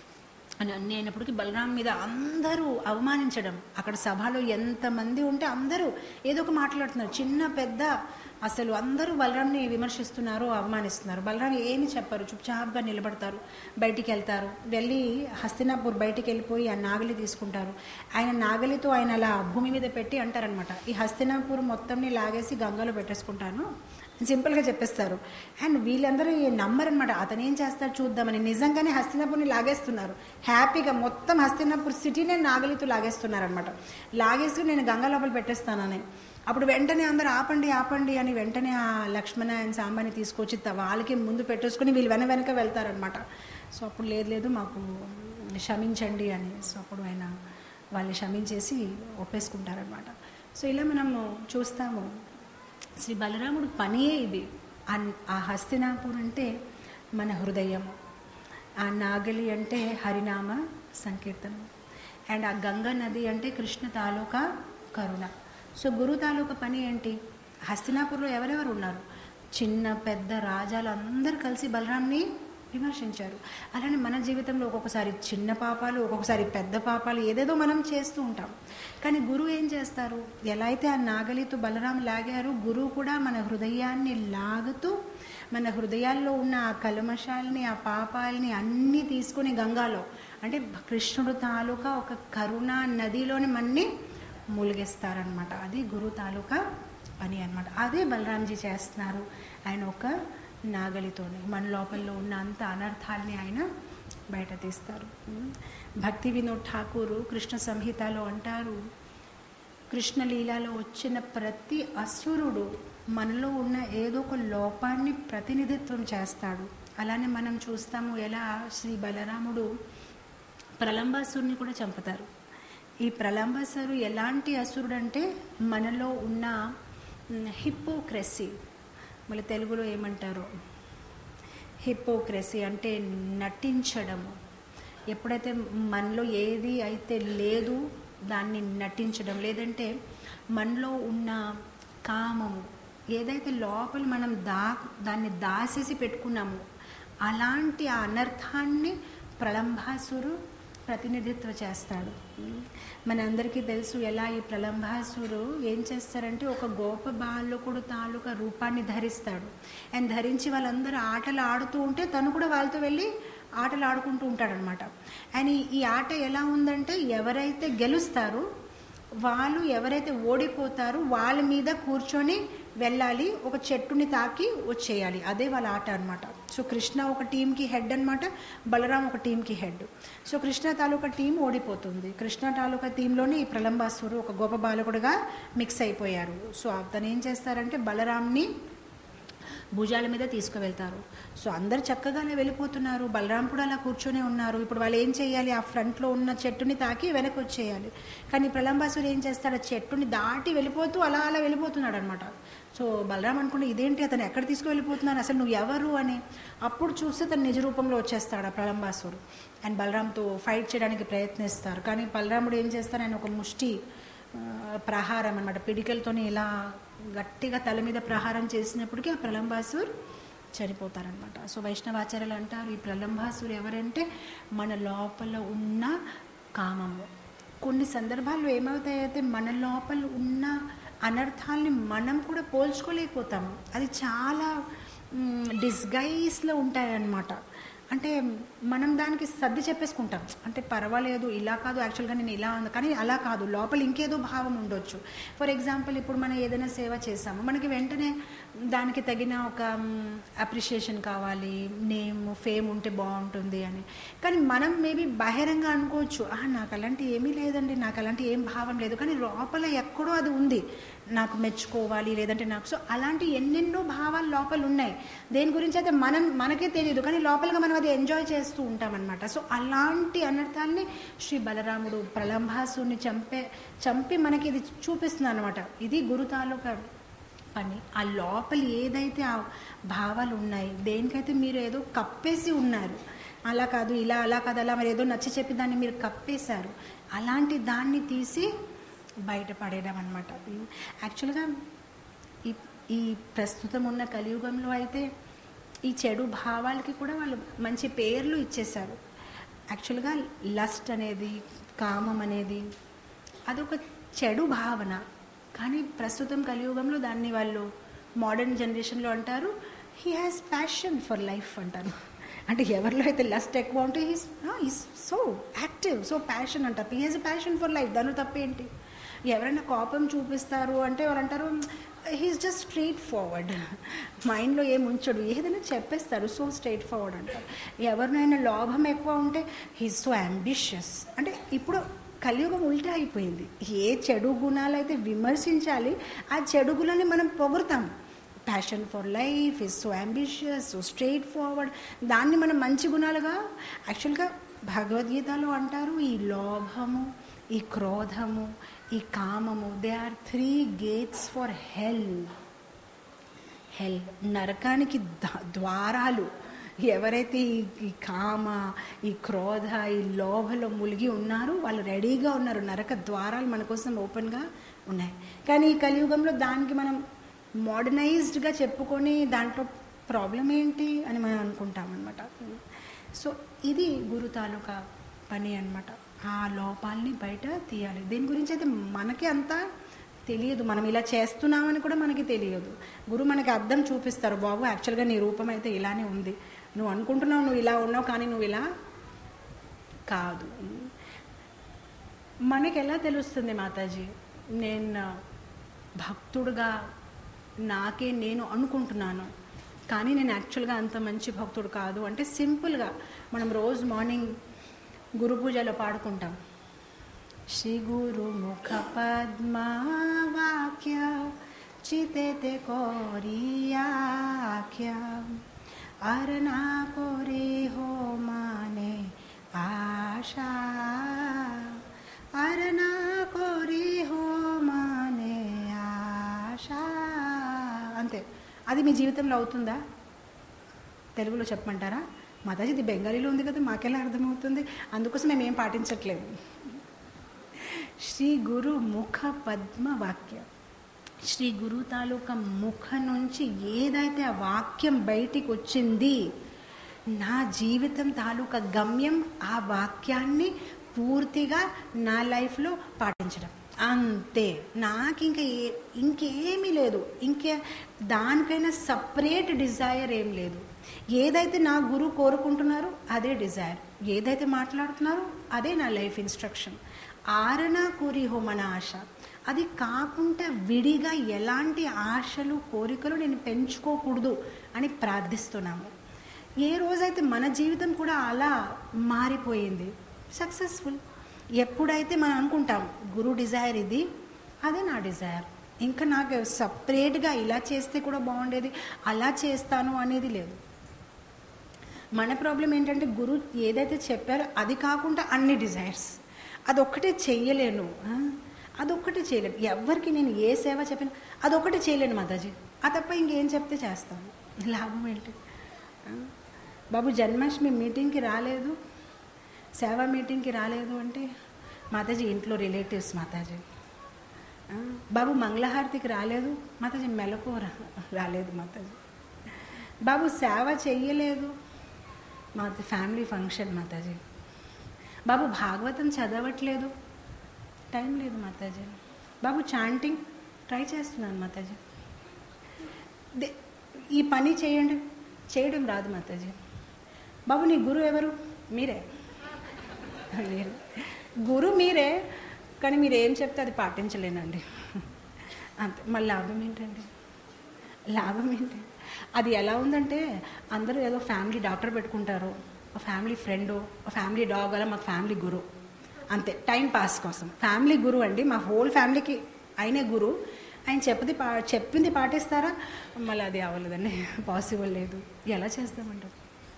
[SPEAKER 1] అని అన్ని అయినప్పటికీ బలరాం మీద అందరూ అవమానించడం అక్కడ సభలో ఎంతమంది ఉంటే అందరూ ఏదో ఒక మాట్లాడుతున్నారు చిన్న పెద్ద అసలు అందరూ బలరాంని విమర్శిస్తున్నారు అవమానిస్తున్నారు బలరాం ఏమి చెప్పరు చుప్చాప్గా నిలబడతారు బయటికి వెళ్తారు వెళ్ళి హస్తినాపూర్ బయటికి వెళ్ళిపోయి ఆ నాగలి తీసుకుంటారు ఆయన నాగలితో ఆయన అలా భూమి మీద పెట్టి అంటారనమాట ఈ హస్తినాపూర్ మొత్తంని లాగేసి గంగలో పెట్టేసుకుంటాను సింపుల్గా చెప్పేస్తారు అండ్ వీళ్ళందరూ నమ్మరనమాట అతను ఏం చేస్తాడు చూద్దామని నిజంగానే హస్తినాపూర్ని లాగేస్తున్నారు హ్యాపీగా మొత్తం హస్తినాపూర్ సిటీనే నాగలితో లాగేస్తున్నారనమాట లాగేసి నేను గంగ లోపల పెట్టేస్తానని అప్పుడు వెంటనే అందరూ ఆపండి ఆపండి అని వెంటనే ఆ లక్ష్మణ అండ్ సాంబాని తీసుకొచ్చి త- వాళ్ళకి ముందు పెట్టేసుకుని వీళ్ళు వెన వెనక వెళ్తారనమాట సో అప్పుడు లేదు లేదు మాకు క్షమించండి అని సో అప్పుడు ఆయన వాళ్ళు క్షమించేసి ఒప్పేసుకుంటారనమాట సో ఇలా మనము చూస్తాము శ్రీ బలరాముడు పనియే ఇది ఆ- ఆ హస్తినాపూర్ అంటే మన హృదయము ఆ నాగలి అంటే హరినామ సంకీర్తనం అండ్ ఆ గంగా నది అంటే కృష్ణ తాలూకా కరుణ సో గురు తాలూకా పని ఏంటి హస్తినాపూర్లో ఎవరెవరు ఉన్నారు చిన్న పెద్ద రాజాలు అందరూ కలిసి బలరాంని విమర్శించారు అలానే మన జీవితంలో ఒక్కొక్కసారి చిన్న పాపాలు ఒక్కొక్కసారి పెద్ద పాపాలు ఏదేదో మనం చేస్తూ ఉంటాం కానీ గురువు ఏం చేస్తారు ఎలా అయితే ఆ నాగలితో బలరాం లాగారు గురువు కూడా మన హృదయాన్ని లాగుతూ మన హృదయాల్లో ఉన్న ఆ కల్మషాలని ఆ పాపాలని అన్నీ తీసుకొని గంగాలో అంటే కృష్ణుడు తాలూకా ఒక కరుణ నదిలోని మన్ని ములిగిస్తారనమాట అది గురు తాలూకా పని అనమాట అదే బలరాంజీ చేస్తున్నారు ఆయన ఒక నాగలితోనే మన లోపల ఉన్న అంత అనర్థాలని ఆయన బయట తీస్తారు భక్తి వినోద్ ఠాకూరు కృష్ణ సంహితలో అంటారు కృష్ణలీలలో వచ్చిన ప్రతి అసురుడు మనలో ఉన్న ఏదో ఒక లోపాన్ని ప్రతినిధిత్వం చేస్తాడు అలానే మనం చూస్తాము ఎలా శ్రీ బలరాముడు ప్రలంబాసురుని కూడా చంపుతారు ఈ ప్రలంబాసురు ఎలాంటి అసురుడు అంటే మనలో ఉన్న హిపోక్రసీ మళ్ళీ తెలుగులో ఏమంటారు హిపోక్రసీ అంటే నటించడము ఎప్పుడైతే మనలో ఏది అయితే లేదు దాన్ని నటించడం లేదంటే మనలో ఉన్న కామము ఏదైతే లోపల మనం దా దాన్ని దాసేసి పెట్టుకున్నామో అలాంటి ఆ అనర్థాన్ని ప్రలంభాసురు ప్రతినిధిత్వ చేస్తాడు మనందరికీ తెలుసు ఎలా ఈ ప్రలంభాసురు ఏం చేస్తారంటే ఒక గోప బాలకుడు తాలూకా రూపాన్ని ధరిస్తాడు అండ్ ధరించి వాళ్ళందరూ ఆటలు ఆడుతూ ఉంటే తను కూడా వాళ్ళతో వెళ్ళి ఆటలు ఆడుకుంటూ ఉంటాడనమాట అండ్ ఈ- ఈ ఆట ఎలా ఉందంటే ఎవరైతే గెలుస్తారో వాళ్ళు ఎవరైతే ఓడిపోతారో వాళ్ళ మీద కూర్చొని వెళ్ళాలి ఒక చెట్టుని తాకి వచ్చేయాలి అదే వాళ్ళ ఆట అనమాట సో కృష్ణ ఒక టీంకి హెడ్ అనమాట బలరాం ఒక టీంకి హెడ్ సో కృష్ణ తాలూకా టీం ఓడిపోతుంది కృష్ణ తాలూకా టీంలోనే ఈ ప్రలంబాసురు ఒక గొప్ప బాలకుడుగా మిక్స్ అయిపోయారు సో అతను ఏం చేస్తారంటే బలరాంని భుజాల మీద తీసుకువెళ్తారు సో అందరు చక్కగానే వెళ్ళిపోతున్నారు బలరాం కూడా అలా కూర్చొని ఉన్నారు ఇప్పుడు వాళ్ళు ఏం చేయాలి ఆ ఫ్రంట్లో ఉన్న చెట్టుని తాకి వెనక్కి వచ్చేయాలి కానీ ప్రలంబాసుడు ఏం చేస్తాడు ఆ చెట్టుని దాటి వెళ్ళిపోతూ అలా అలా వెళ్ళిపోతున్నాడు అనమాట సో బలరాం అనుకుంటే ఇదేంటి అతను ఎక్కడ తీసుకువెళ్ళిపోతున్నాను అసలు నువ్వు ఎవరు అని అప్పుడు చూస్తే తన నిజ రూపంలో వచ్చేస్తాడు ఆ ప్రలంబాసుడు అండ్ బలరాంతో ఫైట్ చేయడానికి ప్రయత్నిస్తారు కానీ బలరాముడు ఏం చేస్తాడు ఆయన ఒక ముష్టి ఆ, ప్రహారం అనమాట పిడికలతోని ఇలా గట్టిగా తల మీద ప్రహారం చేసినప్పటికీ ఆ ప్రలంబాసుర్ చనిపోతారనమాట సో వైష్ణవాచార్యులు అంటారు ఈ ప్రలంబాసురు ఎవరంటే మన లోపల ఉన్న కామము కొన్ని సందర్భాల్లో ఏమవుతాయంటే మన లోపల ఉన్న అనర్థాలని మనం కూడా పోల్చుకోలేకపోతాము అది చాలా డిస్గైజ్లో ఉంటాయన్నమాట అంటే మనం దానికి సర్ది చెప్పేసుకుంటాం అంటే పర్వాలేదు ఇలా కాదు యాక్చువల్గా నేను ఇలా ఉంది కానీ అలా కాదు లోపల ఇంకేదో భావం ఉండొచ్చు ఫర్ ఎగ్జాంపుల్ ఇప్పుడు మనం ఏదైనా సేవ చేసాము మనకి వెంటనే దానికి తగిన ఒక అప్రిషియేషన్ కావాలి నేమ్ ఫేమ్ ఉంటే బాగుంటుంది అని కానీ మనం మేబీ బహిరంగ అనుకోవచ్చు "ఆ, నాకు అలాంటి ఏమీ లేదండి నాకు అలాంటి ఏం భావం లేదు కానీ లోపల ఎక్కడో అది ఉంది నాకు మెచ్చుకోవాలి లేదంటే నాకు సో అలాంటి ఎన్నెన్నో భావాలు లోపల ఉన్నాయి దేని గురించి అయితే మనం మనకే తెలియదు కానీ లోపలగా మనం అది ఎంజాయ్ చేస్తూ ఉంటామన్నమాట సో అలాంటి అనర్థాన్ని శ్రీ బలరాముడు ప్రలంభాసుని చంపే చంపి మనకి ఇది చూపిస్తుంది అనమాట ఇది గురు తాలూకా పని ఆ లోపల ఏదైతే ఆ భావాలు ఉన్నాయి దేనికైతే మీరు ఏదో కప్పేసి ఉన్నారు అలా కాదు ఇలా అలా కాదు అలా మరి ఏదో నచ్చి చెప్పి దాన్ని మీరు కప్పేశారు అలాంటి దాన్ని తీసి బయటపడేయడం అనమాట యాక్చువల్గా ఈ ఈ ప్రస్తుతం ఉన్న కలియుగంలో అయితే ఈ చెడు భావాలకి కూడా వాళ్ళు మంచి పేర్లు ఇచ్చేశారు యాక్చువల్గా లస్ట్ అనేది కామం అనేది అదొక చెడు భావన కానీ ప్రస్తుతం కలియుగంలో దాన్ని వాళ్ళు మోడర్న్ జనరేషన్లో అంటారు he has passion for life అంటారు అంటే ఎవరిలో అయితే లస్ట్ ఎక్కువ ఉంటే he's is so active so passion అంటారు he has passion for life దానిలో తప్పేంటి ఎవరైనా కోపం చూపిస్తారు అంటే వాళ్ళు అంటారు హీస్ జస్ట్ స్ట్రైట్ ఫార్వర్డ్ మైండ్లో ఏం ఉంచడు ఏదైనా చెప్పేస్తారు సో స్ట్రైట్ ఫార్వర్డ్ అంటారు ఎవరినైనా లోభం ఎక్కువ ఉంటే హీస్ సో అంబిషియస్ అంటే ఇప్పుడు కలియుగం ఉల్టా అయిపోయింది ఏ చెడు గుణాలు అయితే విమర్శించాలి ఆ చెడు గుణాన్ని మనం పొగుడతాం passion for life is so ambitious so straightforward దాన్ని మనం మంచి గుణాలుగా యాక్చువల్గా భగవద్గీతలో అంటారు ఈ లోభము ఈ క్రోధము ఈ కామము they are three gates for hell hell నరకానికి ద- ద్వారాలు ఎవరైతే ఈ ఈ కామ ఈ క్రోధ ఈ లోభలో మునిగి ఉన్నారో వాళ్ళు రెడీగా ఉన్నారు నరక ద్వారాలు మన కోసం ఓపెన్గా ఉన్నాయి కానీ ఈ కలియుగంలో దానికి మనం మోడర్నైజ్డ్గా చెప్పుకొని దాంట్లో ప్రాబ్లం ఏంటి అని మనం అనుకుంటాం అనమాట సో ఇది గురు తాలూకా పని అన్నమాట ఆ లోపాలని బయట తీయాలి దీని గురించి అయితే మనకి అంతా తెలియదు మనం ఇలా చేస్తున్నామని కూడా మనకి తెలియదు గురు మనకి అర్థం చూపిస్తారు బాబు యాక్చువల్గా నీ రూపం అయితే ఇలానే ఉంది నువ్వు అనుకుంటున్నావు నువ్వు ఇలా ఉన్నావు కానీ నువ్వు ఇలా కాదు మనకి ఎలా తెలుస్తుంది మాతాజీ నేను భక్తుడుగా నాకే నేను అనుకుంటున్నాను కానీ నేను యాక్చువల్గా అంత మంచి భక్తుడు కాదు అంటే సింపుల్గా మనం రోజు మార్నింగ్ గురు పూజలో పాడుకుంటాం శ్రీ గురు ముఖ పద్మ వాక్య చితే కోరియాఖ్య అరనా కోరి హో మానే ఆశా అరనా కోరి హో మానే ఆశా అంతే అది మీ జీవితంలో అవుతుందా తెలుగులో చెప్పమంటారా మాతాజీ ఇది బెంగాలీలో ఉంది కదా మాకెలా అర్థమవుతుంది అందుకోసం మేము ఏం పాటించట్లేదు శ్రీ గురు ముఖ పద్మ వాక్యం శ్రీ గురు తాలూకా ముఖ నుంచి ఏదైతే ఆ వాక్యం బయటికి వచ్చింది నా జీవితం తాలూకా గమ్యం ఆ వాక్యాన్ని పూర్తిగా నా లైఫ్లో పాటించడం అంతే నాకు ఇంకా ఏ ఇంకేమీ లేదు ఇంకే దానికైనా సపరేట్ డిజైర్ ఏం లేదు ఏదైతే నా గురువు కోరుకుంటున్నారో అదే డిజైర్ ఏదైతే మాట్లాడుతున్నారో అదే నా లైఫ్ ఇన్స్ట్రక్షన్ ఆరణ కూరి హో మన ఆశ అది కాకుండా విడిగా ఎలాంటి ఆశలు కోరికలు నేను పెంచుకోకూడదు అని ప్రార్థిస్తున్నాము ఏ రోజైతే మన జీవితం కూడా అలా మారిపోయింది సక్సెస్ఫుల్ ఎప్పుడైతే మనం అనుకుంటాం గురు డిజైర్ ఇది అదే నా డిజైర్ ఇంకా నాకు సపరేట్గా ఇలా చేస్తే కూడా బాగుండేది అలా చేస్తాను అనేది లేదు మన ప్రాబ్లం ఏంటంటే గురు ఏదైతే చెప్పారో అది కాకుండా అన్ని డిజైర్స్ అదొక్కటే చెయ్యలేను ఆ? అదొక్కటే చేయలేను ఎవరికి నేను ఏ సేవ చెప్పినా అదొక్కటే చేయలేను మాతాజీ ఆ తప్ప ఇంకేం చెప్తే చేస్తాను లాభం ఏంటి ఆ? బాబు జన్మాష్టమి మీటింగ్కి రాలేదు సేవా మీటింగ్కి రాలేదు అంటే మాతాజీ ఇంట్లో రిలేటివ్స్ మాతాజీ ఆ? బాబు మంగళహారతికి రాలేదు మాతాజీ మెలకు రా- రాలేదు మాతాజీ బాబు సేవ చెయ్యలేదు మాది ఫ్యామిలీ ఫంక్షన్ మాతాజీ బాబు భాగవతం చదవట్లేదు టైం లేదు మాతాజీ బాబు చాంటింగ్ ట్రై చేస్తున్నాను మాతాజీ దే- ఈ పని చేయండి చేయడం రాదు మాతాజీ బాబు నీ గురువు ఎవరు మీరే మీరు గురు మీరే కానీ మీరు ఏం చెప్తే అది పాటించలేనండి అంతే మళ్ళీ లాభం ఏంటండి లాభం ఏంటి అది ఎలా ఉందంటే అందరూ ఏదో ఫ్యామిలీ డాక్టర్ పెట్టుకుంటారు ఒక ఫ్యామిలీ ఫ్రెండ్ ఒక ఫ్యామిలీ డాగ్ అలా మాకు ఫ్యామిలీ గురు అంతే టైం పాస్ కోసం ఫ్యామిలీ గురు అండి మా హోల్ ఫ్యామిలీకి ఆయనే గురు ఆయన చెప్పింది పా చెప్పింది పాటిస్తారా మళ్ళీ అది అవ్వలేదండి పాసిబుల్ లేదు ఎలా చేస్తామంటారు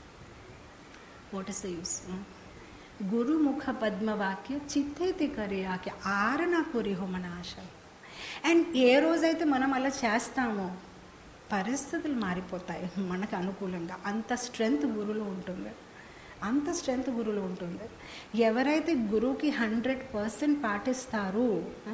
[SPEAKER 1] వాట్ ఇస్ ద యూస్ గురుముఖ పద్మవాక్య చిత్తైతి కరియాకి ఆరణ కురిహో మన ఆశ అండ్ ఏ రోజైతే మనం అలా చేస్తామో పరిస్థితులు మారిపోతాయి మనకు అనుకూలంగా అంత స్ట్రెంగ్త్ గురువులో ఉంటుంది అంత స్ట్రెంగ్త్ గురువులో ఉంటుంది ఎవరైతే గురువుకి హండ్రెడ్ పర్సెంట్ పాటిస్తారు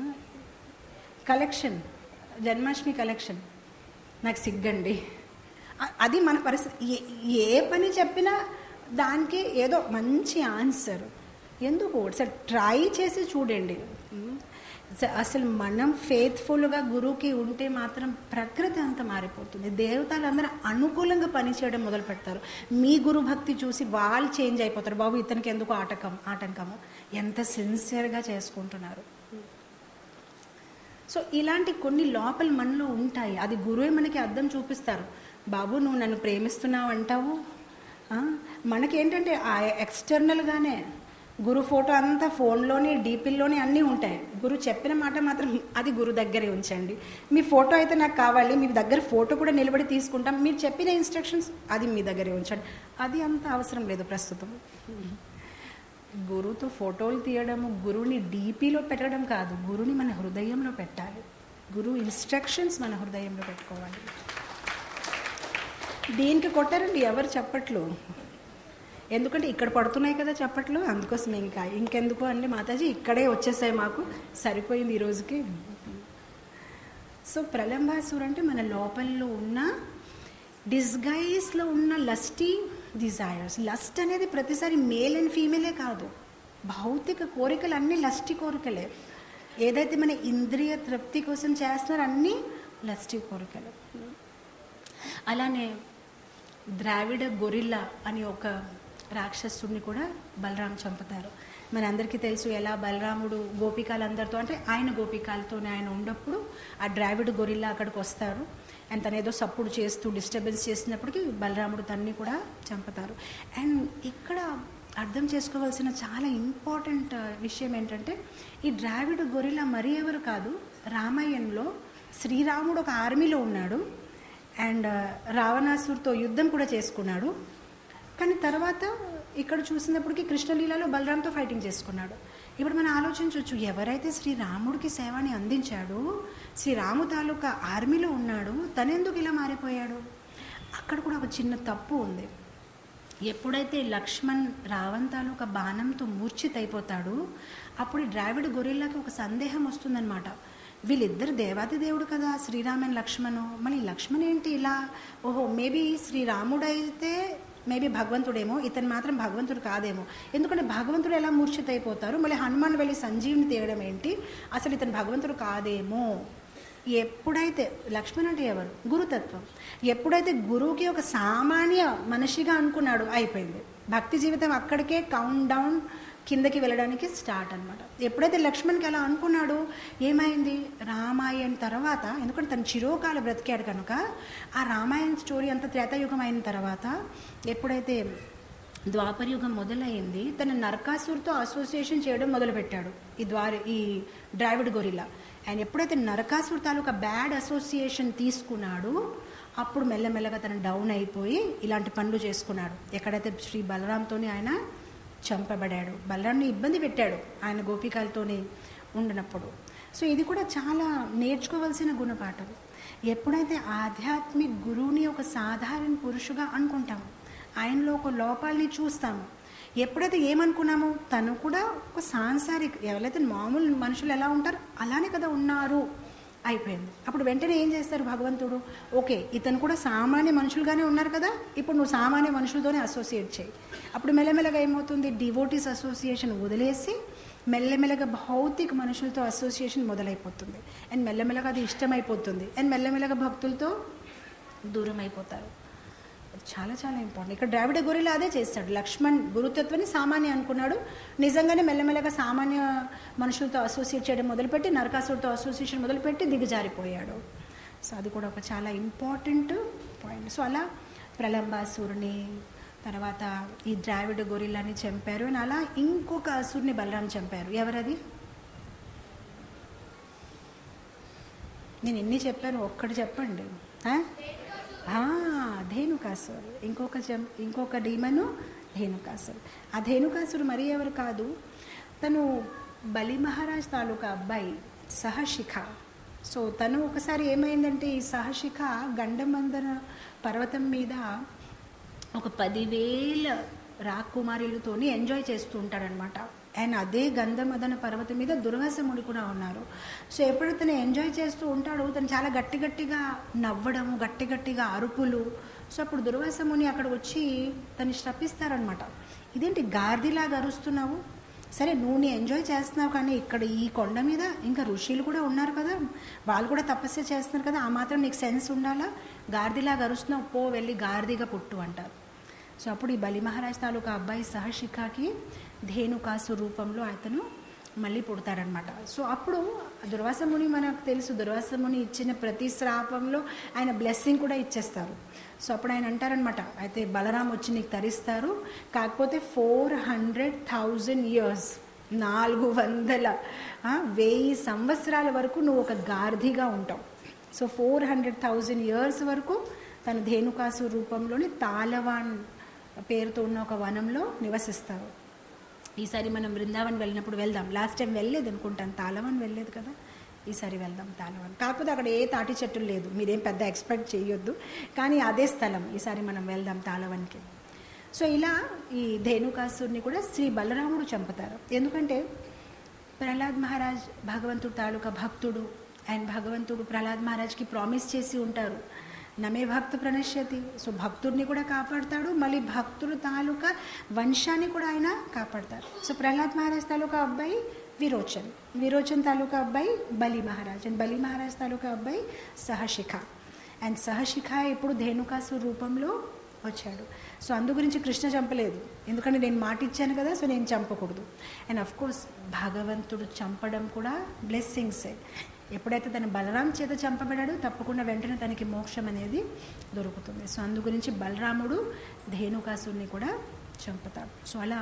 [SPEAKER 1] కలెక్షన్ జన్మాష్టమి కలెక్షన్ నాకు సిగ్గండి అ- అది మన పరిస్థితి ఏ ఏ పని చెప్పినా దానికి ఏదో మంచి ఆన్సర్ ఎందుకు ఒకసారి ట్రై చేసి చూడండి ఉమ్. స- అసలు మనం ఫేత్ఫుల్గా గురువుకి ఉంటే మాత్రం ప్రకృతి అంతా మారిపోతుంది దేవతలందరూ అనుకూలంగా పనిచేయడం మొదలు పెడతారు మీ గురు భక్తి చూసి వాళ్ళు చేంజ్ అయిపోతారు బాబు ఇతనికి ఎందుకు ఆటకం ఆటంకము ఎంత సిన్సియర్గా చేసుకుంటున్నారు సో ఇలాంటి కొన్ని లోపల మనలో ఉంటాయి అది గురువే మనకి అర్థం చూపిస్తారు బాబు నువ్వు నన్ను ప్రేమిస్తున్నావు అంటావు ఆ, మనకేంటంటే ఆ ఎక్స్టర్నల్గానే గురు ఫోటో అంతా ఫోన్లోని డీపీల్లోని అన్నీ ఉంటాయి గురు చెప్పిన మాట మాత్రం అది గురు దగ్గరే ఉంచండి మీ ఫోటో అయితే నాకు కావాలి మీ దగ్గర ఫోటో కూడా నిలబడి తీసుకుంటాం మీరు చెప్పిన ఇన్స్ట్రక్షన్స్ అది మీ దగ్గరే ఉంచండి అది అంత అవసరం లేదు ప్రస్తుతం గురువుతో ఫోటోలు తీయడము గురువుని డీపీలో పెట్టడం కాదు గురువుని మన హృదయంలో పెట్టాలి గురువు ఇన్స్ట్రక్షన్స్ మన హృదయంలో పెట్టుకోవాలి దీనికి కొట్టారండి ఎవరు చెప్పట్లు ఎందుకంటే ఇక్కడ పడుతున్నాయి కదా చప్పట్లు అందుకోసం ఇంకా ఇంకెందుకు అంటే మాతాజీ ఇక్కడే వచ్చేసాయి మాకు సరిపోయింది ఈ రోజుకి సో ప్రలంబాసురు అంటే మన లోపల్లో ఉన్న డిస్గైజ్లో ఉన్న లస్టీ డిజైర్స్ లస్ట్ అనేది ప్రతిసారి మేల్ అండ్ ఫీమేలే కాదు భౌతిక కోరికలు అన్నీ లస్టి కోరికలే ఏదైతే మన ఇంద్రియ తృప్తి కోసం చేస్తున్నారో అన్నీ లస్టి కోరికలు అలానే ద్రావిడ గొరిల్లా అని ఒక రాక్షసుడిని కూడా బలరాం చంపుతారు మన అందరికీ తెలుసు ఎలా బలరాముడు గోపికాలందరితో అంటే ఆయన గోపికాలతోనే ఆయన ఉన్నప్పుడు ఆ ద్రావిడ గొరిల్లా అక్కడికి వస్తారు అండ్ తను ఏదో సప్పుడు చేస్తూ డిస్టర్బెన్స్ చేసినప్పటికీ బలరాముడు తన్ని కూడా చంపుతారు అండ్ ఇక్కడ అర్థం చేసుకోవాల్సిన చాలా ఇంపార్టెంట్ విషయం ఏంటంటే ఈ ద్రావిడ గొరిల్లా మరీ ఎవరు కాదు రామాయణంలో శ్రీరాముడు ఒక ఆర్మీలో ఉన్నాడు అండ్ రావణాసురుతో యుద్ధం కూడా చేసుకున్నాడు కానీ తర్వాత ఇక్కడ చూసినప్పటికీ కృష్ణలీలలో బలరాంతో ఫైటింగ్ చేసుకున్నాడు ఇప్పుడు మనం ఆలోచించవచ్చు ఎవరైతే శ్రీరాముడికి సేవని అందించాడు శ్రీరాము తాలూకా ఆర్మీలో ఉన్నాడు తనెందుకు ఇలా మారిపోయాడు అక్కడ కూడా ఒక చిన్న తప్పు ఉంది ఎప్పుడైతే లక్ష్మణ్ రావణ్ తాలూకా బాణంతో మూర్ఛితైపోతాడు అప్పుడు ఈ ద్రావిడ గొరిల్లాకి ఒక సందేహం వస్తుందన్నమాట వీళ్ళిద్దరు దేవాది దేవుడు కదా శ్రీరామన్ లక్ష్మణు మళ్ళీ లక్ష్మణ్ ఏంటి ఇలా ఓహో మేబీ శ్రీరాముడైతే మేబీ భగవంతుడేమో ఇతను మాత్రం భగవంతుడు కాదేమో ఎందుకంటే భగవంతుడు ఎలా మూర్ఛిత అయిపోతారు మళ్ళీ హనుమాన్ వెళ్ళి సంజీవుని తీయడం ఏంటి అసలు ఇతను భగవంతుడు కాదేమో ఎప్పుడైతే లక్ష్మణ్ అంటే ఎవరు గురుతత్వం ఎప్పుడైతే గురువుకి ఒక సామాన్య మనిషిగా అనుకున్నాడు అయిపోయింది భక్తి జీవితం అక్కడికే కౌంట్ డౌన్ కిందకి వెళ్ళడానికి స్టార్ట్ అనమాట ఎప్పుడైతే లక్ష్మణ్కి అలా అనుకున్నాడు ఏమైంది రామాయణ్ తర్వాత ఎందుకంటే తను చిరోకాల బ్రతికాడు కనుక ఆ రామాయణ స్టోరీ అంత త్రేతాయుగం అయిన తర్వాత ఎప్పుడైతే ద్వాపరయుగం మొదలైంది తన నరకాసురుతో అసోసియేషన్ చేయడం మొదలుపెట్టాడు ఈ ద్వార ఈ ద్రావిడ్ గొరిల్లా ఆయన ఎప్పుడైతే నరకాసురు తాలూకా బ్యాడ్ అసోసియేషన్ తీసుకున్నాడు అప్పుడు మెల్లమెల్లగా తను డౌన్ అయిపోయి ఇలాంటి పనులు చేసుకున్నాడు ఎక్కడైతే శ్రీ బలరాంతోనే ఆయన చంపబడాడు బలరాన్ని ఇబ్బంది పెట్టాడు ఆయన గోపికలతోనే ఉండినప్పుడు సో ఇది కూడా చాలా నేర్చుకోవాల్సిన గుణపాఠం ఎప్పుడైతే ఆధ్యాత్మిక గురువుని ఒక సాధారణ పురుషుగా అనుకుంటాము ఆయనలో ఒక లోపాలని చూస్తాము ఎప్పుడైతే ఏమనుకున్నామో తను కూడా ఒక సాంసారిక ఎవరైతే మామూలు మనుషులు ఎలా ఉంటారు అలానే కదా ఉన్నారు అయిపోయింది అప్పుడు వెంటనే ఏం చేస్తారు భగవంతుడు ఓకే ఇతను కూడా సామాన్య మనుషులుగానే ఉన్నారు కదా ఇప్పుడు నువ్వు సామాన్య మనుషులతోనే అసోసియేట్ చేయి అప్పుడు మెల్లమెల్లగా ఏమవుతుంది డివోటీస్ అసోసియేషన్ వదిలేసి మెల్లమెల్లగా భౌతిక మనుషులతో అసోసియేషన్ మొదలైపోతుంది అండ్ మెల్లమెల్లగా అది ఇష్టమైపోతుంది అండ్ మెల్లమెల్లగా భక్తులతో దూరం అయిపోతారు చాలా చాలా ఇంపార్టెంట్ ఇక్కడ ద్రావిడ గొరిలా అదే చేస్తాడు లక్ష్మణ్ గురుతత్వాన్ని సామాన్య అనుకున్నాడు నిజంగానే మెల్లమెల్లగా సామాన్య మనుషులతో అసోసియేట్ చేయడం మొదలుపెట్టి నరకాసుడితో అసోసియేషన్ మొదలుపెట్టి దిగజారిపోయాడు సో అది కూడా ఒక చాలా ఇంపార్టెంట్ పాయింట్ సో అలా ప్రలంబాసురుని తర్వాత ఈ ద్రావిడ గొరిల్లాని చంపారు అని అలా ఇంకొక అసురుని బలరాం చంపారు ఎవరది నేను ఎన్ని చెప్పాను ఒక్కటి చెప్పండి ఆ? ఆ, ధేనుకాసురు ఇంకొక జం ఇంకొక డీమను ధేనుకాసురు ఆ ధేనుకాసురు మరి ఎవరు కాదు తను బలి మహారాజ్ తాలూకా అబ్బాయి సహశిఖ సో తను ఒకసారి ఏమైందంటే ఈ సహశిఖ గండమందన పర్వతం మీద ఒక పదివేల రాకుమారులతోని ఎంజాయ్ చేస్తూ ఉంటాడనమాట అండ్ అదే గంధమదన పర్వతం మీద దుర్వాసముడి కూడా ఉన్నారు సో ఎప్పుడైతే తను ఎంజాయ్ చేస్తూ ఉంటాడో తను చాలా గట్టి గట్టిగా నవ్వడము గట్టి గట్టిగా అరుపులు సో అప్పుడు దుర్వాసముని అక్కడ వచ్చి తను శపిస్తారనమాట ఇదేంటి గార్దిలాగా అరుస్తున్నావు సరే నువ్వు నీ ఎంజాయ్ చేస్తున్నావు కానీ ఇక్కడ ఈ కొండ మీద ఇంకా ఋషులు కూడా ఉన్నారు కదా వాళ్ళు కూడా తపస్య చేస్తున్నారు కదా ఆ మాత్రం నీకు సెన్స్ ఉండాలా గార్దిలాగా అరుస్తున్నావు పో వెళ్ళి గార్దిగా పుట్టు అంటారు సో అప్పుడు ఈ బలి మహారాజ్ తాలూకా అబ్బాయి సహశిఖాకి ధేనుకాసు రూపంలో అతను మళ్ళీ పుడతారనమాట సో అప్పుడు దుర్వాస ముని మనకు తెలుసు దుర్వాస ముని ఇచ్చిన ప్రతి శ్రాపంలో ఆయన బ్లెస్సింగ్ కూడా ఇచ్చేస్తారు సో అప్పుడు ఆయన అంటారనమాట అయితే బలరాం వచ్చి నీకు తరిస్తారు కాకపోతే ఫోర్ హండ్రెడ్ థౌజండ్ ఇయర్స్ నాలుగు వందల ఆ, వెయ్యి సంవత్సరాల వరకు నువ్వు ఒక గార్ధిగా ఉంటావు so four hundred thousand years వరకు తన ధేనుకాసు రూపంలోని తాలవాన్ పేరుతో ఉన్న ఒక వనంలో నివసిస్తారు ఈసారి మనం బృందావన్ వెళ్ళినప్పుడు వెళ్దాం లాస్ట్ టైం వెళ్ళలేదు అనుకుంటాను తాలవన్ వెళ్ళలేదు కదా ఈసారి వెళ్దాం తాలవన్ కాకపోతే అక్కడ ఏ తాటి చెట్టులు లేదు మీరేం పెద్ద ఎక్స్పెక్ట్ చేయొద్దు కానీ అదే స్థలం ఈసారి మనం వెళ్దాం తాలవన్కి సో ఇలా ఈ ధేనుకాసుని కూడా శ్రీ బలరాముడు చంపుతారు ఎందుకంటే ప్రహ్లాద్ మహారాజ్ భగవంతుడు తాలూకా భక్తుడు అండ్ భగవంతుడు ప్రహ్లాద్ మహారాజ్కి ప్రామిస్ చేసి ఉంటారు నమే భక్త ప్రణశ్యతి సో భక్తుడిని కూడా కాపాడతాడు మళ్ళీ భక్తుడు తాలూకా వంశాన్ని కూడా ఆయన కాపాడతారు సో ప్రహ్లాద్ మహారాజ్ తాలూకా అబ్బాయి విరోచన్ విరోచన్ తాలూకా అబ్బాయి బలి మహారాజ్ అండ్ బలి మహారాజ్ తాలూకా అబ్బాయి సహశిఖ అండ్ సహశిఖ ఇప్పుడు ధేనుకాసు రూపంలో వచ్చాడు సో అందు గురించి కృష్ణ చంపలేదు ఎందుకంటే నేను మాట ఇచ్చాను కదా సో నేను చంపకూడదు అండ్ అఫ్ కోర్స్ భగవంతుడు చంపడం కూడా బ్లెస్సింగ్సే ఎప్పుడైతే తన బలరాం చేత చంపబడాడో తప్పకుండా వెంటనే తనకి మోక్షం అనేది దొరుకుతుంది సో అందు గురించి బలరాముడు ధేనుకాసుని కూడా చంపుతాడు సో అలా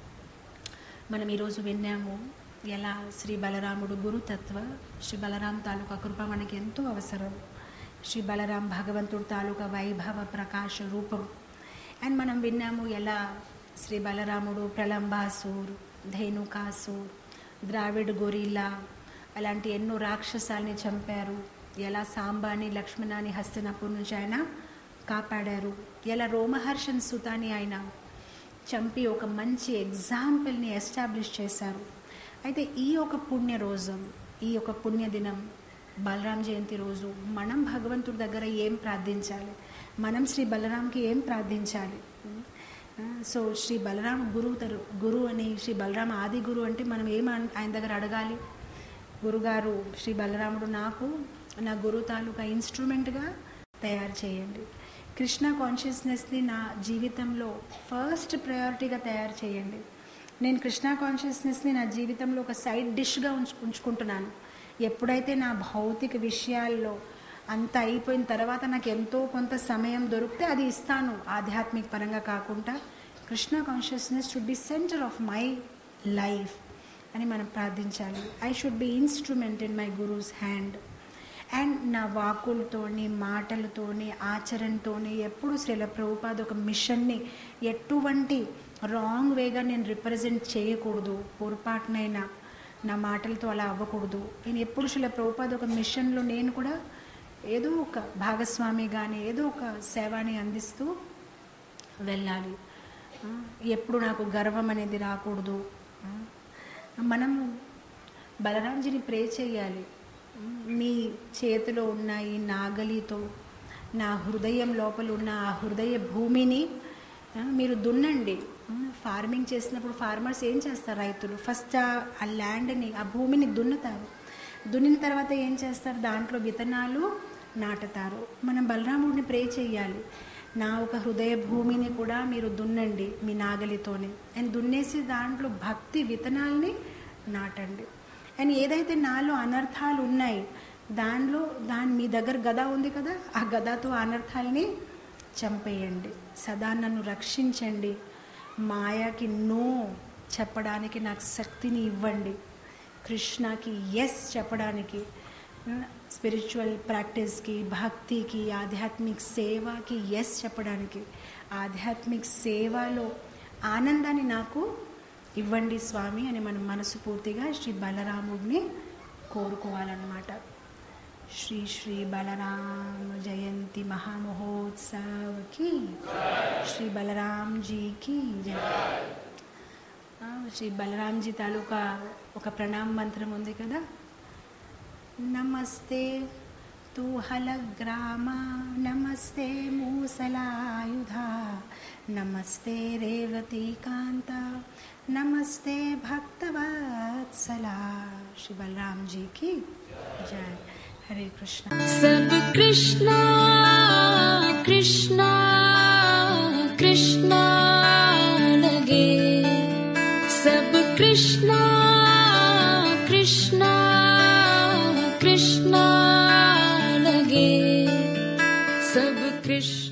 [SPEAKER 1] మనం ఈరోజు విన్నాము ఎలా శ్రీ బలరాముడు గురుతత్వ శ్రీ బలరాం తాలూకా కృప మనకి ఎంతో అవసరం శ్రీ బలరాం భగవంతుడు తాలూకా వైభవ ప్రకాశ రూపం అండ్ మనం విన్నాము ఎలా శ్రీ బలరాముడు ప్రలంబాసూర్ ధేనుకాసూర్ ద్రావిడ్ గొరిల్లా అలాంటి ఎన్నో రాక్షసాల్ని చంపారు ఎలా సాంబాని లక్ష్మణాని హస్తినపూర్ నుంచి ఆయన కాపాడారు ఎలా రోమహర్షన్ సుతాని ఆయన చంపి ఒక మంచి ఎగ్జాంపుల్ని ఎస్టాబ్లిష్ చేశారు అయితే ఈ ఒక పుణ్య రోజు ఈ ఒక పుణ్య దినం బలరాం జయంతి రోజు మనం భగవంతుడి దగ్గర ఏం ప్రార్థించాలి మనం శ్రీ బలరాంకి ఏం ప్రార్థించాలి ఆ, సో శ్రీ బలరాం గురువు తరు గురు అని శ్రీ బలరాం ఆది గురు అంటే మనం ఏం అన్- ఆయన దగ్గర అడగాలి గురుగారు శ్రీ బలరాముడు నాకు నా గురు తాలూకా ఇన్స్ట్రుమెంట్గా తయారు చేయండి కృష్ణ కాన్షియస్నెస్ని నా జీవితంలో ఫస్ట్ ప్రయారిటీగా తయారు చేయండి నేను కృష్ణ కాన్షియస్నెస్ని నా జీవితంలో ఒక సైడ్ డిష్గా ఉంచు ఉంచుకుంటున్నాను ఎప్పుడైతే నా భౌతిక విషయాల్లో అంత అయిపోయిన తర్వాత నాకు ఎంతో కొంత సమయం దొరికితే అది ఇస్తాను ఆధ్యాత్మిక పరంగా కాకుండా Krishna consciousness should be center of my life అని మనం ప్రార్థించాలి I should be instrument in my guru's hand and నా వాకులతోని మాటలతోని ఆచరణతోని ఎప్పుడు శ్రీల ప్రభుపాద ఒక మిషన్ని ఎటువంటి రాంగ్ వేగా నేను రిప్రజెంట్ చేయకూడదు పొరపాటునైనా నా మాటలతో అలా అవ్వకూడదు నేను ఎప్పుడు శ్రీల ప్రభుపాద ఒక మిషన్లో నేను కూడా ఏదో ఒక భాగస్వామి కానీ ఏదో ఒక సేవాని అందిస్తూ వెళ్ళాలి ఆ, ఎప్పుడు నాకు గర్వం అనేది రాకూడదు ఆ, మనం బలరాంజీని ప్రే చేయాలి మీ చేతిలో ఉన్న ఈ నాగలితో నా హృదయం లోపల ఉన్న ఆ హృదయ భూమిని ఆ, మీరు దున్నండి ఆ, ఫార్మింగ్ చేసినప్పుడు ఫార్మర్స్ ఏం చేస్తారు రైతులు ఫస్ట్ ఆ- ఆ ల్యాండ్ని ఆ భూమిని దున్నుతారు దున్నిన తర్వాత ఏం చేస్తారు దాంట్లో విత్తనాలు నాటుతారు మనం బలరాముడిని ప్రే చేయాలి నా ఒక హృదయ భూమిని కూడా మీరు దున్నండి మీ నాగలితోనే అండ్ దున్నేసి దాంట్లో భక్తి విత్తనాల్ని నాటండి అండ్ ఏదైతే నాలో అనర్థాలు ఉన్నాయి దానిలో దాని మీ దగ్గర గద ఉంది కదా ఆ గదతో ఆ అనర్థాలని చంపేయండి సదా నన్ను రక్షించండి మాయాకి నో చెప్పడానికి నాకు శక్తిని ఇవ్వండి కృష్ణకి ఎస్ చెప్పడానికి స్పిరిచువల్ ప్రాక్టీస్కి భక్తికి ఆధ్యాత్మిక సేవకి ఎస్ చెప్పడానికి ఆధ్యాత్మిక సేవలో ఆనందాన్ని నాకు ఇవ్వండి స్వామి అని మనం మనసు పూర్తిగా శ్రీ బలరాముడిని కోరుకోవాలన్నమాట శ్రీ శ్రీ బలరామ జయంతి మహామహోత్సవకి శ్రీ బలరాం జీకి జయ ఆ, శ్రీ బలరాంజీ తాలూకా ఒక ప్రణామ మంత్రం ఉంది కదా నమస్తే తూ హలగ్రామ నమస్తే మూసలాయుధ నమస్తే రేవతి కాంత నమస్తే భక్తవత్సలా శ్రీ బలరాంజీకి జయ హరే కృష్ణ
[SPEAKER 2] सब कृष्णा कृष्णा कृष्णा लगे सब कृष्णा कृष्ण